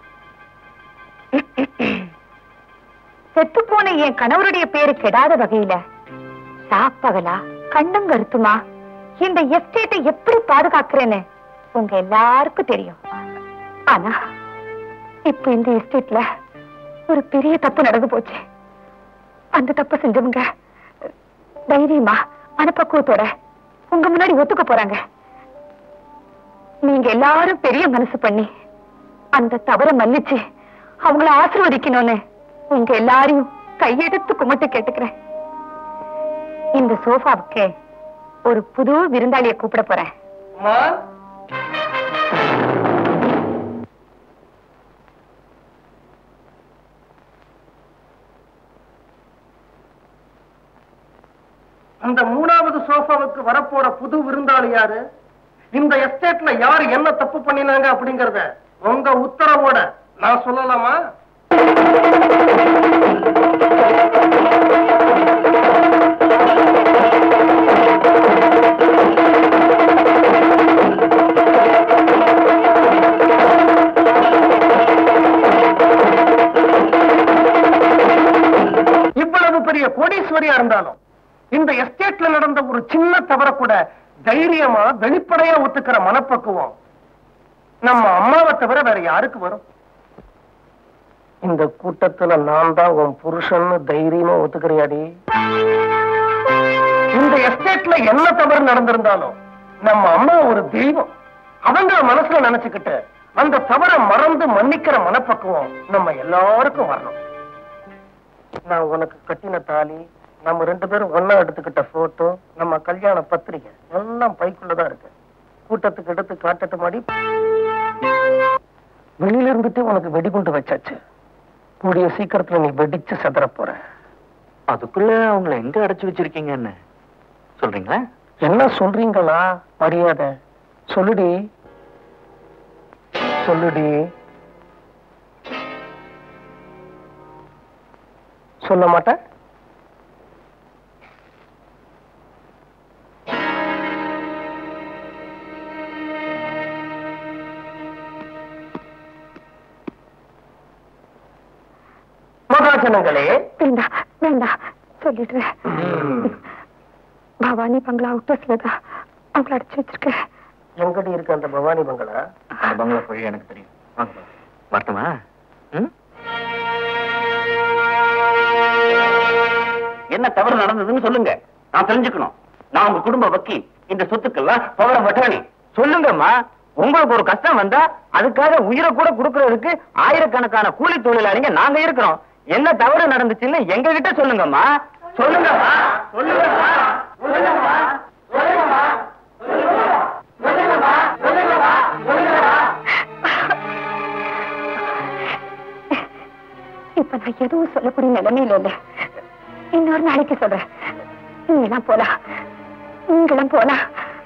செத்து போன என் கணவருடைய பேரு கெடாத வகையில சாப்பகலா கண்ணும் கருத்துமா இந்த எஸ்டேட்டை எப்படி பாதுகாக்கிறேன்னு உங்க எல்லாருக்கும் தெரியும் ஆனா இப்ப இந்த எஸ்டேட்ல ஒரு பெரிய தப்பு நடந்து போச்சு அந்த தப்பு செஞ்சவங்க தைரியமா மனப்பக்குவத்தோட உங்க முன்னாடி ஒத்துக்க போறாங்க நீங்க எல்லாரும் பெரிய மனசு பண்ணி அந்த தவற மன்னிச்சு அவங்கள ஆசீர்வதிக்கணும்னு உங்க எல்லாரையும் கையெடுத்து கும்பிட்டு கேட்டுக்கிறேன் இந்த சோஃபாவுக்கு ஒரு புது விருந்தாளியை கூப்பிட போறேன் அந்த மூணாவது சோஃபாவுக்கு வரப்போற புது விருந்தாளி யாரு இந்த எஸ்டேட்ல யாரு என்ன தப்பு பண்ணினாங்க அப்படிங்கறத உங்க உத்தரவோட நான் சொல்லலாமா இவ்வளவு பெரிய கோடீஸ்வரியா இருந்தாலும் இந்த எஸ்டேட்ல நடந்த ஒரு சின்ன தவற கூட தைரியமா வெளிப்படையா ஒத்துக்கிற மனப்பக்குவம் நம்ம அம்மாவை தவிர வேற யாருக்கு வரும் இந்த கூட்டத்துல நான் தான் உன் புருஷன்னு தைரியமா ஒத்துக்கிறியாடி இந்த எஸ்டேட்ல என்ன தவறு நடந்திருந்தாலும் நம்ம அம்மா ஒரு தெய்வம் அவங்க மனசுல நினைச்சுக்கிட்டு அந்த தவற மறந்து மன்னிக்கிற மனப்பக்குவம் நம்ம எல்லாருக்கும் வரணும் நான் உனக்கு கட்டின தாலி நம்ம ரெண்டு பேரும் ஒண்ணா எடுத்துக்கிட்ட போட்டோ நம்ம கல்யாண பத்திரிகை எல்லாம் பைக்குள்ளதான் இருக்கு கூட்டத்துக்கு எடுத்து காட்டட்டு மாடி வெளியில இருந்துட்டு உனக்கு வெடிகுண்டு வச்சாச்சு கூடிய சீக்கிரத்துல நீ வெடிச்சு செதற போற அதுக்குள்ள அவங்கள எங்க அடைச்சு வச்சிருக்கீங்கன்னு சொல்றீங்களா என்ன சொல்றீங்களா மரியாதை சொல்லுடி சொல்லுடி சொல்ல மாட்டேன் மகாஜனங்களே வேண்டாம் வேண்டாம் சொல்லிடுறேன் பவானி பங்களா அவுட்டர்ஸ்ல தான் அவங்கள அடைச்சு வச்சிருக்கேன் எங்கடி இருக்கு அந்த பவானி பங்களா அந்த பங்களா போய் எனக்கு தெரியும் வாங்க போலாம். வரட்டுமா ம்? என்ன தவறு நடந்ததுன்னு சொல்லுங்க நான் தெரிஞ்சுக்கணும் நான் உங்க குடும்ப வக்கி இந்த சொத்துக்கெல்லாம் பவர பட்டாணி சொல்லுங்கம்மா உங்களுக்கு ஒரு கஷ்டம் வந்தா அதுக்காக உயிரை கூட கொடுக்கறதுக்கு ஆயிரக்கணக்கான கூலி தொழிலாளிங்க நாங்க இருக்கிறோம் என்ன தவறு நடந்துச்சுன்னு எங்க கிட்ட சொல்லுங்கம்மா சொல்லுங்கம்மா சொல்லுங்கம்மா சொல்லுங்கம்மா சொல்லுங்கம்மா சொல்லுங்கம்மா சொல்லுங்கம்மா சொல்லுங்கம்மா இப்ப நான் எதுவும் சொல்லக்கூடிய நிலைமையில இல்ல இன்னொரு நாளைக்கு சொல்றேன் நீங்களாம் போலாம் நீங்களும் போலாம்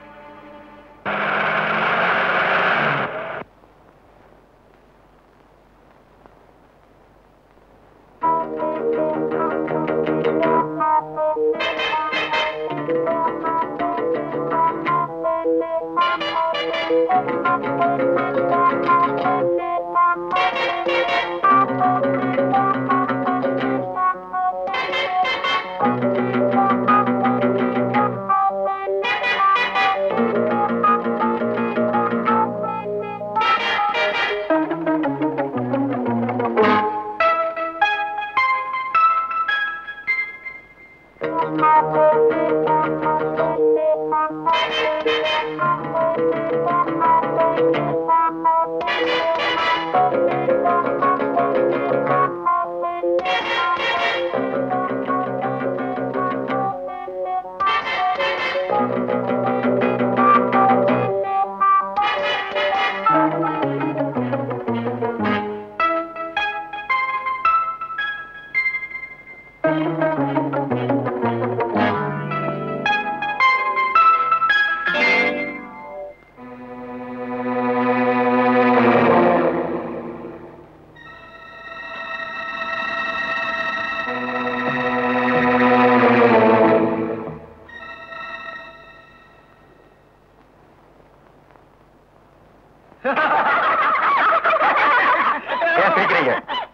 ஏன் சிரிக்கிறீங்க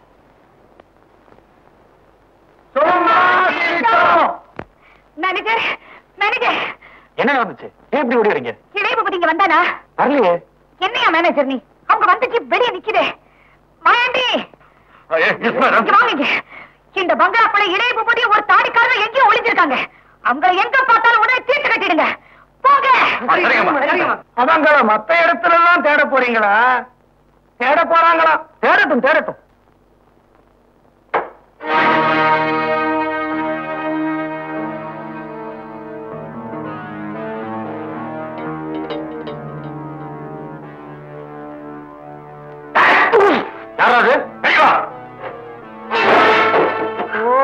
மேனேஜர் மேனேஜர் என்ன நடந்துச்சு ஏன் இப்படி ஓடிறீங்க இளையபதி இங்க வந்தானா வரலையே என்னையா மேனேஜர் நீ அவங்க வந்துச்சு வெளியே நிக்குதே மாயாண்டி இங்க வாங்க இங்க. இந்த பங்களாக்குள்ள இளையபதி ஒரு தாடிக்காரர் எங்கேயோ ஒளிஞ்சிருக்காங்க அவங்க எங்க பார்த்தாலும் உடனே தீர்த்து கட்டிடுங்க போங்க அவங்கள மத்த இடத்துல எல்லாம் தேட போறீங்களா தேட போறாங்களா தேடட்டும் தேடட்டும் யாராவது ஓ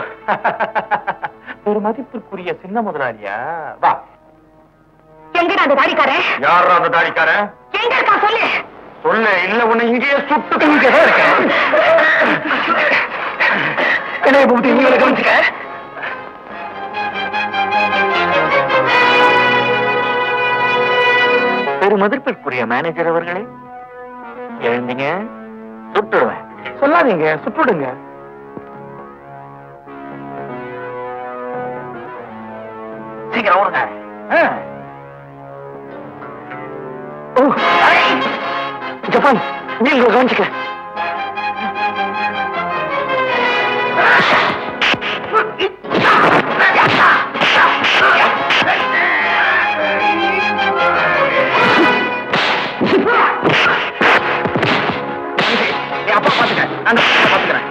ஒரு மதிப்பிற்குரிய சின்ன முதலாளியா வா எங்கடா அந்த தாடிக்காரன் யார் அந்த தாடிக்காரன் எங்க இருக்கா சொல்லு சொல்லு இல்ல உன்னை இங்கேயே சுட்டு இங்கதான் இருக்கேன் என்ன பூபதி நீங்களை கவனிச்சுக்க பெரு மதிப்பிற்குரிய மேனேஜர் அவர்களே எழுந்தீங்க சுட்டுடுவேன் சொல்லாதீங்க சுட்டுடுங்க சீக்கிரம் ஓடுங்க ஆ. ஓ ஜப்பான் நீங்க கவனிச்சுக்க என் அப்பா பாத்துக்க அந்த பாத்துக்கிறேன்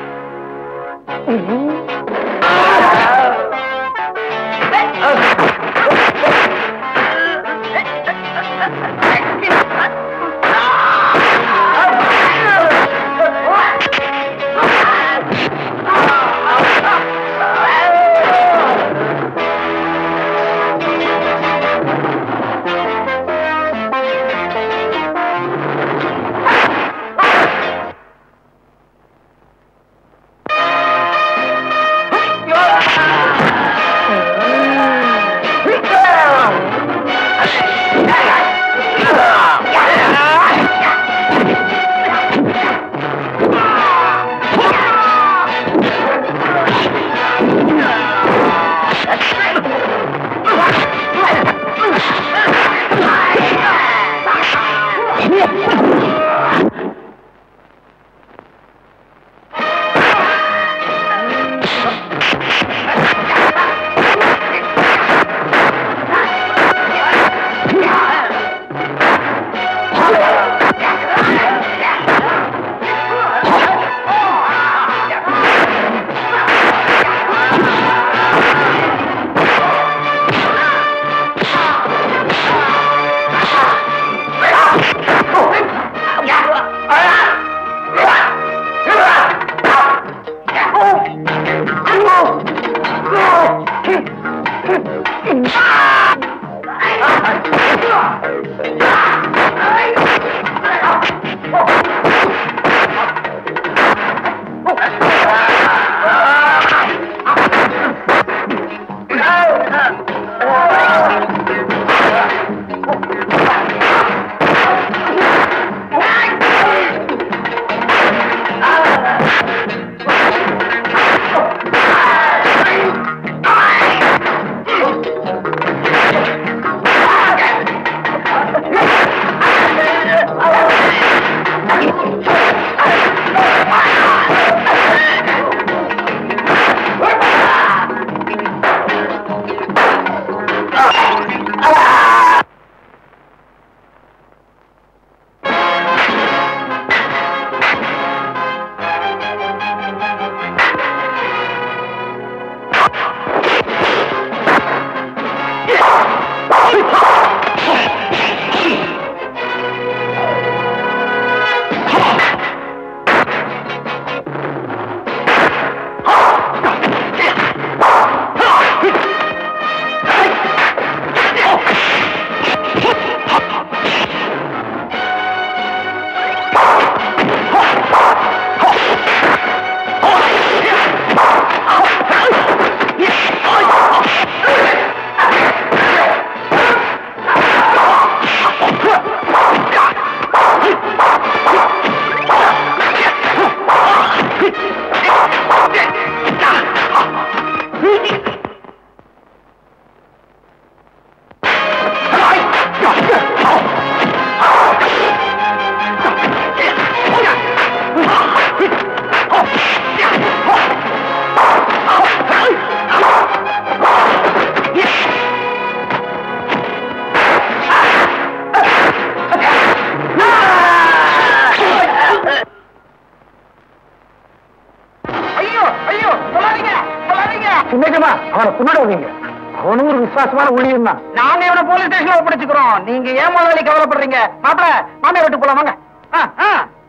ஐயோ ஐயோ சொல்லாதீங்க சொல்லாதீங்க சின்னஜமா அவனை கொண்டாடுவீங்க அவனும் ஒரு விசுவாசமான ஊழியம் தான் நாங்க இவனை போலீஸ் ஸ்டேஷன்ல ஒப்படைச்சுக்கிறோம் நீங்க ஏன் முதலாளி கவலைப்படுறீங்க மாப்பிள மாமியார் வீட்டுக்கு போலாம் வாங்க ஆ, ஆ.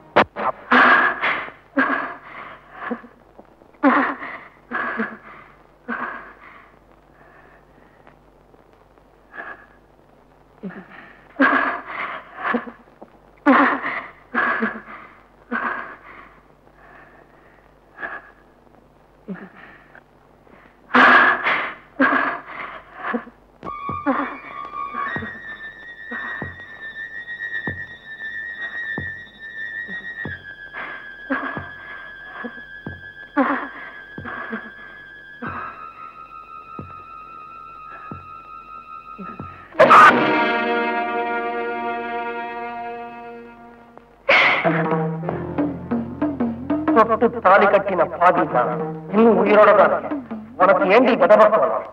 தொட்டு தாலி கட்டின பாதி தான் இன்னும் உயிரோட தான் இருக்கேன். உனக்கு ஏண்டி விதமா போலாம்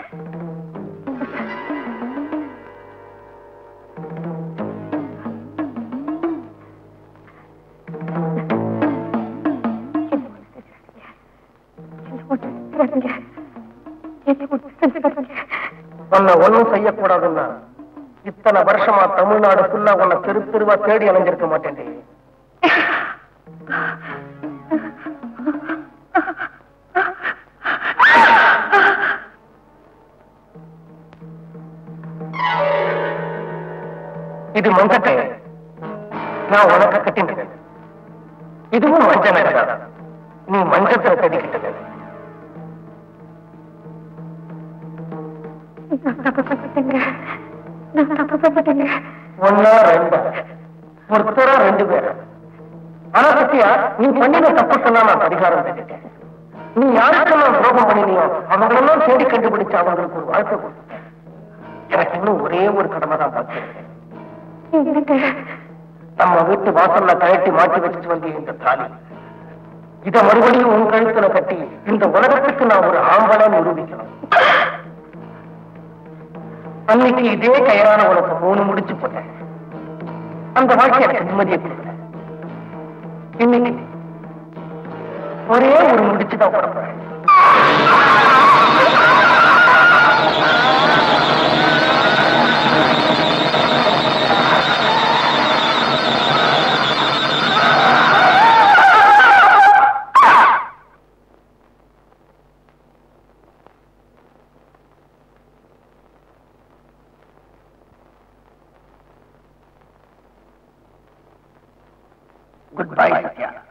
உன்னை ஒண்ணும் செய்யக்கூடாதுன்னா இத்தனை வருஷமா தமிழ்நாடு ஃபுல்லா உன்னை தெரு தெருவா தேடி அலைஞ்சிருக்க மாட்டேன்டி இது மஞ்சட்டை நான் உனக்கு கட்டின்றேன் இதுவும் மஞ்ச நேரம் நீ மஞ்சத்தை கட்டிக்கிட்டது ஒன்னா ரெண்டா ஒருத்தரா ரெண்டு பேரா ஆனா சத்யா நீ பண்ணின தப்புக்கெல்லாம் நான் பரிகாரம் பண்ணிட்டேன் நீ யாருக்கெல்லாம் துரோகம் பண்ணினியோ அவங்களெல்லாம் தேடி கண்டுபிடிச்சு அவங்களுக்கு ஒரு வாழ்க்கை கொடுத்துட்டேன் எனக்கு இன்னும் ஒரே ஒரு கடமை தான் பாக்கி இருக்கு. நம்ம வீட்டு வாசல்ல கழட்டி மாட்டி வச்சுட்டு வந்து இந்த தாலி இத மறுபடியும் உன் கழுத்துல கட்டி இந்த உலகத்துக்கு நான் ஒரு ஆம்பளை நிரூபிக்கணும் அன்னைக்கு இதே கயரான உனக்கு மூணு முடிச்சு போட்டேன் அந்த வாழ்க்கை எனக்கு நிம்மதியை கொடுக்கல இன்னைக்கு ஒரே ஒரு முடிச்சு தான் போட போறேன் குட் பை சத்யா